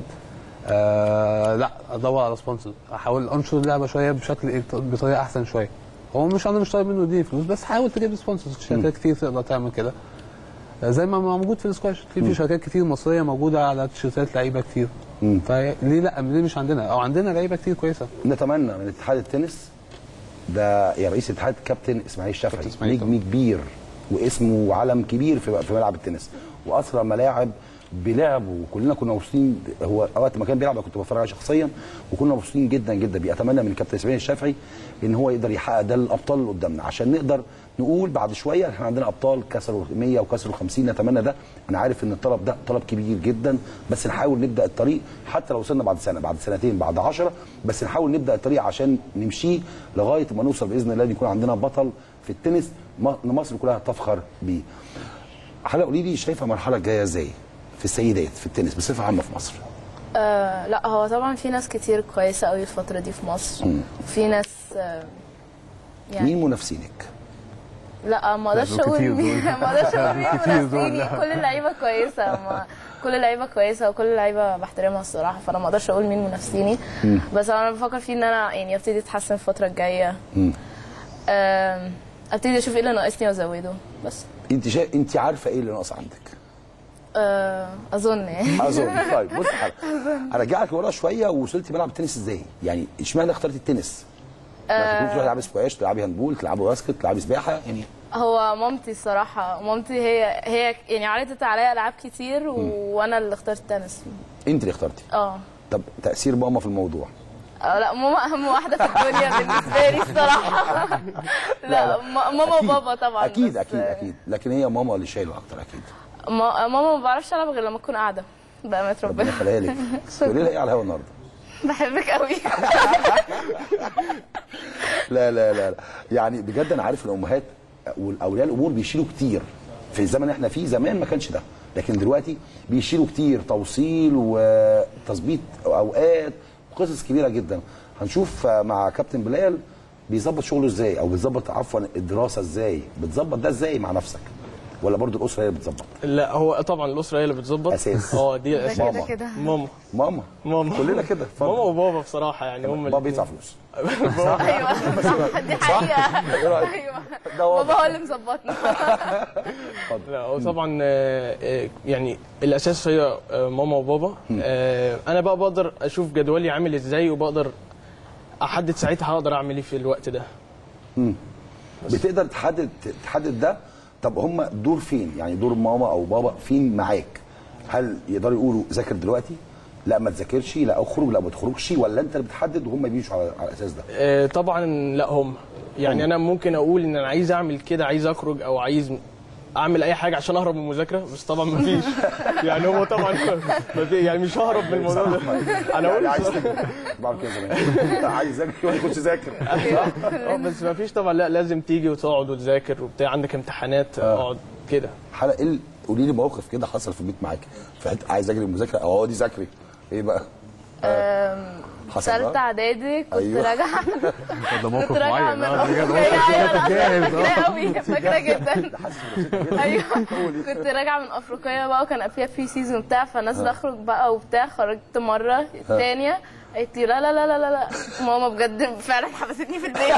آه لا ادور على سبونسر احاول انشر اللعبه شويه بشكل إيه؟ بطريقه احسن شويه هو مش انا مش طالب منه يديني فلوس بس حاول تجيب سبونسرز شركات كتير تقدر تعمل كده آه، زي ما موجود في السكواش في في شركات كتير مصريه موجوده على تيشيرتات لعيبه كتير مم. فليه لا ليه مش عندنا او عندنا لعيبه كتير كويسه نتمنى من اتحاد التنس ده يا رئيس الاتحاد كابتن اسماعيل الشافعي إسماعيل نجم كبير واسمه وعلم كبير في في ملعب التنس واسرى ملاعب بلعب وكلنا كنا مبسوطين هو وقت ما كان بيلعب أنا كنت بتفرج عليه شخصيا وكنا مبسوطين جدا جدا بيتمنى من الكابتن اسماعيل الشافعي ان هو يقدر يحقق ده للابطال اللي قدامنا عشان نقدر نقول بعد شويه احنا عندنا ابطال كسروا 100 وكسروا 50 نتمنى ده انا عارف ان الطلب ده طلب كبير جدا بس نحاول نبدا الطريق حتى لو وصلنا بعد سنه بعد سنتين بعد 10 بس نحاول نبدا الطريق عشان نمشيه لغايه ما نوصل باذن الله إن يكون عندنا بطل في التنس م- مصر كلها تفخر بيه. حلا قولي لي شايفه المرحله الجايه ازاي في السيدات في التنس بصفه عامه في مصر؟ آه لا هو طبعا في ناس كتير كويسه قوي الفتره دي في مصر مم. في ناس آه يعني مين منافسينك؟ لا ما اقدرش دول اقول كتير مين دول. ما اقدرش اقول مين كتير دول. منافسيني كل اللعيبه كويسه ما كل اللعيبه كويسه وكل اللعيبه بحترمها الصراحه فانا ما اقدرش اقول مين منافسيني مم. بس انا بفكر فيه ان انا يعني ابتدي اتحسن الفتره الجايه مم. آم، ابتدي اشوف ايه اللي ناقصني وازوده بس انت شا... انت عارفه ايه اللي ناقص عندك؟ آه، اظن يعني اظن طيب بص حاجه ارجعك لورا شويه ووصلتي ملعب التنس ازاي؟ يعني اشمعنى اخترتي التنس؟ ما كنتش تروحي تلعبي سكواش تلعبي هاندبول تلعبي باسكت تلعبي سباحه يعني هو مامتي الصراحه مامتي هي هي يعني عرضت عليا العاب كتير و... وانا اللي اخترت التنس انت اللي اخترتي اه طب تاثير ماما في الموضوع آه، لا ماما اهم واحده في الدنيا بالنسبه لي الصراحه لا ما- ماما أكيد. وبابا طبعا اكيد بس اكيد اكيد لكن هي ماما اللي شايله اكتر اكيد ما- ماما ما بعرفش العب غير لما اكون قاعده بأمانة ربنا ربنا يخليها لك تقولي لها ايه على الهوا النهارده بحبك قوي لا لا لا لا. يعني بجد انا عارف الامهات والاولياء الامور بيشيلوا كتير في الزمن اللي احنا فيه زمان ما كانش ده لكن دلوقتي بيشيلوا كتير توصيل وتظبيط اوقات وقصص كبيره جدا هنشوف مع كابتن بلال بيظبط شغله ازاي او بيظبط عفوا الدراسه ازاي بتظبط ده ازاي مع نفسك ولا برضو الاسره هي اللي بتظبط لا هو طبعا الاسره هي اللي بتظبط أساس. اه دي ده الاساس كده ماما. كده. ماما ماما ماما كلنا كده اتفضل. ماما وبابا بصراحه يعني هم بابا بيدفع فلوس ايوه صح دي حقيقه ايوه بابا هو اللي مظبطنا لا هو طبعا آه، آه، يعني الاساس هي آه، ماما وبابا آه، انا بقى بقدر اشوف جدولي عامل ازاي وبقدر احدد ساعتها هقدر اعمل ايه في الوقت ده مم. بتقدر تحدد تحدد ده طب هم دور فين يعني دور ماما او بابا فين معاك هل يقدروا يقولوا ذاكر دلوقتي لا ما تذاكرش لا اخرج لا ما تخرجش ولا انت اللي بتحدد وهم بيمشوا على, على الاساس ده آه، طبعا لا هم يعني انا ممكن اقول ان انا عايز اعمل كده عايز اخرج او عايز اعمل اي حاجه عشان اهرب من المذاكره بس طبعا ما فيش يعني هو طبعا ما في يعني مش ههرب من الموضوع ده انا اقول يعني عايز بصراحة. تذاكر. بعمل كده زمان عايز اذاكر ولا كنتش ذاكر اه بس ما فيش طبعا لا لازم تيجي وتقعد وتذاكر وبتاع عندك امتحانات اقعد كده حلقه ايه ال- قولي لي موقف كده حصل في البيت معاك في حته عايز اجري المذاكره او اقعدي ذاكري ايه بقى أم، حصل ثالثة بقى؟ اعدادي كنت أيوة. راجعه ده موقف كنت راجعه معين من اه بجد افريقيا ايوه موقف انا جاهز فاكراه اه قوي فاكره جدا ايوه كنت راجعه من افريقيا بقى وكان فيها بري سيزون وبتاع فنازله اخرج بقى وبتاع خرجت مره الثانيه قالت لي لا لا لا لا لا لا ماما بجد فعلا حبستني في البيت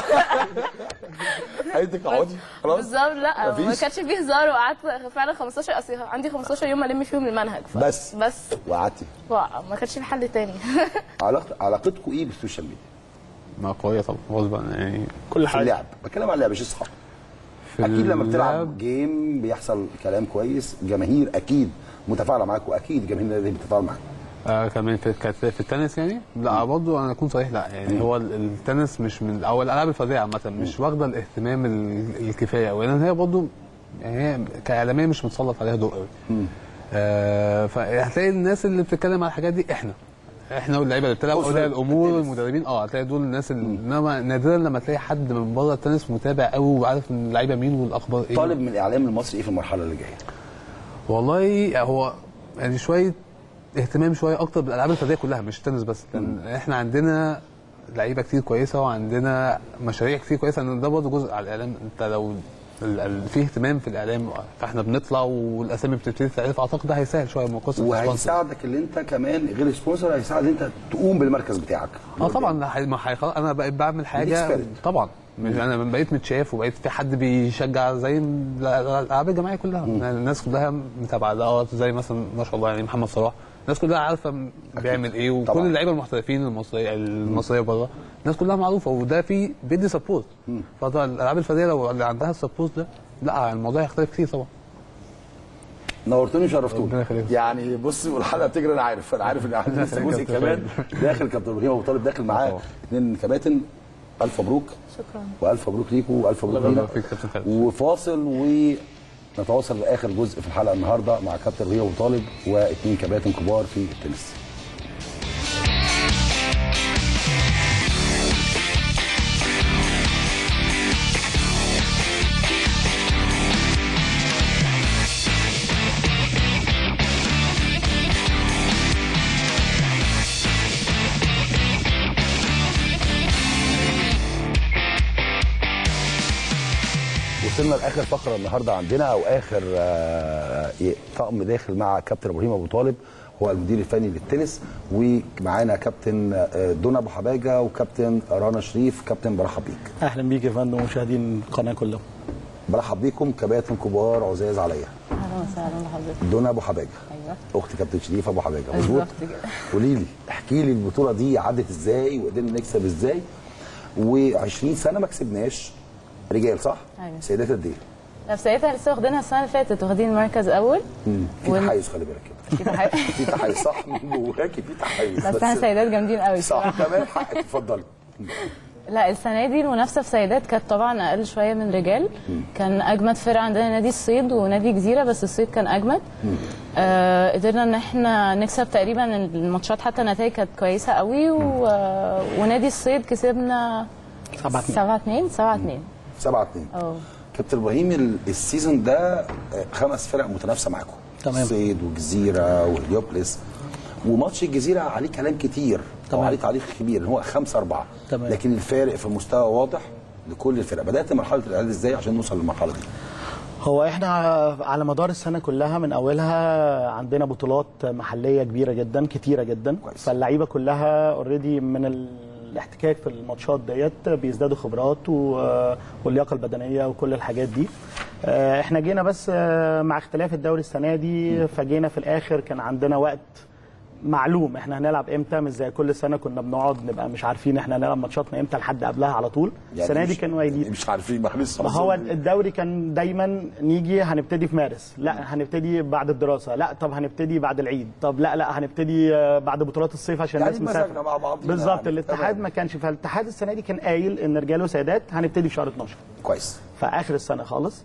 قالت لك اقعدي خلاص بالظبط لا ما مفيش؟ كانش فيه هزار وقعدت فعلا 15 اصل عندي 15 يوم الم فيهم المنهج ف- بس بس وقعدتي ما كانش في حل تاني علاقت علاقتكم ايه بالسوشيال ميديا؟ ما قويه طبعا غصب عن- يعني كل في اللعب بتكلم عن اللعب مش اصحاب في اكيد لما بتلعب اللعب جيم بيحصل كلام كويس جماهير اكيد متفاعله معاك واكيد الجماهير دي بتتفاعل معاك آه كمان في كانت في التنس يعني لا برضه انا اكون صريح لا يعني هو ال- التنس مش من او الالعاب الفرديه عامه مش واخده الاهتمام ال- الكفايه ولان هي برضه يعني هي كاعلاميه مش متسلط عليها ضوء قوي آه فهتلاقي الناس اللي بتتكلم على الحاجات دي احنا احنا واللعيبه اللي بتلعب أسرة اولياء الامور والمدربين اه هتلاقي دول الناس اللي انما نادرا لما تلاقي حد من بره التنس متابع قوي وعارف ان اللعيبه مين والاخبار ايه طالب من الاعلام المصري ايه في المرحله اللي جايه؟ والله هو يعني شويه اهتمام شويه اكتر بالالعاب الفرديه كلها مش التنس بس لان احنا عندنا لعيبه كتير كويسه وعندنا مشاريع كتير كويسه لان ده برضه جزء على الاعلام انت لو ال- ال- في اهتمام في الاعلام فاحنا بنطلع والاسامي بتبتدي تتعرف اعتقد ده هيسهل شويه من قصه السبونسر. وهيساعدك اللي انت كمان غير سبونسر هيساعد انت تقوم بالمركز بتاعك اه طبعا ده حي- ما حي- خلاص انا بقيت بعمل حاجه Expert. طبعا مش انا بقيت متشاف وبقيت في حد بيشجع زي ال- الالعاب الجماعيه كلها الناس كلها متابعه ده اه زي مثلا ما شاء الله يعني محمد صلاح الناس كلها عارفه بيعمل ايه وكل طبعاً. اللعيبه المحترفين المصريه المصريه بره الناس كلها معروفه وده في بيدي سبورت فطبعا الالعاب الفرديه لو اللي عندها السبورت ده لا الموضوع هيختلف كتير طبعا نورتوني وشرفتوني ربنا يخليك. يعني بص والحلقه بتجري انا عارف انا عارف ان عندي لسه جزء كابتن كمان داخل كابتن ابراهيم ابو طالب داخل معاه اثنين كباتن الف مبروك شكرا والف مبروك ليكوا والف مبروك الله لينا يبارك فيك كابتن خالد. وفاصل ونتواصل لاخر جزء في الحلقه النهارده مع كابتن ابراهيم ابو طالب واثنين كباتن كبار في التنس وصلنا لاخر فقره النهارده عندنا او اخر آه، طقم داخل مع كابتن ابراهيم ابو طالب هو المدير الفني للتنس ومعانا كابتن آه، دونا ابو حباجه وكابتن رنا شريف كابتن برحب بيك اهلا بيك يا فندم ومشاهدين القناه كلهم برحب بيكم كباتن كبار عزاز عليا اهلا وسهلا بحضرتك دونا ابو حباجه ايوه اخت كابتن شريف ابو حباجه مظبوط بالظبط كده قولي لي احكي لي البطوله دي عدت ازاي وقدرنا نكسب ازاي و20 سنه ما كسبناش رجال صح؟ أيوة. سيدات قد ايه؟ لا في ساعتها لسه واخدينها السنه اللي فاتت واخدين مركز اول مم. في وال- تحيز خلي بالك كده في تحيز. في تحيز صح من جواكي في تحيز بس احنا سيدات جامدين قوي صح بصراحة. تمام حقك اتفضلي لا السنه دي المنافسه في سيدات كانت طبعا اقل شويه من رجال كان اجمد فرقه عندنا نادي الصيد ونادي جزيره بس الصيد كان اجمد آه قدرنا ان احنا نكسب تقريبا الماتشات حتى النتائج كانت كويسه قوي و... ونادي الصيد كسبنا 7 7 2 7 2 7 2 اه كابتن ابراهيم ال- السيزون ده آه، خمس فرق متنافسه معاكم تمام. الصيد والجزيره وهليوبلس وماتش الجزيره عليه كلام كتير او تمام. عليه تعليق كبير ان هو 5 4 تمام. لكن الفارق في المستوى واضح لكل الفرق بدات مرحله الاعداد ازاي عشان نوصل للمرحله دي هو احنا على مدار السنه كلها من اولها عندنا بطولات محليه كبيره جدا كتيره جدا كويس. فاللعيبه كلها اوريدي من الاحتكاك في الماتشات ديت بيزدادوا خبرات و- واللياقه البدنيه وكل الحاجات دي آه، احنا جينا بس آه، مع اختلاف الدوري السنه دي فجينا في الاخر كان عندنا وقت معلوم احنا هنلعب امتى مش زي كل سنه كنا بنقعد نبقى مش عارفين احنا هنلعب ماتشاتنا امتى لحد قبلها على طول السنه دي مش- كانوا قايلين مش عارفين ما لسه ما هو الدوري كان دايما نيجي هنبتدي في مارس لا هنبتدي بعد الدراسه لا طب هنبتدي بعد العيد طب لا لا هنبتدي آه، بعد بطولات الصيف عشان يعني الناس مزاجنا مسافره مع بعضينا بالظبط يعني. الاتحاد تمام. ما كانش فالاتحاد السنه دي كان قايل ان رجاله وسيدات هنبتدي في شهر 12 كويس في اخر السنه خالص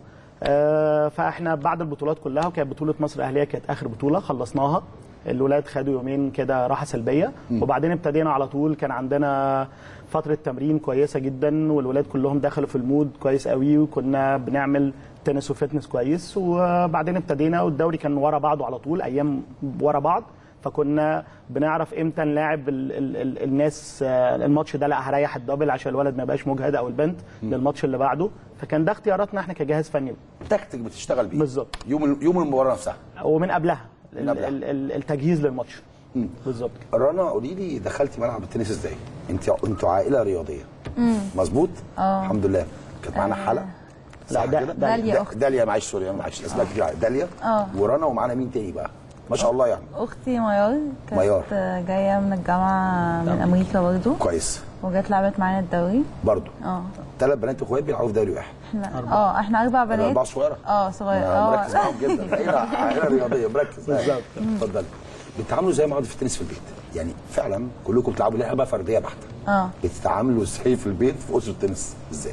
آه، فاحنا بعد البطولات كلها وكانت بطوله مصر الاهليه كانت اخر بطوله خلصناها الولاد خدوا يومين كده راحه سلبيه مم. وبعدين ابتدينا على طول كان عندنا فتره تمرين كويسه جدا والولاد كلهم دخلوا في المود كويس قوي وكنا بنعمل تنس وفتنس كويس وبعدين ابتدينا والدوري كان ورا بعضه على طول ايام ورا بعض فكنا بنعرف امتى نلاعب ال ال ال الناس آه، الماتش ده لا هريح الدبل عشان الولد ما يبقاش مجهد او البنت للماتش اللي بعده فكان ده اختياراتنا احنا كجهاز فني تكتيك بتشتغل بيه بالظبط يوم يوم المباراه نفسها ومن قبلها من قبلها. ال- ال- التجهيز للماتش بالظبط رنا قولي لي دخلتي ملعب التنس ازاي؟ انت انتوا عائله رياضيه مم. مظبوط؟ اه. الحمد لله كانت معانا حلا لا، صح ده- كده؟ داليا دا- أختي. داليا معلش سوري انا معلش اسمها كتير داليا اه. ورنا ومعانا مين تاني بقى؟ ما شاء الله يعني اختي ميار كانت ميار. جايه من الجامعه من امريكا برضو كويس وجت لعبت معانا الدوري برضه اه ثلاث بنات اخوات بيلعبوا في دوري واحد احنا اه احنا اربع بنات أربعة صغيرة؟ اه صغير أنا مركز معاهم اه جدا عائله عائله رياضيه مركز بالظبط اتفضل بتتعاملوا ازاي مع بعض في التنس في البيت؟ يعني فعلا كلكم بتلعبوا لعبه فرديه بحته اه بتتعاملوا ازاي في البيت في اسره التنس ازاي؟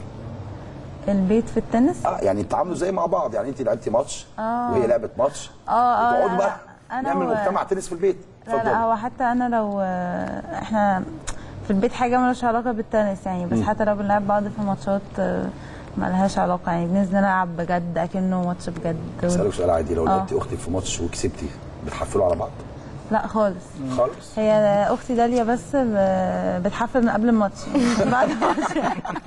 البيت في التنس اه يعني بتتعاملوا ازاي مع بعض يعني انت لعبتي ماتش اه. وهي لعبت ماتش اه اه تقعدوا لا، بقى أنا نعمل و- مجتمع تنس في البيت لا لا اتفضل هو حتى انا لو آه، احنا في البيت حاجه ملهاش علاقه بالتنس يعني بس مم. حتى لو بنلعب بعض في ماتشات آه، ملهاش علاقه يعني بننزل نلعب بجد اكنه ماتش بجد اسالك سؤال عادي لو آه. لعبتي اختك في ماتش وكسبتي بتحفلوا على بعض لا خالص خالص هي اختي داليا بس ب- بتحفل من قبل الماتش بعد الماتش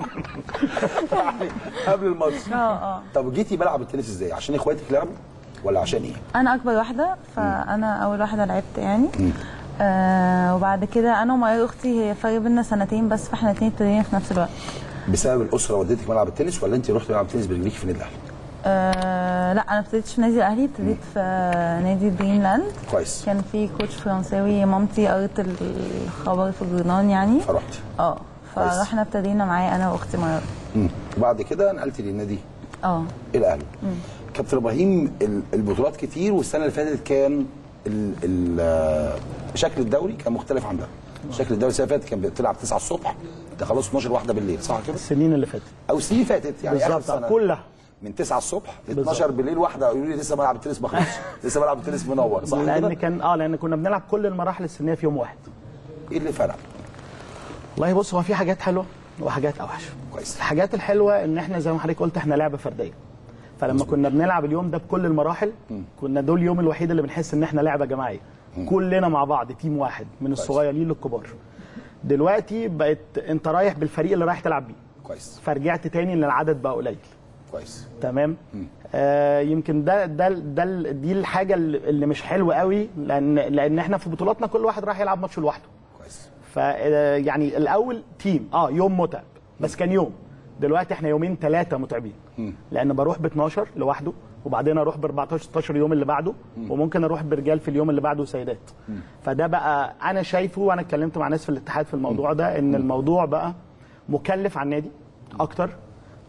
قبل الماتش اه اه طب جيتي ملعب التنس ازاي عشان اخواتك لعبوا ولا عشان ايه انا اكبر واحده فانا اول واحده لعبت يعني آه وبعد كده انا ومايا اختي هي فرق بينا سنتين بس فاحنا الاثنين ابتدينا في نفس الوقت بسبب الاسره وديتك ملعب التنس ولا انت رحتي ملعب التنس برجليك في النادي الاهلي آه لا انا ابتديتش في نادي الاهلي ابتديت في آه، نادي دريملاند كويس كان في كوتش فرنساوي مامتي قرت الخبر في الجورنال يعني فرحتي اه كويس. فرحنا ابتدينا معايا انا واختي ميار مم. وبعد كده نقلتي للنادي اه الاهلي مم. كابتن ابراهيم ال- البطولات كتير والسنه اللي فاتت كان ال ال آه، شكل الدوري كان مختلف عن ده شكل الدوري السنه اللي فاتت كان بتلعب 9 الصبح تخلص 12 واحده بالليل صح كده السنين اللي فاتت او السنين اللي فاتت يعني اخر بالظبط سنه كلها من 9 الصبح ل 12 بالليل واحده يقولوا لي لسه ملعب التنس ما خلصش لسه ملعب التنس منور صح لان كده كان اه لان كنا بنلعب كل المراحل السنيه في يوم واحد ايه اللي فرق والله بص هو في حاجات حلوه وحاجات اوحش كويس الحاجات الحلوه ان احنا زي ما حضرتك قلت احنا لعبه فرديه فلما كنا بنلعب اليوم ده بكل المراحل كنا دول اليوم الوحيد اللي بنحس ان احنا لعبه جماعيه كلنا مع بعض تيم واحد من الصغيرين للكبار دلوقتي بقت انت رايح بالفريق اللي رايح تلعب بيه كويس فرجعت تاني ان العدد بقى قليل كويس تمام آه يمكن ده ده ده دي الحاجه اللي اللي مش حلوه قوي لان لان احنا في بطولاتنا كل واحد راح يلعب ماتش لوحده كويس ف آه، يعني الاول تيم اه يوم متعب بس كان يوم دلوقتي احنا يومين ثلاثه متعبين لان بروح ب 12 لوحده وبعدين اروح ب 14 16 يوم اللي بعده وممكن اروح برجال في اليوم اللي بعده سيدات فده بقى انا شايفه وانا اتكلمت مع ناس في الاتحاد في الموضوع ده ان الموضوع بقى مكلف على النادي اكتر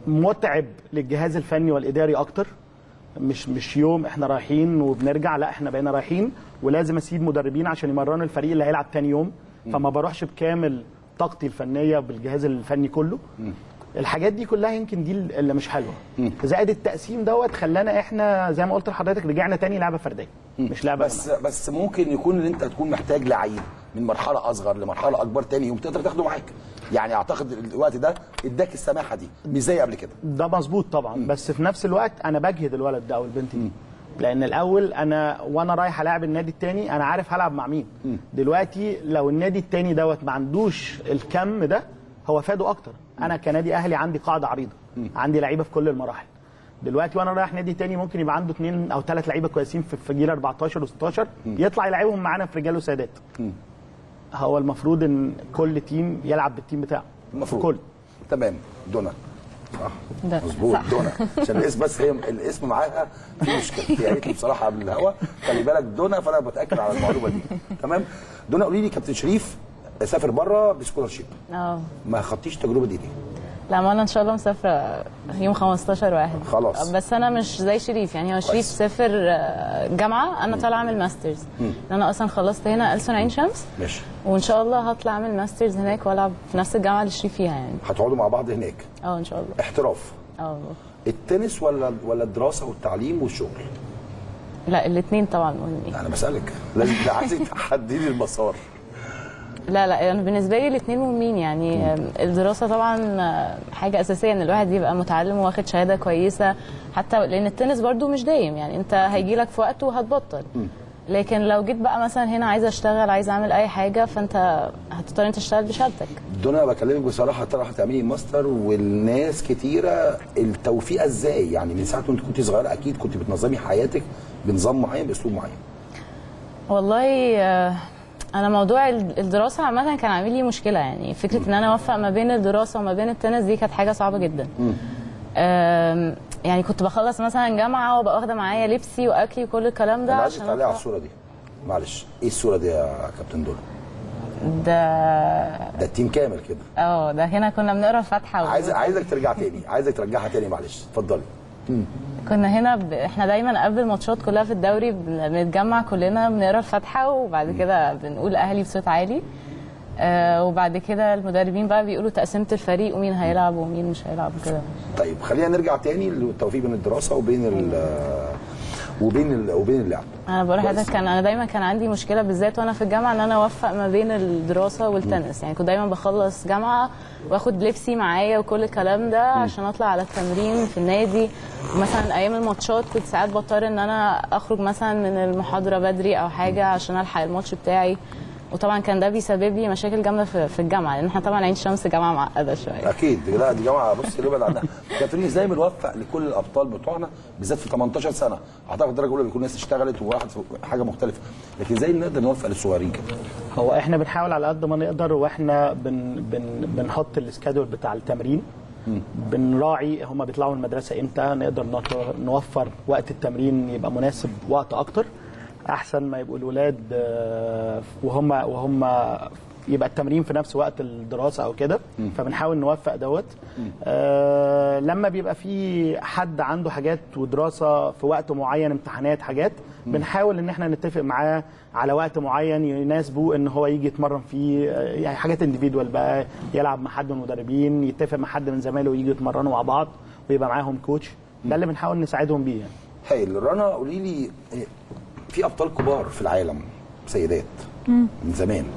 متعب للجهاز الفني والاداري اكتر مش مش يوم احنا رايحين وبنرجع لا احنا بقينا رايحين ولازم اسيب مدربين عشان يمرنوا الفريق اللي هيلعب تاني يوم فما بروحش بكامل طاقتي الفنيه بالجهاز الفني كله الحاجات دي كلها يمكن دي اللي مش حلوه زائد التقسيم دوت خلانا احنا زي ما قلت لحضرتك رجعنا تاني لعبه فرديه مش لعبه بس بس ممكن يكون ان انت تكون محتاج لعيب من مرحله اصغر لمرحله اكبر تاني يوم تقدر تاخده معاك يعني اعتقد الوقت ده اداك السماحه دي مش زي قبل كده ده مظبوط طبعا بس في نفس الوقت انا بجهد الولد ده او البنت دي لان الاول انا وانا رايح العب النادي التاني انا عارف هلعب مع مين دلوقتي لو النادي التاني دوت ما عندوش الكم ده هو فاده اكتر انا كنادي اهلي عندي قاعده عريضه عندي لعيبه في كل المراحل دلوقتي وانا رايح نادي تاني ممكن يبقى عنده اثنين او ثلاث لعيبه كويسين في في جيل 14 و16 يطلع يلعبهم معانا في رجال وسادات هو المفروض ان كل تيم يلعب بالتيم بتاعه المفروض كل تمام دونا صح ده مظبوط صح. دونا عشان الاسم بس هي الاسم معاها في مشكله هي قالت لي بصراحه قبل الهوا خلي بالك دونا فانا بتاكد على المعلومه دي تمام دونا قولي لي كابتن شريف سافر بره بسكولرشيب اه ما خدتيش التجربه دي ليه؟ لا ما انا ان شاء الله مسافره يوم 15 واحد خلاص. بس انا مش زي شريف يعني هو شريف كويس. سافر آه، جامعه انا طالعه اعمل ماسترز مم. انا اصلا خلصت هنا ألسن عين شمس ماشي وان شاء الله هطلع اعمل ماسترز هناك والعب في نفس الجامعه اللي شريف فيها يعني هتقعدوا مع بعض هناك اه ان شاء الله احتراف اه التنس ولا ولا الدراسه والتعليم والشغل؟ لا الاثنين طبعا مهمين انا بسالك لازم لا عايزك تحددي لي المسار لا لا انا بالنسبه لي الاثنين مهمين يعني آم، الدراسه طبعا آه، حاجه اساسيه ان الواحد يبقى متعلم واخد شهاده كويسه حتى لان التنس برضو مش دايم يعني انت هيجي لك في وقت وهتبطل لكن لو جيت بقى مثلا هنا عايزه اشتغل عايزه اعمل اي حاجه فانت هتضطر انت تشتغل بشهادتك دون انا بكلمك بصراحه ترى هتعملي ماستر والناس كتيره التوفيقه ازاي يعني من ساعه ما انت كنت صغيره اكيد كنت بتنظمي حياتك بنظام معين باسلوب معين والله آه، انا موضوع ال- الدراسه عامه كان عامل لي مشكله يعني فكره ان انا اوفق ما بين الدراسه وما بين التنس دي كانت حاجه صعبه جدا آم، يعني كنت بخلص مثلا جامعه وابقى واخده معايا لبسي واكلي وكل الكلام ده انا عايزك عشان تعلقي على أطلع- الصوره دي معلش ايه الصوره دي يا كابتن دول ده ده التيم كامل كده اه ده هنا كنا بنقرا الفاتحه و... عايز عايزك ترجع تاني عايزك ترجعها تاني معلش اتفضلي كنا هنا ب... احنا دايما قبل الماتشات كلها في الدوري بن- بنتجمع كلنا بنقرا الفاتحه وبعد كده بنقول اهلي بصوت عالي آه وبعد كده المدربين بقى بيقولوا تقسيمه الفريق ومين هيلعب ومين مش هيلعب وكده طيب خلينا نرجع تاني للتوفيق بين الدراسه وبين ال وبين ال وبين اللعب انا بقول كويس. لحضرتك كان انا دايما كان عندي مشكله بالذات وانا في الجامعه ان انا اوفق ما بين الدراسه والتنس يعني كنت دايما بخلص جامعه واخد لبسي معايا وكل الكلام ده عشان اطلع على التمرين في النادي مثلا ايام الماتشات كنت ساعات بضطر ان انا اخرج مثلا من المحاضره بدري او حاجه عشان الحق الماتش بتاعي وطبعا كان ده بيسبب لي مشاكل جامده في, في الجامعه لان احنا طبعا عين شمس جامعه معقده شويه اكيد لا دي جامعه بص نبعد عنها كابتن ازاي بنوفق لكل الابطال بتوعنا بالذات في 18 سنه اعتقد الدرجه الاولى بيكون ناس اشتغلت وواحد في حاجه مختلفه لكن ازاي نقدر نوفق للصغيرين كده هو احنا بنحاول على قد ما نقدر واحنا بن بن بنحط السكادول بتاع التمرين بنراعي هما بيطلعوا من المدرسه امتى نقدر نط- نوفر وقت التمرين يبقى مناسب وقت اكتر احسن ما يبقوا الولاد آه، وهم وهم يبقى التمرين في نفس وقت الدراسه او كده فبنحاول نوفق دوت آه لما بيبقى في حد عنده حاجات ودراسه في وقت معين امتحانات حاجات بنحاول ان احنا نتفق معاه على وقت معين يناسبه ان هو يجي يتمرن فيه آه، يعني حاجات انديفيدوال بقى يلعب مع حد من المدربين يتفق مع حد من زمايله ويجي يتمرنوا مع بعض ويبقى معاهم كوتش ده اللي بنحاول نساعدهم بيه يعني هايل رنا قولي لي إيه، في ابطال كبار في العالم سيدات من زمان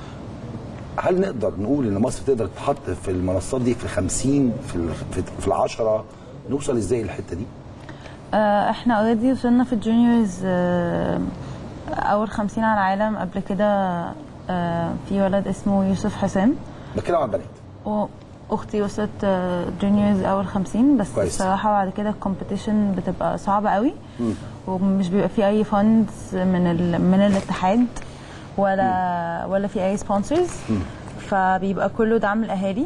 هل نقدر نقول ان مصر تقدر تتحط في المنصات دي في 50 في ال- في, في العشرة نوصل ازاي للحته دي؟ آه، احنا اوريدي وصلنا في الجونيورز آه، اول خمسين على العالم قبل كده آه، في ولد اسمه يوسف حسام بتكلم عن البنات واختي وصلت آه، جونيورز اول خمسين بس كويس. الصراحه بعد كده الكومبيتيشن بتبقى صعبه قوي ومش بيبقى في اي فاندز من ال... من الاتحاد ولا ولا في اي سبونسرز فبيبقى كله دعم الاهالي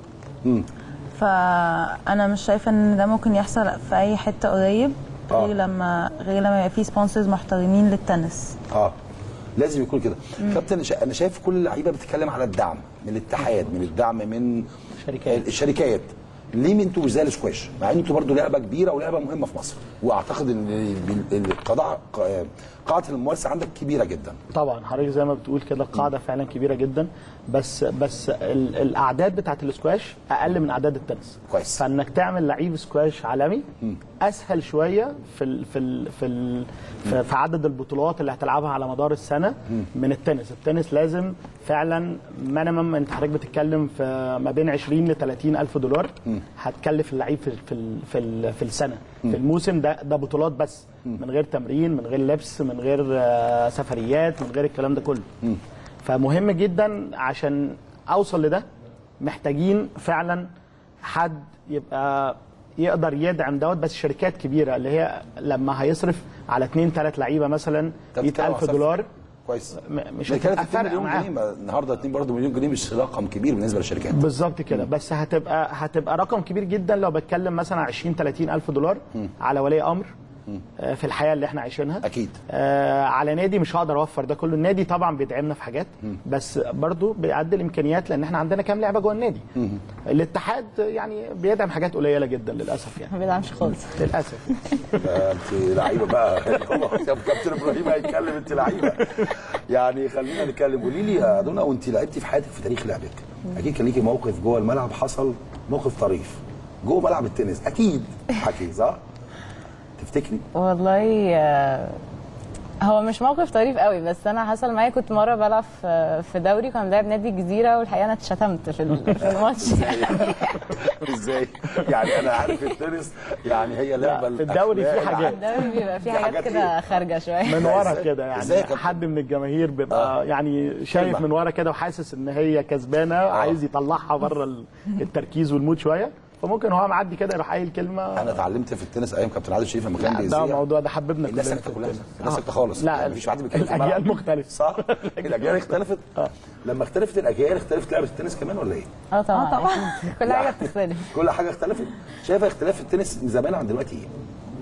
فانا مش شايفه ان ده ممكن يحصل في اي حته قريب آه. غير لما غير لما يبقى في سبونسرز محترمين للتنس اه لازم يكون كده كابتن شا- انا شايف كل اللعيبه بتتكلم على الدعم من الاتحاد من الدعم من شركات. الشركات ليه انتوا مش زي السكواش مع ان انتوا برضو لعبه كبيره ولعبه مهمه في مصر واعتقد ان ال- ال- القضاء قاعده الممارسه عندك كبيره جدا طبعا حضرتك زي ما بتقول كده القاعده فعلا كبيره جدا بس بس ال- الاعداد بتاعت السكواش اقل من اعداد التنس كويس فانك تعمل لعيب سكواش عالمي اسهل شويه في ال في ال في ال في في عدد البطولات اللي هتلعبها على مدار السنه من التنس التنس لازم فعلا مينيمم انت حضرتك بتتكلم في ما بين 20 ل 30 الف دولار هتكلف اللعيب في في ال- في, ال- في السنه في الموسم ده ده بطولات بس من غير تمرين من غير لبس من غير آه، سفريات من غير الكلام ده كله فمهم جدا عشان اوصل لده محتاجين فعلا حد يبقى يقدر يدعم دوت بس شركات كبيره اللي هي لما هيصرف على اثنين ثلاث لعيبه مثلا طب بتتكلم 100000 على دولار كويس م- مش بنتكلم هتبقى في 2 فارقه مليون جنيه معاهم ما النهارده 2 برضه مليون جنيه مش رقم كبير بالنسبه للشركات بالظبط كده بس هتبقى هتبقى رقم كبير جدا لو بتكلم مثلا 20 30 الف دولار على ولي امر آه، في الحياه اللي احنا عايشينها اكيد آه على نادي مش هقدر اوفر ده كله النادي طبعا بيدعمنا في حاجات بس برضو بيعدي الامكانيات لان احنا عندنا كام لعبه جوه النادي الاتحاد يعني بيدعم حاجات قليله جدا للاسف يعني ما بيدعمش خالص للاسف ده انت لعيبه بقى كابتن ابراهيم هيتكلم انت لعيبه يعني خلينا نتكلم قولي لي يا دونا وانت لعبتي في حياتك في تاريخ لعبك اكيد كان ليكي موقف جوه الملعب حصل موقف طريف جوه ملعب التنس اكيد حكي صح؟ تفتكري؟ والله آه، هو مش موقف طريف قوي بس انا حصل معايا كنت مره بلعب في في دوري كنا بنلعب نادي الجزيره والحقيقه انا اتشتمت في ال- في الماتش ازاي؟ يعني انا عارف التنس يعني هي لعبه في الدوري في حاجات الدوري بيبقى فيه في حاجات حاجات كده خارجه شويه من ورا كده إزاي يا يعني كابتن؟ حد من الجماهير بيبقى يعني شايف كلمة. من ورا كده وحاسس ان هي كسبانه عايز يطلعها بره ال- التركيز والمود شويه فممكن هو معدي كده يروح قايل كلمه انا اتعلمت في التنس ايام كابتن عادل شريف لما كان لا، بيذيع ده موضوع ده حببنا الناس كلنا ساكته في كلها التنس. الناس آه. ساكته خالص لا يعني مفيش حد بيتكلم في الاجيال الملعب. مختلفه صح الاجيال اختلفت لما اختلفت الاجيال اختلفت لعبه التنس كمان ولا ايه؟ اه طبعا آه، طبعاً. أكيد. كل حاجه بتختلف كل حاجه اختلفت شايفه اختلاف التنس من زمان عن دلوقتي ايه؟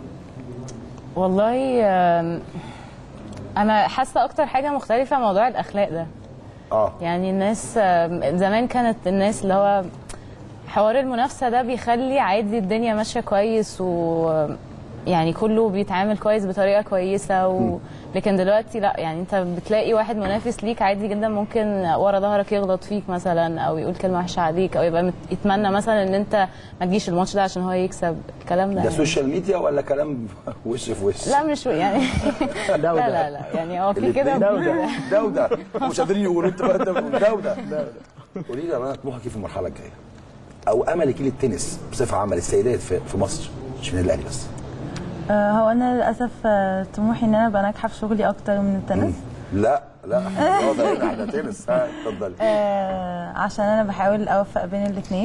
والله آم، انا حاسه اكتر حاجه مختلفه موضوع الاخلاق ده اه يعني الناس آم، زمان كانت الناس اللي هو حوار المنافسه ده بيخلي عادي الدنيا ماشيه كويس و يعني كله بيتعامل كويس بطريقه كويسه و... لكن دلوقتي لا يعني انت بتلاقي واحد منافس ليك عادي جدا ممكن ورا ظهرك يغلط فيك مثلا او يقول كلمه وحشه عليك او يبقى مت- يتمنى مثلا ان انت ما تجيش الماتش ده عشان هو يكسب الكلام ده ده يعني. سوشيال ميديا ولا كلام وش في وش؟ لا مش يعني لا لا لا يعني هو في كده الاتنين وفي كده ده وده مش قادرين يقولوا انت بقى ده وده ده وده قولي لي انا طموحك ايه في المرحله الجايه؟ او املك ايه للتنس بصفه عامه للسيدات في, في مصر مش في النادي الاهلي بس آه، هو انا للاسف آه، طموحي ان انا ابقى ناجحه في شغلي اكتر من التنس لا لا الرياضه هنا احنا تنس ها اتفضلي آه، عشان انا بحاول اوفق بين الاثنين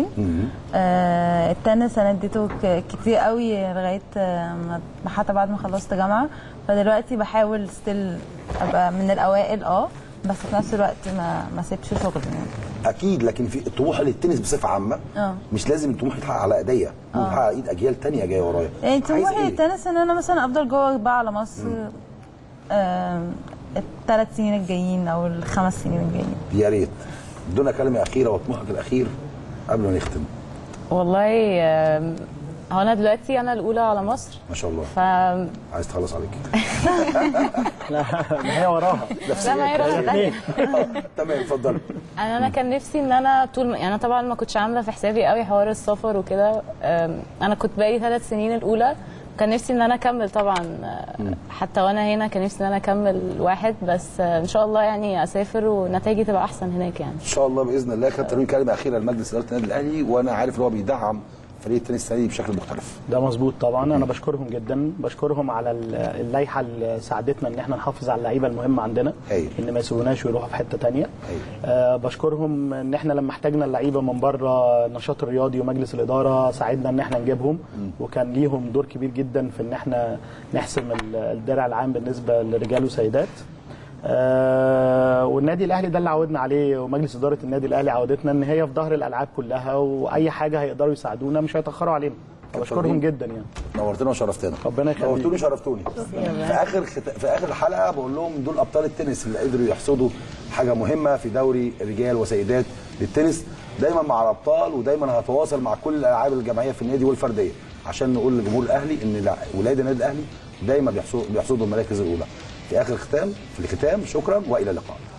آه التنس انا اديته ك- كتير قوي لغايه آه، ما- حتى بعد ما خلصت جامعه فدلوقتي بحاول ستيل ابقى من الاوائل اه بس في نفس الوقت ما ما اسيبش شغل يعني اكيد لكن في الطموح للتنس بصفه عامه اه مش لازم الطموح يتحقق على ايديا ممكن يتحقق ايد اجيال تانية جايه ورايا يعني عايز طموحي إيه؟ التنس ان انا مثلا افضل جوه بقى على مصر آم، الثلاث سنين الجايين او الخمس سنين الجايين يا ريت دون كلمه اخيره وطموحك الاخير قبل ما نختم والله آم، هو انا دلوقتي انا الاولى على مصر ما شاء الله ف عايز تخلص عليك لا ما هي وراها لا ما هي راحت تانية. تمام اتفضلي انا انا كان نفسي ان انا طول ما يعني انا طبعا ما كنتش عامله في حسابي قوي حوار السفر وكده أم، انا كنت بقالي ثلاث سنين الاولى كان نفسي ان انا اكمل طبعا أه، حتى وانا هنا كان نفسي ان انا اكمل واحد بس أه، ان شاء الله يعني اسافر ونتائجي تبقى احسن هناك يعني ان شاء الله باذن الله كابتن تنوين كلمه اخيره لمجلس اداره النادي الاهلي وانا عارف ان هو بيدعم فريق التنس السنه دي بشكل مختلف ده مظبوط طبعا انا بشكرهم جدا بشكرهم على ال- اللائحه اللي ساعدتنا ان احنا نحافظ على اللعيبه المهمه عندنا هايل. ان ما يسيبوناش ويروحوا في حته تانية آه بشكرهم ان احنا لما احتاجنا اللعيبه من بره النشاط الرياضي ومجلس الاداره ساعدنا ان احنا نجيبهم وكان ليهم دور كبير جدا في ان احنا نحسم ال- الدرع العام بالنسبه لرجال وسيدات آه والنادي الاهلي ده اللي عودنا عليه ومجلس اداره النادي الاهلي عودتنا ان هي في ظهر الالعاب كلها واي حاجه هيقدروا يساعدونا مش هيتاخروا علينا بشكرهم جدا يعني نورتنا وشرفتنا ربنا يخليك نورتوني شرفتوني في اخر خت... في اخر الحلقه بقول لهم دول ابطال التنس اللي قدروا يحصدوا حاجه مهمه في دوري رجال وسيدات للتنس دايما مع الابطال ودايما هتواصل مع كل الالعاب الجماعيه في النادي والفرديه عشان نقول للجمهور الاهلي ان لا- ولاد النادي الاهلي دايما بيحصدوا بيحصدوا المراكز الاولى في اخر ختام في الختام شكرا والى اللقاء